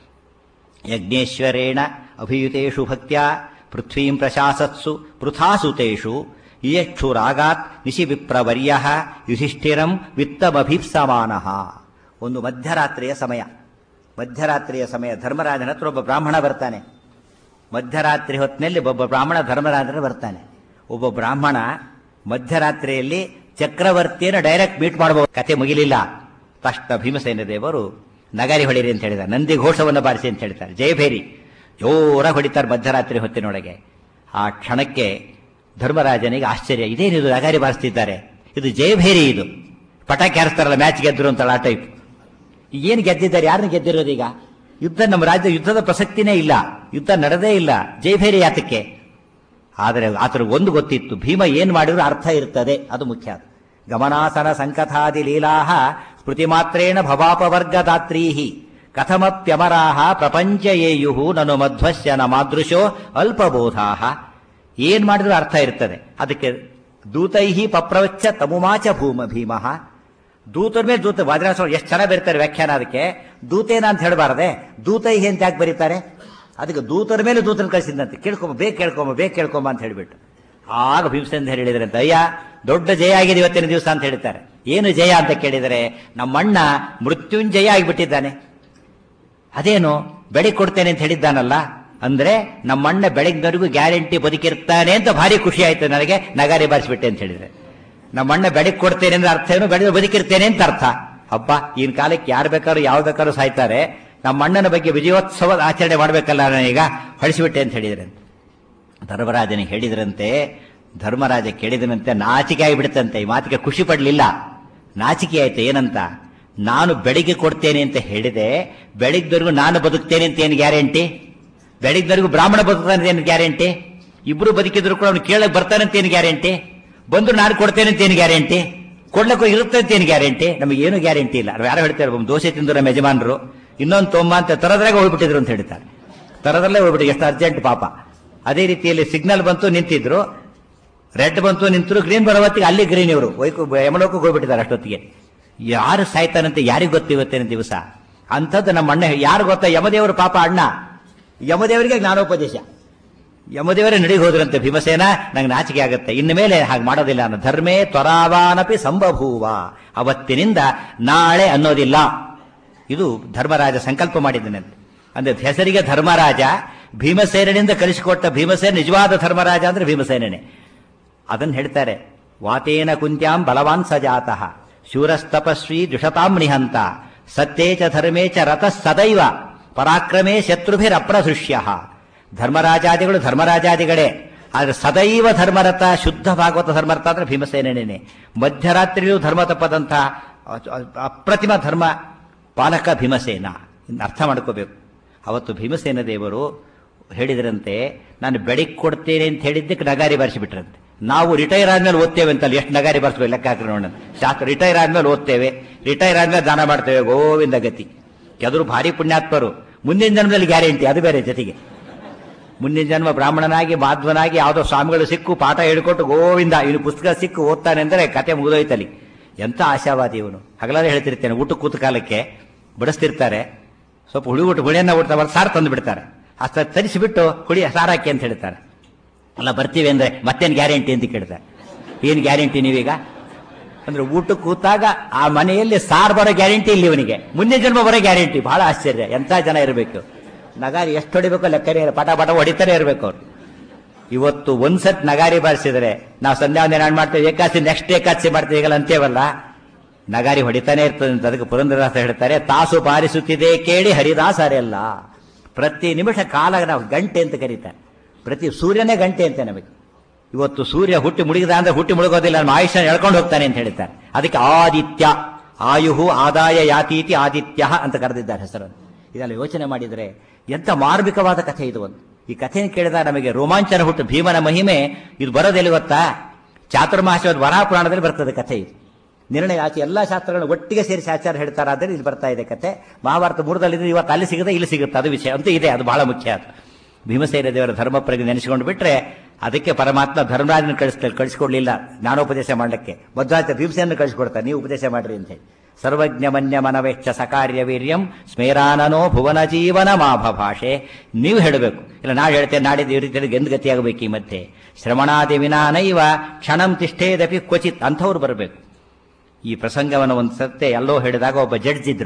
ಯಜ್ಞೇಶ್ವರೇಣ ಅಭಿಯುತೇಷು ಭಕ್ತ್ಯ ಪೃಥ್ವೀಂ ಪ್ರಶಾಸತ್ಸು ಪೃಥಾಸುತೇಷು ಇಯಕ್ಷುರಾಗಾತ್ ನಿಶಿವಿಪ್ರವರ್ಯ ಯುಧಿಷ್ಠಿರಂ ವಿತ್ತಮಭೀಪ್ಸಮಾನ ಒಂದು ಮಧ್ಯರಾತ್ರಿಯ ಸಮಯ ಮಧ್ಯರಾತ್ರಿಯ ಸಮಯ ಧರ್ಮರಾಜನ ಹತ್ರ ಒಬ್ಬ ಬ್ರಾಹ್ಮಣ ಬರ್ತಾನೆ ಮಧ್ಯರಾತ್ರಿ ಹೊತ್ತಿನಲ್ಲಿ ಒಬ್ಬ ಬ್ರಾಹ್ಮಣ ಧರ್ಮರಾಜನ ಬರ್ತಾನೆ ಒಬ್ಬ ಬ್ರಾಹ್ಮಣ ಮಧ್ಯರಾತ್ರಿಯಲ್ಲಿ ಚಕ್ರವರ್ತಿಯನ್ನು ಡೈರೆಕ್ಟ್ ಮೀಟ್ ಮಾಡಬಹುದು ಕತೆ ಮುಗಿಲಿಲ್ಲ ತಕ್ಷಣ ಭೀಮಸೇನ ದೇವರು ನಗಾರಿ ಹೊಡಿರಿ ಅಂತ ಹೇಳಿದ್ದಾರೆ ನಂದಿ ಘೋಷವನ್ನು ಬಾರಿಸಿ ಅಂತ ಹೇಳ್ತಾರೆ ಜಯಭೇರಿ ಜೋರಾಗಿ ಹೊಡಿತಾರೆ ಮಧ್ಯರಾತ್ರಿ ಹೊತ್ತಿನೊಳಗೆ ಆ ಕ್ಷಣಕ್ಕೆ ಧರ್ಮರಾಜನಿಗೆ ಆಶ್ಚರ್ಯ ಇದೇನಿದು ನಗಾರಿ ಬಾರಿಸ್ತಿದ್ದಾರೆ ಇದು ಜಯಭೇರಿ ಇದು ಪಟಾಕಿ ಹಾರಿಸ್ತಾರಲ್ಲ ಮ್ಯಾಚ್ ಗೆದ್ರು ಅಂತಲ್ಲ ಆ ಟೈಪ್ ಏನು ಗೆದ್ದಿದ್ದಾರೆ ಯಾರನ್ನ ಗೆದ್ದಿರೋದು ಈಗ ಯುದ್ಧ ನಮ್ಮ ರಾಜ್ಯ ಯುದ್ಧದ ಪ್ರಸಕ್ತಿನೇ ಇಲ್ಲ ಯುದ್ಧ ನಡೆದೇ ಇಲ್ಲ ಜಯಭೇರಿ ಯಾತಕ್ಕೆ ಆದರೆ ಆತರ ಒಂದು ಗೊತ್ತಿತ್ತು ಭೀಮ ಏನ್ ಮಾಡಿದ್ರು ಅರ್ಥ ಇರ್ತದೆ ಅದು ಮುಖ್ಯ ಗಮನಾಸನ ಸಂಕಥಾದಿ ಲೀಲಾಹ ಸ್ಮೃತಿ ಮಾತ್ರೇಣ ಭವಾಪವರ್ಗದಾತ್ರೀಹಿ ಕಥಮಪ್ಯಮರಾಹ ಪ್ರಪಂಚ ಯೇಯು ನನು ಮಧ್ವಶ್ಯ ನ ಮಾದೃಶೋ ಅಲ್ಪಬೋಧಾಹ ಏನ್ ಮಾಡಿದ್ರು ಅರ್ಥ ಇರ್ತದೆ ಅದಕ್ಕೆ ದೂತೈಹಿ ಪಪ್ರವಚ್ಚ ತಮುಮಾಚ ಭೂಮ ಭೀಮಃ ದೂತರ ಮೇಲೆ ದೂತ ವಾದ್ರಾಸ ಎಷ್ಟು ಚೆನ್ನಾಗಿ ಬರೀತಾರೆ ವ್ಯಾಖ್ಯಾನ ಅದಕ್ಕೆ ದೂತೇನ ಅಂತ ಹೇಳಬಾರದೆ ದೂತೈಹಿ ಅಂತ ಯಾಕೆ ಬರೀತಾರೆ ಅದಕ್ಕೆ ದೂತರ ಮೇಲೆ ದೂತನ ಕಳಿಸಿದಂತೆ ಕೇಳ್ಕೊಂಬ ಬೇಗ ಕೇಳ್ಕೊಂಬ ಬೇಗ ಕೇಳ್ಕೊಂಬ ಅಂತ ಹೇಳಿಬಿಟ್ಟು ಆಗ ಭೀಮಸೇನ ಹೇಳಿದ್ರಂತೆ ಅಯ್ಯ ದೊಡ್ಡ ಜಯ ಆಗಿದೆ ಇವತ್ತಿನ ದಿವಸ ಅಂತ ಹೇಳ್ತಾರೆ ಏನು ಜಯ ಅಂತ ಕೇಳಿದರೆ ನಮ್ಮಣ್ಣ ಮೃತ್ಯುಂಜಯ ಆಗಿಬಿಟ್ಟಿದ್ದಾನೆ ಅದೇನು ಬೆಳಗ್ಗೆ ಕೊಡ್ತೇನೆ ಅಂತ ಹೇಳಿದ್ದಾನಲ್ಲ ಅಂದ್ರೆ ನಮ್ಮಣ್ಣ ಬೆಳಗ್ನವರೆಗೂ ಗ್ಯಾರಂಟಿ ಬದುಕಿರ್ತಾನೆ ಅಂತ ಭಾರಿ ಖುಷಿ ಆಯ್ತು ನನಗೆ ನಗಾರಿ ಬಾರಿಸ್ಬಿಟ್ಟೆ ಅಂತ ಹೇಳಿದ್ರೆ ನಮ್ಮಣ್ಣ ಬೆಳಗ್ಗೆ ಕೊಡ್ತೇನೆ ಅಂದ್ರೆ ಅರ್ಥ ಏನು ಬೆಳಗ್ಗೆ ಬದುಕಿರ್ತೇನೆ ಅಂತ ಅರ್ಥ ಹಬ್ಬ ಈಗಿನ ಕಾಲಕ್ಕೆ ಯಾರು ಬೇಕಾದ್ರೂ ಯಾವ ಬೇಕಾದ್ರೂ ಸಾಯ್ತಾರೆ ನಮ್ಮ ಅಣ್ಣನ ಬಗ್ಗೆ ವಿಜಯೋತ್ಸವದ ಆಚರಣೆ ಮಾಡಬೇಕಲ್ಲ ನಾನೀಗ ಹೊಳಿಸಿಬಿಟ್ಟೆ ಅಂತ ಹೇಳಿದ್ರೆ ಧರ್ಮರಾಜನಿಗೆ ಹೇಳಿದ್ರಂತೆ ಧರ್ಮರಾಜ ಕೇಳಿದನಂತೆ ನಾಚಿಕೆ ಆಗಿಬಿಡುತ್ತಂತೆ ಈ ಮಾತಿಗೆ ಖುಷಿ ಪಡಲಿಲ್ಲ ನಾಚಿಕೆ ಆಯ್ತು ಏನಂತ ನಾನು ಬೆಳಿಗ್ಗೆ ಕೊಡ್ತೇನೆ ಅಂತ ಹೇಳಿದೆ ಬೆಳಿಗ್ವರೆಗೂ ನಾನು ಬದುಕ್ತೇನೆ ಅಂತ ಏನು ಗ್ಯಾರಂಟಿ ಬೆಳಿಗ್ವರೆಗೂ ಬ್ರಾಹ್ಮಣ ಬದುಕ್ತಾನೆ ಏನು ಗ್ಯಾರಂಟಿ ಇಬ್ರು ಬದುಕಿದ್ರು ಕೂಡ ಅವ್ನು ಕೇಳಕ್ ಬರ್ತಾನೆ ಅಂತ ಏನು ಗ್ಯಾರಂಟಿ ಬಂದ್ರು ನಾನು ಕೊಡ್ತೇನೆ ಅಂತ ಏನು ಗ್ಯಾರಂಟಿ ಕೊಡ್ಲಕ್ಕೂ ಇರುತ್ತೆ ಅಂತ ಏನು ಗ್ಯಾರಂಟಿ ನಮಗೆ ಏನು ಗ್ಯಾರಂಟಿ ಇಲ್ಲ ನಾವು ಯಾರು ಹೇಳ್ತಾರೆ ಒಬ್ಬ ದೋಸೆ ತಿಂದ್ರು ನಮ್ಮ ಯಜಮಾನರು ಇನ್ನೊಂದು ತೊಂಬ ಅಂತ ತರದ್ರಾಗ ಹೋಗ್ಬಿಟ್ಟಿದ್ರು ಅಂತ ಹೇಳ್ತಾರೆ ತರದಲ್ಲೇ ಹೋಗ್ಬಿಟ್ಟು ಎಷ್ಟು ಅರ್ಜೆಂಟ್ ಪಾಪ ಅದೇ ರೀತಿಯಲ್ಲಿ ಸಿಗ್ನಲ್ ಬಂತು ನಿಂತಿದ್ರು ರೆಡ್ ಬಂತು ನಿಂತರು ಗ್ರೀನ್ ಬರೋ ಹೊತ್ತಿಗೆ ಅಲ್ಲಿ ಗ್ರೀನ್ ಇವರು ವೈಕು ಯಮಲೋಕಕ್ಕೆ ಹೋಗ್ಬಿಟ್ಟಿದ್ದಾರೆ ಅಷ್ಟೊತ್ತಿಗೆ ಯಾರು ಸಾಯ್ತಾನಂತೆ ಯಾರಿಗೂ ಗೊತ್ತು ಇವತ್ತಿನ ದಿವಸ ಅಂಥದ್ದು ನಮ್ಮ ಅಣ್ಣ ಯಾರು ಗೊತ್ತಾ ಯಮದೇವರು ಪಾಪ ಅಣ್ಣ ಯಮದೇವರಿಗೆ ಜ್ಞಾನೋಪದೇಶ ಯಮದೇವರೇ ನಡಿ ಹೋದ್ರಂತೆ ಭೀಮಸೇನ ನಂಗೆ ನಾಚಿಕೆ ಆಗುತ್ತೆ ಇನ್ನು ಮೇಲೆ ಹಾಗೆ ಮಾಡೋದಿಲ್ಲ ಅನ್ನೋ ಧರ್ಮೇ ತ್ವರಾವಾನಪಿ ಸಂಭಭೂವ ಅವತ್ತಿನಿಂದ ನಾಳೆ ಅನ್ನೋದಿಲ್ಲ ಇದು ಧರ್ಮರಾಜ ಸಂಕಲ್ಪ ಮಾಡಿದ್ದನಂತೆ ಅಂದ್ರೆ ಹೆಸರಿಗೆ ಧರ್ಮರಾಜ ಭೀಮಸೇನಿಂದ ಕಲಿಸಿಕೊಟ್ಟ ಭೀಮಸೇನ ನಿಜವಾದ ಧರ್ಮರಾಜ ಅಂದ್ರೆ ಭೀಮಸೇನೇ ಅದನ್ನು ಹೇಳ್ತಾರೆ ವಾತೇನ ಕುಂತ್ಯಾಂ ಬಲವಾನ್ ಸಜಾತಃ ಶೂರಸ್ತಪಸ್ವಿ ದುಷತಾಂ ನಿಹಂತ ಸತ್ಯೇ ಚ ಧರ್ಮೇ ಚ ರತಃ ಸದೈವ ಪರಾಕ್ರಮೇ ಶತ್ರುಭಿರಪ್ರಧೃಷ್ಯ ಧರ್ಮರಾಜಾದಿಗಳು ಧರ್ಮರಾಜಾದಿಗಳೇ ಆದ್ರೆ ಸದೈವ ಧರ್ಮರಥ ಶುದ್ಧ ಭಾಗವತ ಧರ್ಮರಥ ಅಂದ್ರೆ ಭೀಮಸೇನೇನೆ ಮಧ್ಯರಾತ್ರಿಯೂ ಧರ್ಮ ತಪ್ಪದಂಥ ಅಪ್ರತಿಮ ಧರ್ಮ ಪಾಲಕ ಭೀಮಸೇನ ಇನ್ನು ಅರ್ಥ ಮಾಡ್ಕೋಬೇಕು ಅವತ್ತು ಭೀಮಸೇನ ದೇವರು ಹೇಳಿದ್ರಂತೆ ನಾನು ಬೆಳಿಗ್ಗೆ ಕೊಡ್ತೇನೆ ಅಂತ ಹೇಳಿದ್ದಕ್ಕೆ ನಗಾರಿ ಬಾರಿಸಿಬಿಟ್ರಂತೆ ನಾವು ರಿಟೈರ್ ಆದ್ಮೇಲೆ ಓದ್ತೇವೆ ಅಂತಲ್ಲ ಎಷ್ಟು ನಗಾರಿ ಬಾರಿಸ್ಬೇಕು ಲೆಕ್ಕ ಹಾಕಿ ನೋಡೋಣ ಶಾಸ್ತ್ರ ರಿಟೈರ್ ಆದ್ಮೇಲೆ ಓದ್ತೇವೆ ರಿಟೈರ್ ಆದ್ಮೇಲೆ ದಾನ ಮಾಡ್ತೇವೆ ಗೋವಿಂದ ಗತಿ ಕೆಲವರು ಭಾರಿ ಪುಣ್ಯಾತ್ಮರು ಮುಂದಿನ ಜನ್ಮದಲ್ಲಿ ಗ್ಯಾರಂಟಿ ಅದು ಬೇರೆ ಜೊತೆಗೆ ಮುಂದಿನ ಜನ್ಮ ಬ್ರಾಹ್ಮಣನಾಗಿ ಮಾಧ್ವನಾಗಿ ಯಾವುದೋ ಸ್ವಾಮಿಗಳು ಸಿಕ್ಕು ಪಾಠ ಹೇಳ್ಕೊಟ್ಟು ಗೋವಿಂದ ಇವನು ಪುಸ್ತಕ ಸಿಕ್ಕು ಓದ್ತಾನೆ ಅಂದರೆ ಕತೆ ಮುಗಿದೋಯ್ತಲ್ಲಿ ಎಂತ ಆಶಾವಾದಿ ಇವನು ಹಗಲಾದ್ರೆ ಹೇಳ್ತಿರ್ತೇನೆ ಊಟ ಕೂತ ಕಾಲಕ್ಕೆ ಬಡಿಸ್ತಿರ್ತಾರೆ ಸ್ವಲ್ಪ ಹುಳಿ ಊಟ ಹುಳಿಯನ್ನ ಊಟ ಮಾಡಿ ಸಾರು ತಂದು ಬಿಡ್ತಾರೆ ಅಷ್ಟ ತರಿಸಿಬಿಟ್ಟು ಹುಳಿ ಸಾರು ಹಾಕಿ ಅಂತ ಹೇಳ್ತಾರೆ ಅಲ್ಲ ಬರ್ತೀವಿ ಅಂದ್ರೆ ಮತ್ತೇನು ಗ್ಯಾರಂಟಿ ಅಂತ ಕೇಳ್ತಾರೆ ಏನು ಗ್ಯಾರಂಟಿ ನೀವೀಗ ಅಂದ್ರೆ ಊಟ ಕೂತಾಗ ಆ ಮನೆಯಲ್ಲಿ ಸಾರ್ ಬರೋ ಗ್ಯಾರಂಟಿ ಇಲ್ಲಿ ಇವನಿಗೆ ಮುಂದಿನ ಜನ್ಮ ಬರೋ ಗ್ಯಾರಂಟಿ ಬಹಳ ಆಶ್ಚರ್ಯ ಎಂತ ಜನ ಇರಬೇಕು ನಗಾರಿ ಎಷ್ಟು ಹೊಡಿಬೇಕೋ ಲೆಕ್ಕನೇ ಇಲ್ಲ. ಪಟ ಪಟ ಹೊಡಿತಾನೆ ಇರಬೇಕು ಅವ್ರು ಇವತ್ತು ಒಂದ್ಸತ್ ನಗಾರಿ ಬಾರಿಸಿದ್ರೆ ನಾವು ಸಂಧ್ಯಾ ವಂದನೆ ಮಾಡ್ತೇವೆ ಏಕಾಸಿ ನೆಕ್ಸ್ಟ್ ಏಕಾದಶಿ ಮಾಡ್ತೇವೆ ಈಗಲ್ಲ ಅಂತೇವಲ್ಲ ನಗಾರಿ ಹೊಡಿತಾನೆ ಇರ್ತದೆ ಅಂತ ಅದಕ್ಕೆ ಪುರಂದರದಾಸ ಹೇಳ್ತಾರೆ ತಾಸು ಬಾರಿಸುತ್ತಿದೆ ಕೇಳಿ ಹರಿದಾಸರೆಲ್ಲ ಪ್ರತಿ ನಿಮಿಷ ಕಾಲ ನಾವು ಗಂಟೆ ಅಂತ ಕರೀತಾರೆ ಪ್ರತಿ ಸೂರ್ಯನೇ ಗಂಟೆ ಅಂತ ನಮಗೆ ಇವತ್ತು ಸೂರ್ಯ ಹುಟ್ಟಿ ಮುಳುಗಿದ ಅಂದ್ರೆ ಹುಟ್ಟಿ ಮುಳುಗೋದಿಲ್ಲ ನಮ್ಮ ಆಯುಷ್ಯ ಎಳ್ಕೊಂಡು ಹೋಗ್ತಾನೆ ಅಂತ ಹೇಳ್ತಾರೆ ಅದಕ್ಕೆ ಆದಿತ್ಯ ಆಯುಹು ಆದಾಯ ಯಾತೀತಿ ಆದಿತ್ಯ ಅಂತ ಕರೆದಿದ್ದಾರೆ ಹೆಸರನ್ನು ಇದೆಲ್ಲ ಯೋಚನೆ ಮಾಡಿದರೆ ಎಂತ ಮಾರ್ಮಿಕವಾದ ಕಥೆ ಇದು ಒಂದು ಈ ಕಥೆಯನ್ನು ಕೇಳಿದಾಗ ನಮಗೆ ರೋಮಾಂಚನ ಹುಟ್ಟು ಭೀಮನ ಮಹಿಮೆ ಇದು ಬರೋದೆಲ್ಲಿ ಗೊತ್ತಾ ಚಾತುರ್ಮಾಸದ ವರಾ ಪುರಾಣದಲ್ಲಿ ಬರ್ತದೆ ಕಥೆ ಇದು ನಿರ್ಣಯ ಆಚೆ ಎಲ್ಲಾ ಶಾಸ್ತ್ರಗಳನ್ನು ಒಟ್ಟಿಗೆ ಸೇರಿಸಿ ಆಚಾರ ಹೇಳ್ತಾರಾದ್ರೆ ಇಲ್ಲಿ ಬರ್ತಾ ಇದೆ ಕತೆ ಮಹಾಭಾರತ ಮೂರದಲ್ಲಿದ್ರೆ ಇವತ್ತು ಅಲ್ಲಿ ಸಿಗುತ್ತೆ ಇಲ್ಲಿ ಸಿಗುತ್ತೆ ಅದು ವಿಷಯ ಅಂತೂ ಇದೆ ಅದು ಬಹಳ ಮುಖ್ಯ ಅದು ಭೀಮಸೇನ ದೇವರ ಧರ್ಮ ಪ್ರಜ್ಞೆ ನೆನೆಸಿಕೊಂಡು ಬಿಟ್ರೆ ಅದಕ್ಕೆ ಪರಮಾತ್ಮ ಧರ್ಮರಾಜನ ಕಳಿಸ್ತಾರೆ ಕಳಿಸ್ಕೊಡ್ಲಿಲ್ಲ ಜ್ಞಾನೋಪದೇಶ ಮಾಡಲಿಕ್ಕೆ ಮಧ್ವಾಚಾರ್ಯ ಭೀಮಸೇನ ಕಳಿಸ್ಕೊಡ್ತಾರೆ ನೀವು ಉಪದೇಶ ಮಾಡ್ರಿ ಅಂತ ಹೇಳಿ ಸರ್ವಜ್ಞ ಮನ್ಯ ಮನವೆಚ್ಚ ಸಕಾರ್ಯ ವೀರ್ಯಂ ಸ್ಮೇರಾನನೋ ಭುವನ ಜೀವನ ಮಾಭ ಭಾಷೆ ನೀವು ಹೇಳಬೇಕು ಇಲ್ಲ ನಾಳೆ ಹೇಳ್ತೇನೆ ನಾಡಿದ್ದು ಈ ರೀತಿ ಎಂದು ಗತಿಯಾಗಬೇಕು ಈ ಮಧ್ಯೆ ಶ್ರವಣಾದಿ ವಿನಾನೈವ ಕ್ಷಣಂ ತಿಷ್ಠೇದಪಿ ಕ್ವಚಿತ್ ಅಂಥವ್ರು ಬರಬೇಕು ಈ ಪ್ರಸಂಗವನ್ನು ಒಂದು ಸತ್ತೆ ಎಲ್ಲೋ ಹೇಳಿದಾಗ ಒಬ್ಬ ಜಡ್ಜ್ ಇದ್ರು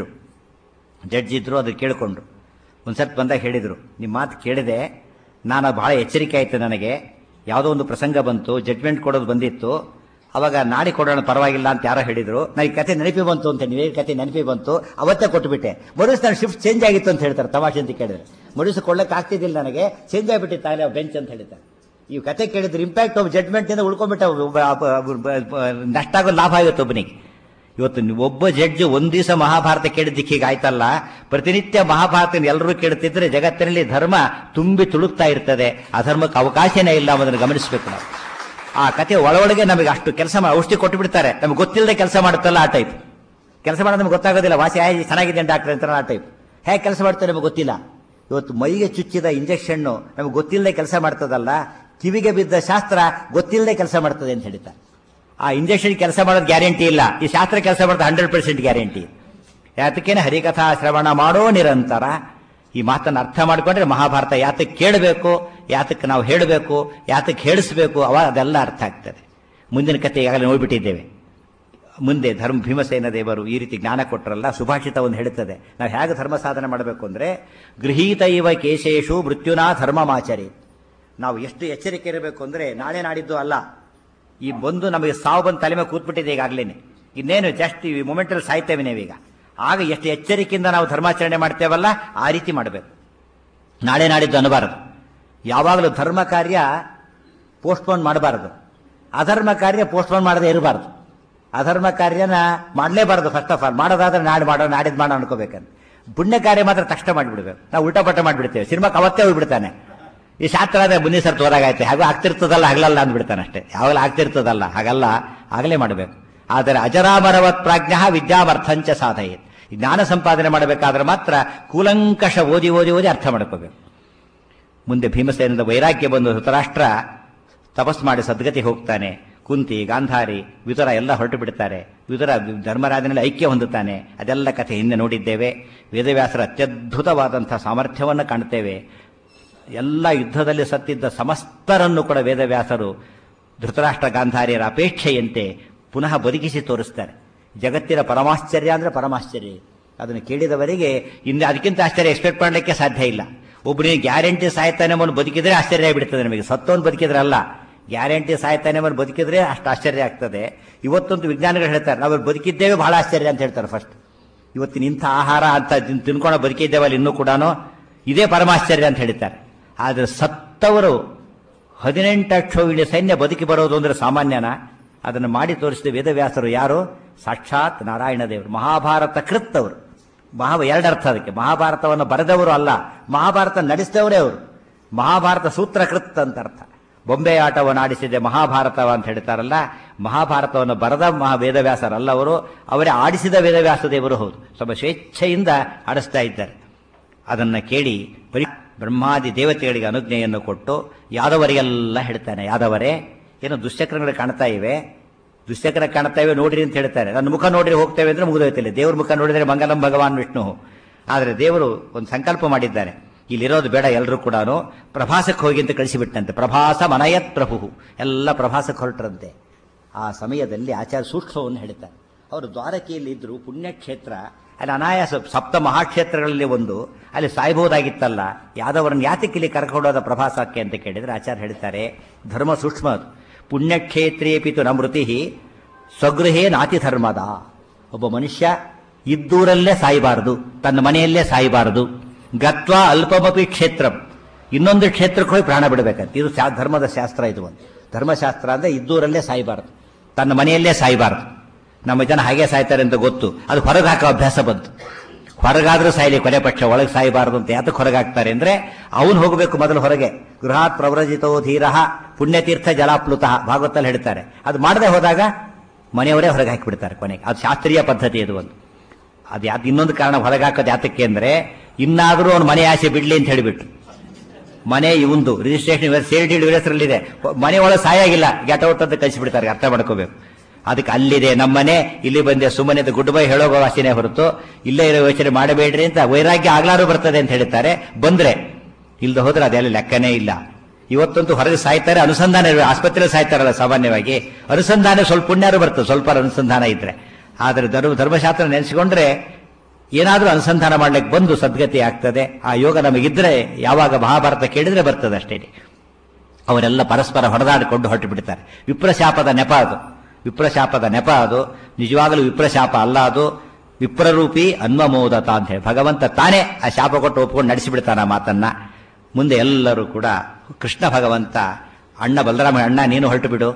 ಜಡ್ಜ್ ಇದ್ರು ಅದು ಕೇಳಿಕೊಂಡ್ರು ಒಂದ್ಸತ್ ಬಂದಾಗ ಹೇಳಿದ್ರು ನಿಮ್ಮ ಮಾತು ಕೇಳಿದೆ ನಾನು ಬಹಳ ಎಚ್ಚರಿಕೆ ಆಯ್ತು ನನಗೆ ಯಾವುದೋ ಒಂದು ಪ್ರಸಂಗ ಬಂತು ಜಡ್ಜ್ಮೆಂಟ್ ಕೊಡೋದು ಬಂದಿತ್ತು ಅವಾಗ ನಾಡಿ ಕೊಡೋಣ ಪರವಾಗಿಲ್ಲ ಅಂತ ಯಾರೋ ಹೇಳಿದ್ರು ನನಗೆ ಕತೆ ನೆನಪಿ ಬಂತು ಅಂತ ನೀವೇ ಕತೆ ನೆನಪಿ ಬಂತು ಅವತ್ತೇ ಕೊಟ್ಟುಬಿಟ್ಟೆ ಮರುದಿವ್ಸ ನಾನು ಶಿಫ್ಟ್ ಚೇಂಜ್ ಆಗಿತ್ತು ಅಂತ ಹೇಳ್ತಾರೆ ತಮಾಷೆ ಅಂತ ಕೇಳಿದ್ರೆ ಮರುದಿವ್ಸ ಕೊಡ್ಲಿಕ್ಕೆ ಆಗ್ತಿದ್ದಿಲ್ಲ ನನಗೆ ಚೇಂಜ್ ಆಗಿಬಿಟ್ಟಿತ್ತು ಆಗಲೇ ಬೆಂಚ್ ಅಂತ ಹೇಳ್ತಾರೆ ಈ ಕತೆ ಕೇಳಿದ್ರೆ ಇಂಪ್ಯಾಕ್ಟ್ ಒಬ್ಬ ಜಡ್ಜ್ಮೆಂಟ್ ಇಂದ ಉಳ್ಕೊಂಡ್ಬಿಟ್ಟ ಒಬ್ಬ- ಒಬ್ಬ- ಒಬ್ಬ- ನಷ್ಟ ಆಗೋ ಲಾಭ ಆಗುತ್ತೆ ಒಬ್ಬನಿಗೆ ಇವತ್ತು ನೀವು ಒಬ್ಬ ಜಡ್ಜ್ ಒಂದ್ ದಿವಸ ಮಹಾಭಾರತ ಕೇಳಿದ್ದಕ್ಕೆ ಹೀಗೆ ಆಯ್ತಲ್ಲ ಪ್ರತಿನಿತ್ಯ ಮಹಾಭಾರತ ಎಲ್ಲರೂ ಕೇಳುತ್ತಿದ್ರೆ ಜಗತ್ತಿನಲ್ಲಿ ಧರ್ಮ ತುಂಬಿ ತುಳುಕ್ತಾ ಇರ್ತದೆ ಅಧರ್ಮಕ್ಕೆ ಅವಕಾಶನೇ ಇಲ್ಲ ಅನ್ನೋದನ್ನು ಗಮನಿಸಬೇಕು ನಾವು ಆ ಕತೆ ಒಳೊಳಗೆ ನಮಗೆ ಅಷ್ಟು ಕೆಲಸ ಮಾಡಿ ಔಷಧಿ ಕೊಟ್ಟು ಬಿಡ್ತಾರೆ ನಮ್ಗೆ ಗೊತ್ತಿಲ್ಲದೆ ಕೆಲಸ ಮಾಡುತ್ತಲ್ಲ ಆ ಟೈಪ್ ಕೆಲಸ ಮಾಡೋದು ನಮ್ಗೆ ಗೊತ್ತಾಗೋದಿಲ್ಲ ವಾಸಿ ಆಯ್ ಚೆನ್ನಾಗಿದೆ ಡಾಕ್ಟರ್ ಅಂತ ಆ ಟೈಪ್ ಹೇಗೆ ಕೆಲಸ ಮಾಡ್ತಾರೆ ನಮಗೆ ಗೊತ್ತಿಲ್ಲ ಇವತ್ತು ಮೈಗೆ ಚುಚ್ಚಿದ ಇಂಜೆಕ್ಷನ್ ನಮಗೆ ಗೊತ್ತಿಲ್ಲದೆ ಕೆಲಸ ಮಾಡ್ತದಲ್ಲ ಕಿವಿಗೆ ಬಿದ್ದ ಶಾಸ್ತ್ರ ಗೊತ್ತಿಲ್ಲದೆ ಕೆಲಸ ಮಾಡ್ತದೆ ಅಂತ ಹೇಳ್ತಾರೆ ಆ ಇಂಜೆಕ್ಷನ್ ಕೆಲಸ ಮಾಡೋದು ಗ್ಯಾರಂಟಿ ಇಲ್ಲ ಈ ಶಾಸ್ತ್ರ ಕೆಲಸ ಮಾಡೋದು ಹಂಡ್ರೆಡ್ ಪರ್ಸೆಂಟ್ ಗ್ಯಾರಂಟಿ ಯಾತಕ್ಕೇನೆ ಹರಿಕಥಾ ಶ್ರವಣ ಮಾಡೋ ನಿರಂತರ ಈ ಮಾತನ್ನು ಅರ್ಥ ಮಾಡಿಕೊಂಡ್ರೆ ಮಹಾಭಾರತ ಯಾತಕ್ಕೆ ಕೇಳಬೇಕು ಯಾತಕ್ಕೆ ನಾವು ಹೇಳಬೇಕು ಯಾತಕ್ಕೆ ಹೇಳಿಸ್ಬೇಕು ಅವಾಗ ಅದೆಲ್ಲ ಅರ್ಥ ಆಗ್ತದೆ ಮುಂದಿನ ಕತೆ ಈಗಾಗಲೇ ನೋಡ್ಬಿಟ್ಟಿದ್ದೇವೆ ಮುಂದೆ ಧರ್ಮ ಭೀಮಸೇನ ದೇವರು ಈ ರೀತಿ ಜ್ಞಾನ ಕೊಟ್ಟರಲ್ಲ ಸುಭಾಷಿತ ಒಂದು ಹೇಳುತ್ತದೆ ನಾವು ಹೇಗೆ ಧರ್ಮ ಸಾಧನೆ ಮಾಡಬೇಕು ಅಂದ್ರೆ ಗೃಹೀತ ಇವ ಕೇಶೇಶು ಮೃತ್ಯುನಾ ಧರ್ಮಮಾಚರಿ ನಾವು ಎಷ್ಟು ಎಚ್ಚರಿಕೆ ಇರಬೇಕು ಅಂದ್ರೆ ನಾಳೆ ನಾಡಿದ್ದು ಅಲ್ಲ ಈ ಬಂದು ನಮಗೆ ಸಾವು ಬಂದು ತಲೆ ಮೇಲೆ ಕೂತ್ಬಿಟ್ಟಿದೆ ಈಗಾಗಲೇ ಇನ್ನೇನು ಜಸ್ಟ್ ಈ ಮೂಮೆಂಟಲ್ಲಿ ಸಾಯ್ತೇವೆ ನೀವೀಗ ಆಗ ಎಷ್ಟು ಎಚ್ಚರಿಕೆಯಿಂದ ನಾವು ಧರ್ಮಾಚರಣೆ ಮಾಡ್ತೇವಲ್ಲ ಆ ರೀತಿ ಮಾಡಬೇಕು ನಾಳೆ ನಾಡಿದ್ದು ಅನ್ನಬಾರದು ಯಾವಾಗಲೂ ಧರ್ಮ ಕಾರ್ಯ ಪೋಸ್ಟ್ಪೋನ್ ಮಾಡಬಾರದು ಅಧರ್ಮ ಕಾರ್ಯ ಪೋಸ್ಟ್ಪೋನ್ ಮಾಡದೇ ಇರಬಾರದು ಅಧರ್ಮ ಕಾರ್ಯನ ಮಾಡಲೇಬಾರದು ಫಸ್ಟ್ ಆಫ್ ಆಲ್ ಮಾಡೋದಾದ್ರೆ ನಾಳೆ ಮಾಡೋ ನಾಡಿದ್ದು ಮಾಡೋ ಅನ್ಕೋಬೇಕಂತ ಪುಣ್ಯ ಕಾರ್ಯ ಮಾತ್ರ ತಕ್ಷಣ ಮಾಡಿಬಿಡ್ಬೇಕು ನಾವು ಉಲ್ಟಾ ಪಟ್ಟ ಮಾಡಿಬಿಡ್ತೇವೆ ಸಿನಿಮಾಕ್ಕೆ ಅವತ್ತೇ ಹೋಗ್ಬಿಡ್ತಾನೆ ಈ ಶಾಸ್ತ್ರ ಆದ್ರೆ ಮುಂದಿನ ಸರ್ತಿ ಹೋದಾಗಾಯ್ತು ಹಾಗೂ ಆಗ್ತಿರ್ತದಲ್ಲ ಹಗಲಲ್ಲ ಅಂದ್ಬಿಡ್ತಾನೆ ಅಷ್ಟೇ ಯಾವಾಗಲೂ ಆಗ್ತಿರ್ತದಲ್ಲ ಹಾಗಲ್ಲ ಆಗಲೇ ಮಾಡಬೇಕು ಆದರೆ ಅಜರಾಮರವತ್ ಪ್ರಾಜ್ಞ ವಿದ್ಯಾಮರ್ಥಂಚ ಸಾಧಯೇತ್ ಈ ಜ್ಞಾನ ಸಂಪಾದನೆ ಮಾಡಬೇಕಾದ್ರೆ ಮಾತ್ರ ಕೂಲಂಕಷ ಓದಿ ಓದಿ ಓದಿ ಅರ್ಥ ಮಾಡ್ಕೋಬೇಕು ಮುಂದೆ ಭೀಮಸೇನದ ವೈರಾಗ್ಯ ಬಂದು ಧೃತರಾಷ್ಟ್ರ ತಪಸ್ ಮಾಡಿ ಸದ್ಗತಿ ಹೋಗ್ತಾನೆ ಕುಂತಿ ಗಾಂಧಾರಿ ವಿದುರ ಎಲ್ಲ ಹೊರಟು ಬಿಡ್ತಾರೆ ವಿದುರ ಧರ್ಮರಾಜನಲ್ಲಿ ಐಕ್ಯ ಹೊಂದುತ್ತಾನೆ ಅದೆಲ್ಲ ಕಥೆ ಹಿಂದೆ ನೋಡಿದ್ದೇವೆ ವೇದವ್ಯಾಸರ ಅತ್ಯದ್ಭುತವಾದಂತಹ ಸಾಮರ್ಥ್ಯವನ್ನು ಕಾಣ್ತೇವೆ ಎಲ್ಲ ಯುದ್ಧದಲ್ಲಿ ಸತ್ತಿದ್ದ ಸಮಸ್ತರನ್ನು ಕೂಡ ವೇದವ್ಯಾಸರು ಧೃತರಾಷ್ಟ್ರ ಗಾಂಧಾರಿಯರ ಅಪೇಕ್ಷೆಯಂತೆ ಪುನಃ ಬದುಕಿಸಿ ತೋರಿಸ್ತಾರೆ ಜಗತ್ತಿನ ಪರಮಾಶ್ಚರ್ಯ ಅಂದ್ರೆ ಪರಮಾಶ್ಚರ್ಯ ಅದನ್ನು ಕೇಳಿದವರಿಗೆ ಇನ್ನು ಅದಕ್ಕಿಂತ ಆಶ್ಚರ್ಯ ಎಕ್ಸ್ಪೆಕ್ಟ್ ಮಾಡಲಿಕ್ಕೆ ಸಾಧ್ಯ ಇಲ್ಲ ಒಬ್ಬನಿಗೆ ಗ್ಯಾರಂಟಿ ಸಾಯ್ತಾನೆ ಅವನು ಬದುಕಿದ್ರೆ ಆಶ್ಚರ್ಯ ಬಿಡ್ತದೆ ನಮಗೆ ಸತ್ತವನು ಬದುಕಿದ್ರೆ ಅಲ್ಲ ಗ್ಯಾರಂಟಿ ಸಾಯ್ತಾನೆ ಅವನು ಬದುಕಿದ್ರೆ ಅಷ್ಟು ಆಶ್ಚರ್ಯ ಆಗ್ತದೆ ಇವತ್ತೊಂದು ವಿಜ್ಞಾನಿಗಳು ಹೇಳ್ತಾರೆ ನಾವು ಬದುಕಿದ್ದೇವೆ ಬಹಳ ಆಶ್ಚರ್ಯ ಅಂತ ಹೇಳ್ತಾರೆ ಫಸ್ಟ್ ಇವತ್ತಿನ ಇಂಥ ಆಹಾರ ಅಂತ ತಿನ್- ತಿನ್ಕೊಂಡು ಬದುಕಿದ್ದೇವಲ್ಲ ಇನ್ನೂ ಕೂಡ ಇದೇ ಪರಮಾಶ್ಚರ್ಯ ಅಂತ ಹೇಳ್ತಾರೆ ಆದರೆ ಸತ್ತವರು ಹದಿನೆಂಟು ಅಕ್ಷೋಹಿಣಿ ಸೈನ್ಯ ಬದುಕಿ ಬರೋದು ಅಂದ್ರೆ ಸಾಮಾನ್ಯನ ಅದನ್ನು ಮಾಡಿ ತೋರಿಸಿದ ವೇದವ್ಯಾಸರು ಯಾರು ಸಾಕ್ಷಾತ್ ನಾರಾಯಣ ದೇವರು ಮಹಾಭಾರತ ಕೃತ್ತವರು ಮಹಾ ಎರಡರ್ಥ ಅದಕ್ಕೆ ಮಹಾಭಾರತವನ್ನು ಬರೆದವರು ಅಲ್ಲ ಮಹಾಭಾರತ ನಡೆಸಿದವರೇ ಅವರು ಮಹಾಭಾರತ ಸೂತ್ರಕೃತ್ ಅಂತ ಅರ್ಥ ಬೊಂಬೆ ಆಟವನ್ನು ಆಡಿಸಿದೆ ಮಹಾಭಾರತವ ಅಂತ ಹೇಳ್ತಾರಲ್ಲ ಮಹಾಭಾರತವನ್ನು ಬರೆದ ಮಹಾ ವೇದವ್ಯಾಸರಲ್ಲ ಅವರು ಅವರೇ ಆಡಿಸಿದ ವೇದವ್ಯಾಸ ದೇವರು ಹೌದು ಸ್ವಲ್ಪ ಸ್ವೇಚ್ಛೆಯಿಂದ ಆಡಿಸ್ತಾ ಇದ್ದಾರೆ ಅದನ್ನ ಕೇಳಿ ಬರೀ ಬ್ರಹ್ಮಾದಿ ದೇವತೆಗಳಿಗೆ ಅನುಜ್ಞೆಯನ್ನು ಕೊಟ್ಟು ಯಾದವರಿಗೆಲ್ಲ ಹೇಳ್ತಾನೆ ಯಾದವರೇ ಏನೋ ದುಶ್ಚಕ್ರಗಳು ಕಾಣ್ತಾ ಇವೆ ದುಶ್ಚಕ್ರ ಕಾಣ್ತಾ ಇವೆ ನೋಡ್ರಿ ಅಂತ ಹೇಳ್ತಾರೆ ನನ್ನ ಮುಖ ನೋಡ್ರಿ ಹೋಗ್ತೇವೆ ಅಂದ್ರೆ ಮುಗಿದೋಯ್ತಿಲ್ಲ ದೇವ್ರ ಮುಖ ನೋಡಿದ್ರೆ ಮಂಗಲಂ ಭಗವಾನ್ ವಿಷ್ಣು ಆದರೆ ದೇವರು ಒಂದು ಸಂಕಲ್ಪ ಮಾಡಿದ್ದಾರೆ ಇಲ್ಲಿರೋದು ಬೇಡ ಎಲ್ಲರೂ ಕೂಡ ಪ್ರಭಾಸಕ್ಕೆ ಹೋಗಿ ಅಂತ ಕಳಿಸಿಬಿಟ್ಟಂತೆ ಪ್ರಭಾಸ ಮನಯತ್ ಪ್ರಭು ಎಲ್ಲ ಪ್ರಭಾಸಕ್ಕೆ ಹೊರಟ್ರಂತೆ ಆ ಸಮಯದಲ್ಲಿ ಆಚಾರ್ಯ ಸೂಕ್ಷ್ಮವನ್ನು ಹೇಳ್ತಾರೆ ಅವರು ದ್ವಾರಕೆಯಲ್ಲಿ ಇದ್ರು ಪುಣ್ಯಕ್ಷೇತ್ರ ಅಲ್ಲಿ ಅನಾಯಾಸ ಸಪ್ತ ಮಹಾಕ್ಷೇತ್ರಗಳಲ್ಲಿ ಒಂದು ಅಲ್ಲಿ ಸಾಯ್ಬಹುದಾಗಿತ್ತಲ್ಲ ಯಾದವರನ್ನು ಯಾತಕ್ಕೆ ಇಲ್ಲಿ ಕರ್ಕೊಂಡೋದ ಪ್ರಭಾಸಕ್ಕೆ ಅಂತ ಕೇಳಿದ್ರೆ ಆಚಾರ್ಯ ಹೇಳ್ತಾರೆ ಧರ್ಮ ಸೂಕ್ಷ್ಮ ಅದು ಪುಣ್ಯಕ್ಷೇತ್ರೇಪಿತು ನ ಮೃತಿ ಸ್ವಗೃಹೇ ನಾತಿ ಧರ್ಮದ ಒಬ್ಬ ಮನುಷ್ಯ ಇದ್ದೂರಲ್ಲೇ ಸಾಯಬಾರದು ತನ್ನ ಮನೆಯಲ್ಲೇ ಸಾಯಬಾರದು ಗತ್ವ ಅಲ್ಪಮಪಿ ಕ್ಷೇತ್ರಂ ಇನ್ನೊಂದು ಕ್ಷೇತ್ರಕ್ಕೆ ಹೋಗಿ ಪ್ರಾಣ ಬಿಡಬೇಕಂತ ಇದು ಶಾ- ಧರ್ಮದ ಶಾಸ್ತ್ರ ಇದು ಒಂದು ಧರ್ಮಶಾಸ್ತ್ರ ಅಂದ್ರೆ ಇದ್ದೂರಲ್ಲೇ ಸಾಯಬಾರದು ತನ್ನ ಮನೆಯಲ್ಲೇ ಸಾಯಬಾರದು ನಮ್ಮ ಜನ ಹಾಗೆ ಸಾಯ್ತಾರೆ ಅಂತ ಗೊತ್ತು ಅದು ಹೊರಗೆ ಹಾಕೋ ಅಭ್ಯಾಸ ಬಂತು ಹೊರಗಾದ್ರೂ ಸಾಯಲಿ ಕೊನೆ ಪಕ್ಷ ಒಳಗೆ ಸಾಯಬಾರದು ಅಂತ ಯಾತಕ್ಕೆ ಹೊರಗೆ ಹಾಕ್ತಾರೆ ಅಂದ್ರೆ ಅವನು ಹೋಗಬೇಕು ಮೊದಲು ಹೊರಗೆ ಗೃಹಾತ್ ಪ್ರವ್ರಜಿತೋ ಧೀರ ಪುಣ್ಯತೀರ್ಥ ಜಲಾಪ್ಲುತಃ ಭಾಗವತಲ್ಲಿ ಹೇಳ್ತಾರೆ ಅದು ಮಾಡದೆ ಹೋದಾಗ ಮನೆಯವರೇ ಹೊರಗೆ ಹಾಕಿಬಿಡ್ತಾರೆ ಕೊನೆಗೆ ಅದು ಶಾಸ್ತ್ರೀಯ ಪದ್ಧತಿ ಇದು ಒಂದು ಅದು ಯಾವ್ದು ಇನ್ನೊಂದು ಕಾರಣ ಹೊರಗೆ ಹಾಕೋದು ಯಾತಕ್ಕೆ ಅಂದ್ರೆ ಇನ್ನಾದರೂ ಅವನು ಮನೆ ಆಸೆ ಬಿಡ್ಲಿ ಅಂತ ಹೇಳಿಬಿಟ್ಟು ಮನೆ ಇವಂದು ರಿಜಿಸ್ಟ್ರೇಷನ್ ಸೇರಿಟಿ ಹೆಸರಲ್ಲಿದೆ ಮನೆ ಒಳಗೆ ಸಾಯಾಗಿಲ್ಲ ಗೆಟ್ ಔಟ್ ಅಂತ ಕಳಿಸಿಬಿಡ್ತಾರೆ ಅರ್ಥ ಮಾಡ್ಕೋಬೇಕು ಅದಕ್ಕೆ ಅಲ್ಲಿದೆ ನಮ್ಮನೆ ಇಲ್ಲಿ ಬಂದೆ ಸುಮ್ಮನೆ ಅಂತ ಗುಡ್ ಬೈ ಹೇಳೋ ವಾಸಿನೇ ಹೊರತು ಇಲ್ಲೇ ಇರೋ ಯೋಚನೆ ಮಾಡಬೇಡ್ರಿ ಅಂತ ವೈರಾಗ್ಯ ಆಗ್ಲಾರು ಬರ್ತದೆ ಅಂತ ಹೇಳ್ತಾರೆ ಬಂದ್ರೆ ಇಲ್ದ ಹೋದ್ರೆ ಅದೆಲ್ಲ ಲೆಕ್ಕನೇ ಇಲ್ಲ ಇವತ್ತಂತೂ ಹೊರಗೆ ಸಾಯ್ತಾರೆ ಅನುಸಂಧಾನ ಇರ್ಬೇಕು. ಆಸ್ಪತ್ರೆಯಲ್ಲಿ ಸಾಯ್ತಾರಲ್ಲ ಸಾಮಾನ್ಯವಾಗಿ ಅನುಸಂಧಾನ ಸ್ವಲ್ಪ ಪುಣ್ಯಾರು ಬರ್ತದೆ ಸ್ವಲ್ಪ ಅನುಸಂಧಾನ ಇದ್ರೆ ಆದರೆ ಧರ್ಮ ಧರ್ಮಶಾಸ್ತ್ರ ನೆನೆಸಿಕೊಂಡ್ರೆ ಏನಾದರೂ ಅನುಸಂಧಾನ ಮಾಡ್ಲಿಕ್ಕೆ ಬಂದು ಸದ್ಗತಿ ಆಗ್ತದೆ ಆ ಯೋಗ ನಮಗಿದ್ರೆ ಯಾವಾಗ ಮಹಾಭಾರತ ಕೇಳಿದ್ರೆ ಬರ್ತದೆ ಅಷ್ಟೇ ಅವರೆಲ್ಲ ಪರಸ್ಪರ ಹೊಡೆದಾಡಿಕೊಂಡು ಹೊರಟು ಬಿಡ್ತಾರೆ ವಿಪ್ರಶಾಪದ ನೆಪ ಅದು ವಿಪ್ರಶಾಪದ ನೆಪ ಅದು ನಿಜವಾಗಲೂ ವಿಪ್ರಶಾಪ ಅಲ್ಲ ಅದು ವಿಪ್ರರೂಪಿ ಅನ್ವಮೋದತ ಅಂತ ಹೇಳಿ ಭಗವಂತ ತಾನೇ ಆ ಶಾಪ ಕೊಟ್ಟು ಒಪ್ಕೊಂಡು ನಡೆಸಿಬಿಡ್ತಾನೆ ಆ ಮಾತನ್ನ ಮುಂದೆ ಎಲ್ಲರೂ ಕೂಡ ಕೃಷ್ಣ ಭಗವಂತ ಅಣ್ಣ ಬಲರಾಮ ಅಣ್ಣ ನೀನು ಹೊರಟು ಬಿಡು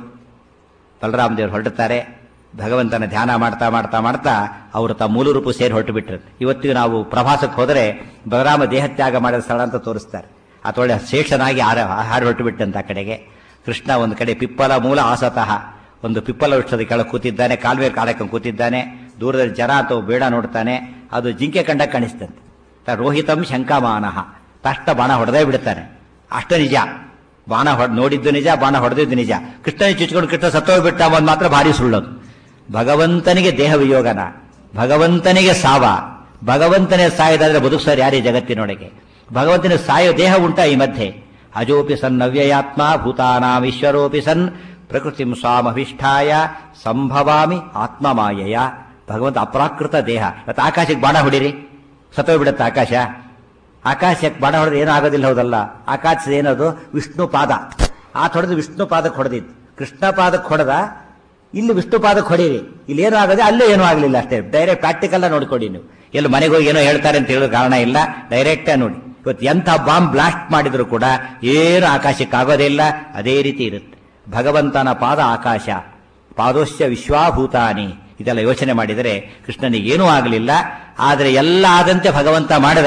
ಬಲರಾಮ ದೇವರು ಹೊರಡುತ್ತಾರೆ ಭಗವಂತನ ಧ್ಯಾನ ಮಾಡ್ತಾ ಮಾಡ್ತಾ ಮಾಡ್ತಾ ಅವರು ತಮ್ಮ ಮೂಲ ರೂಪ ಸೇರಿ ಹೊರಟು ಬಿಟ್ರು ಇವತ್ತಿಗೂ ನಾವು ಪ್ರವಾಸಕ್ಕೆ ಹೋದರೆ ಬಲರಾಮ ದೇಹತ್ಯಾಗ ಮಾಡಿದ ಸ್ಥಳ ಅಂತ ತೋರಿಸ್ತಾರೆ ಅಥವಾ ಶೇಷನಾಗಿ ಹಾರ ಹಾರಿ ಹೊರಟು ಬಿಟ್ಟಂತ ಆ ಕಡೆಗೆ ಕೃಷ್ಣ ಒಂದು ಕಡೆ ಪಿಪ್ಪಲ ಮೂಲ ಆಸತಃ ಒಂದು ಪಿಪ್ಪಲ ವೃಕ್ಷದ ಕೆಳಗೆ ಕೂತಿದ್ದಾನೆ ಕಾಲುವೆ ಕಾಲಕ್ಕೆ ಕೂತಿದ್ದಾನೆ ದೂರದಲ್ಲಿ ಜನ ಅಥವಾ ಬೇಡ ನೋಡ್ತಾನೆ ಅದು ಜಿಂಕೆ ಕಂಡ ಕಾಣಿಸ್ತಂತೆ ತ ರೋಹಿತಂ ಶಂಕಮಾನಃ ತಷ್ಟ ಬಾಣ ಹೊಡೆದೇ ಬಿಡ್ತಾನೆ ಅಷ್ಟ ನಿಜ ಬಾಣ ಹೊಡ್ ನೋಡಿದ್ದು ನಿಜ ಬಾಣ ಹೊಡೆದಿದ್ದು ನಿಜ ಕೃಷ್ಣನ ಚುಚ್ಕೊಂಡು ಕೃಷ್ಣ ಸತ್ತೋಗ್ಬಿಟ್ಟ ಒಂದು ಮಾತ್ರ ಭಾರಿ ಸುಳ್ಳೋದು ಭಗವಂತನಿಗೆ ದೇಹ ವಿಯೋಗನ ಭಗವಂತನಿಗೆ ಸಾವ ಭಗವಂತನೇ ಸಾಯದಾದ್ರೆ ಬದುಕ್ಸೋರು ಯಾರೇ ಜಗತ್ತಿನೊಳಗೆ ಭಗವಂತನ ಸಾಯೋ ದೇಹ ಉಂಟ ಈ ಮಧ್ಯೆ ಅಜೋಪಿ ಸನ್ ನವ್ಯಯಾತ್ಮ ಭೂತಾನಾಂ ಈಶ್ವರೋಪಿ ಸನ್ ಪ್ರಕೃತಿ ಸ್ವಾಮಭಿಷ್ಠಾಯ ಸಂಭವಾಮಿ ಆತ್ಮಮಾಯಯ ಭಗವಂತ ಅಪ್ರಾಕೃತ ದೇಹ ಇವತ್ತು ಆಕಾಶಕ್ಕೆ ಬಾಣ ಹೊಡಿರಿ ಸತ್ತೋಗ್ಬಿಡುತ್ತೆ ಆಕಾಶ ಆಕಾಶಕ್ಕೆ ಬಾಣ ಹೊಡೆದ್ರೆ ಏನೂ ಆಗೋದಿಲ್ಲ ಹೌದಲ್ಲ ಆಕಾಶ ಏನದು ವಿಷ್ಣು ಪಾದ ಆತ ಹೊಡೆದು ವಿಷ್ಣು ಪಾದಕ್ಕೆ ಹೊಡೆದಿದ್ದು ಕೃಷ್ಣ ಪಾದಕ್ಕೆ ಹೊಡೆದ ಇಲ್ಲಿ ವಿಷ್ಣು ಪಾದಕ್ಕೆ ಹೊಡೀರಿ ಇಲ್ಲಿ ಏನೂ ಆಗದೆ ಅಲ್ಲೇ ಏನೂ ಆಗಲಿಲ್ಲ ಅಷ್ಟೇ ಡೈರೆಕ್ಟ್ ಪ್ರಾಕ್ಟಿಕಲ್ ನೋಡ್ಕೊಡಿ ನೀವು ಎಲ್ಲಿ ಮನೆಗೆ ಹೋಗಿ ಏನೋ ಹೇಳ್ತಾರೆ ಅಂತ ಹೇಳೋ ಕಾರಣ ಇಲ್ಲ ಡೈರೆಕ್ಟೇ ನೋಡಿ ಇವತ್ತು ಎಂಥ ಬಾಂಬ್ ಬ್ಲಾಸ್ಟ್ ಮಾಡಿದ್ರು ಕೂಡ ಏನು ಆಕಾಶಕ್ಕೆ ಆಗೋದೇ ಇಲ್ಲ ಅದೇ ರೀತಿ ಇರುತ್ತೆ ಭಗವಂತನ ಪಾದ ಆಕಾಶ ಪಾದೋಶ್ಯ ವಿಶ್ವಾಭೂತಾನಿ ಇದೆಲ್ಲ ಯೋಚನೆ ಮಾಡಿದರೆ ಕೃಷ್ಣನಿಗೆ ಏನೂ ಆಗಲಿಲ್ಲ ಆದರೆ ಎಲ್ಲ ಆದಂತೆ ಭಗವಂತ ಮಾಡಿದ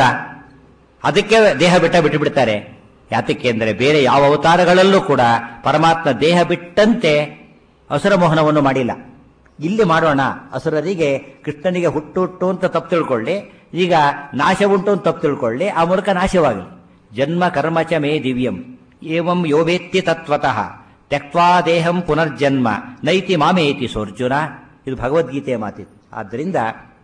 ಅದಕ್ಕೆ ದೇಹ ಬಿಟ್ಟ ಬಿಟ್ಟು ಬಿಡ್ತಾರೆ ಯಾತಕ್ಕೆ ಅಂದರೆ ಬೇರೆ ಯಾವ ಅವತಾರಗಳಲ್ಲೂ ಕೂಡ ಪರಮಾತ್ಮ ದೇಹ ಬಿಟ್ಟಂತೆ ಅಸುರ ಮೋಹನವನ್ನು ಮಾಡಿಲ್ಲ ಇಲ್ಲಿ ಮಾಡೋಣ ಅಸುರರಿಗೆ ಕೃಷ್ಣನಿಗೆ ಹುಟ್ಟು ಹುಟ್ಟು ಅಂತ ತಪ್ಪು ತಿಳ್ಕೊಳ್ಳಿ ಈಗ ನಾಶ ಉಂಟು ಅಂತ ತಪ್ಪು ತಿಳ್ಕೊಳ್ಳಿ ಆ ಮೂಲಕ ನಾಶವಾಗಲಿ ಜನ್ಮ ಕರ್ಮಚ ಮೇ ದಿವ್ಯಂ ಏವಂ ಯೋವೇತ್ತಿ ತತ್ವತಃ ತ್ಯಕ್ವಾ ದೇಹಂ ಪುನರ್ಜನ್ಮ ನೈತಿ ಮಾಮೇತಿ ಸೋರ್ಜುನ ಇದು ಭಗವದ್ಗೀತೆಯ ಮಾತಿದು ಆದ್ದರಿಂದ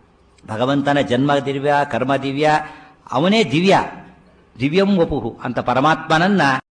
ಭಗವಂತನ ಜನ್ಮ ದಿವ್ಯ ಕರ್ಮ ದಿವ್ಯ ಅವನೇ ದಿವ್ಯ ದಿವ್ಯಂ ವಪುಹು ಅಂತ ಪರಮಾತ್ಮನನ್ನ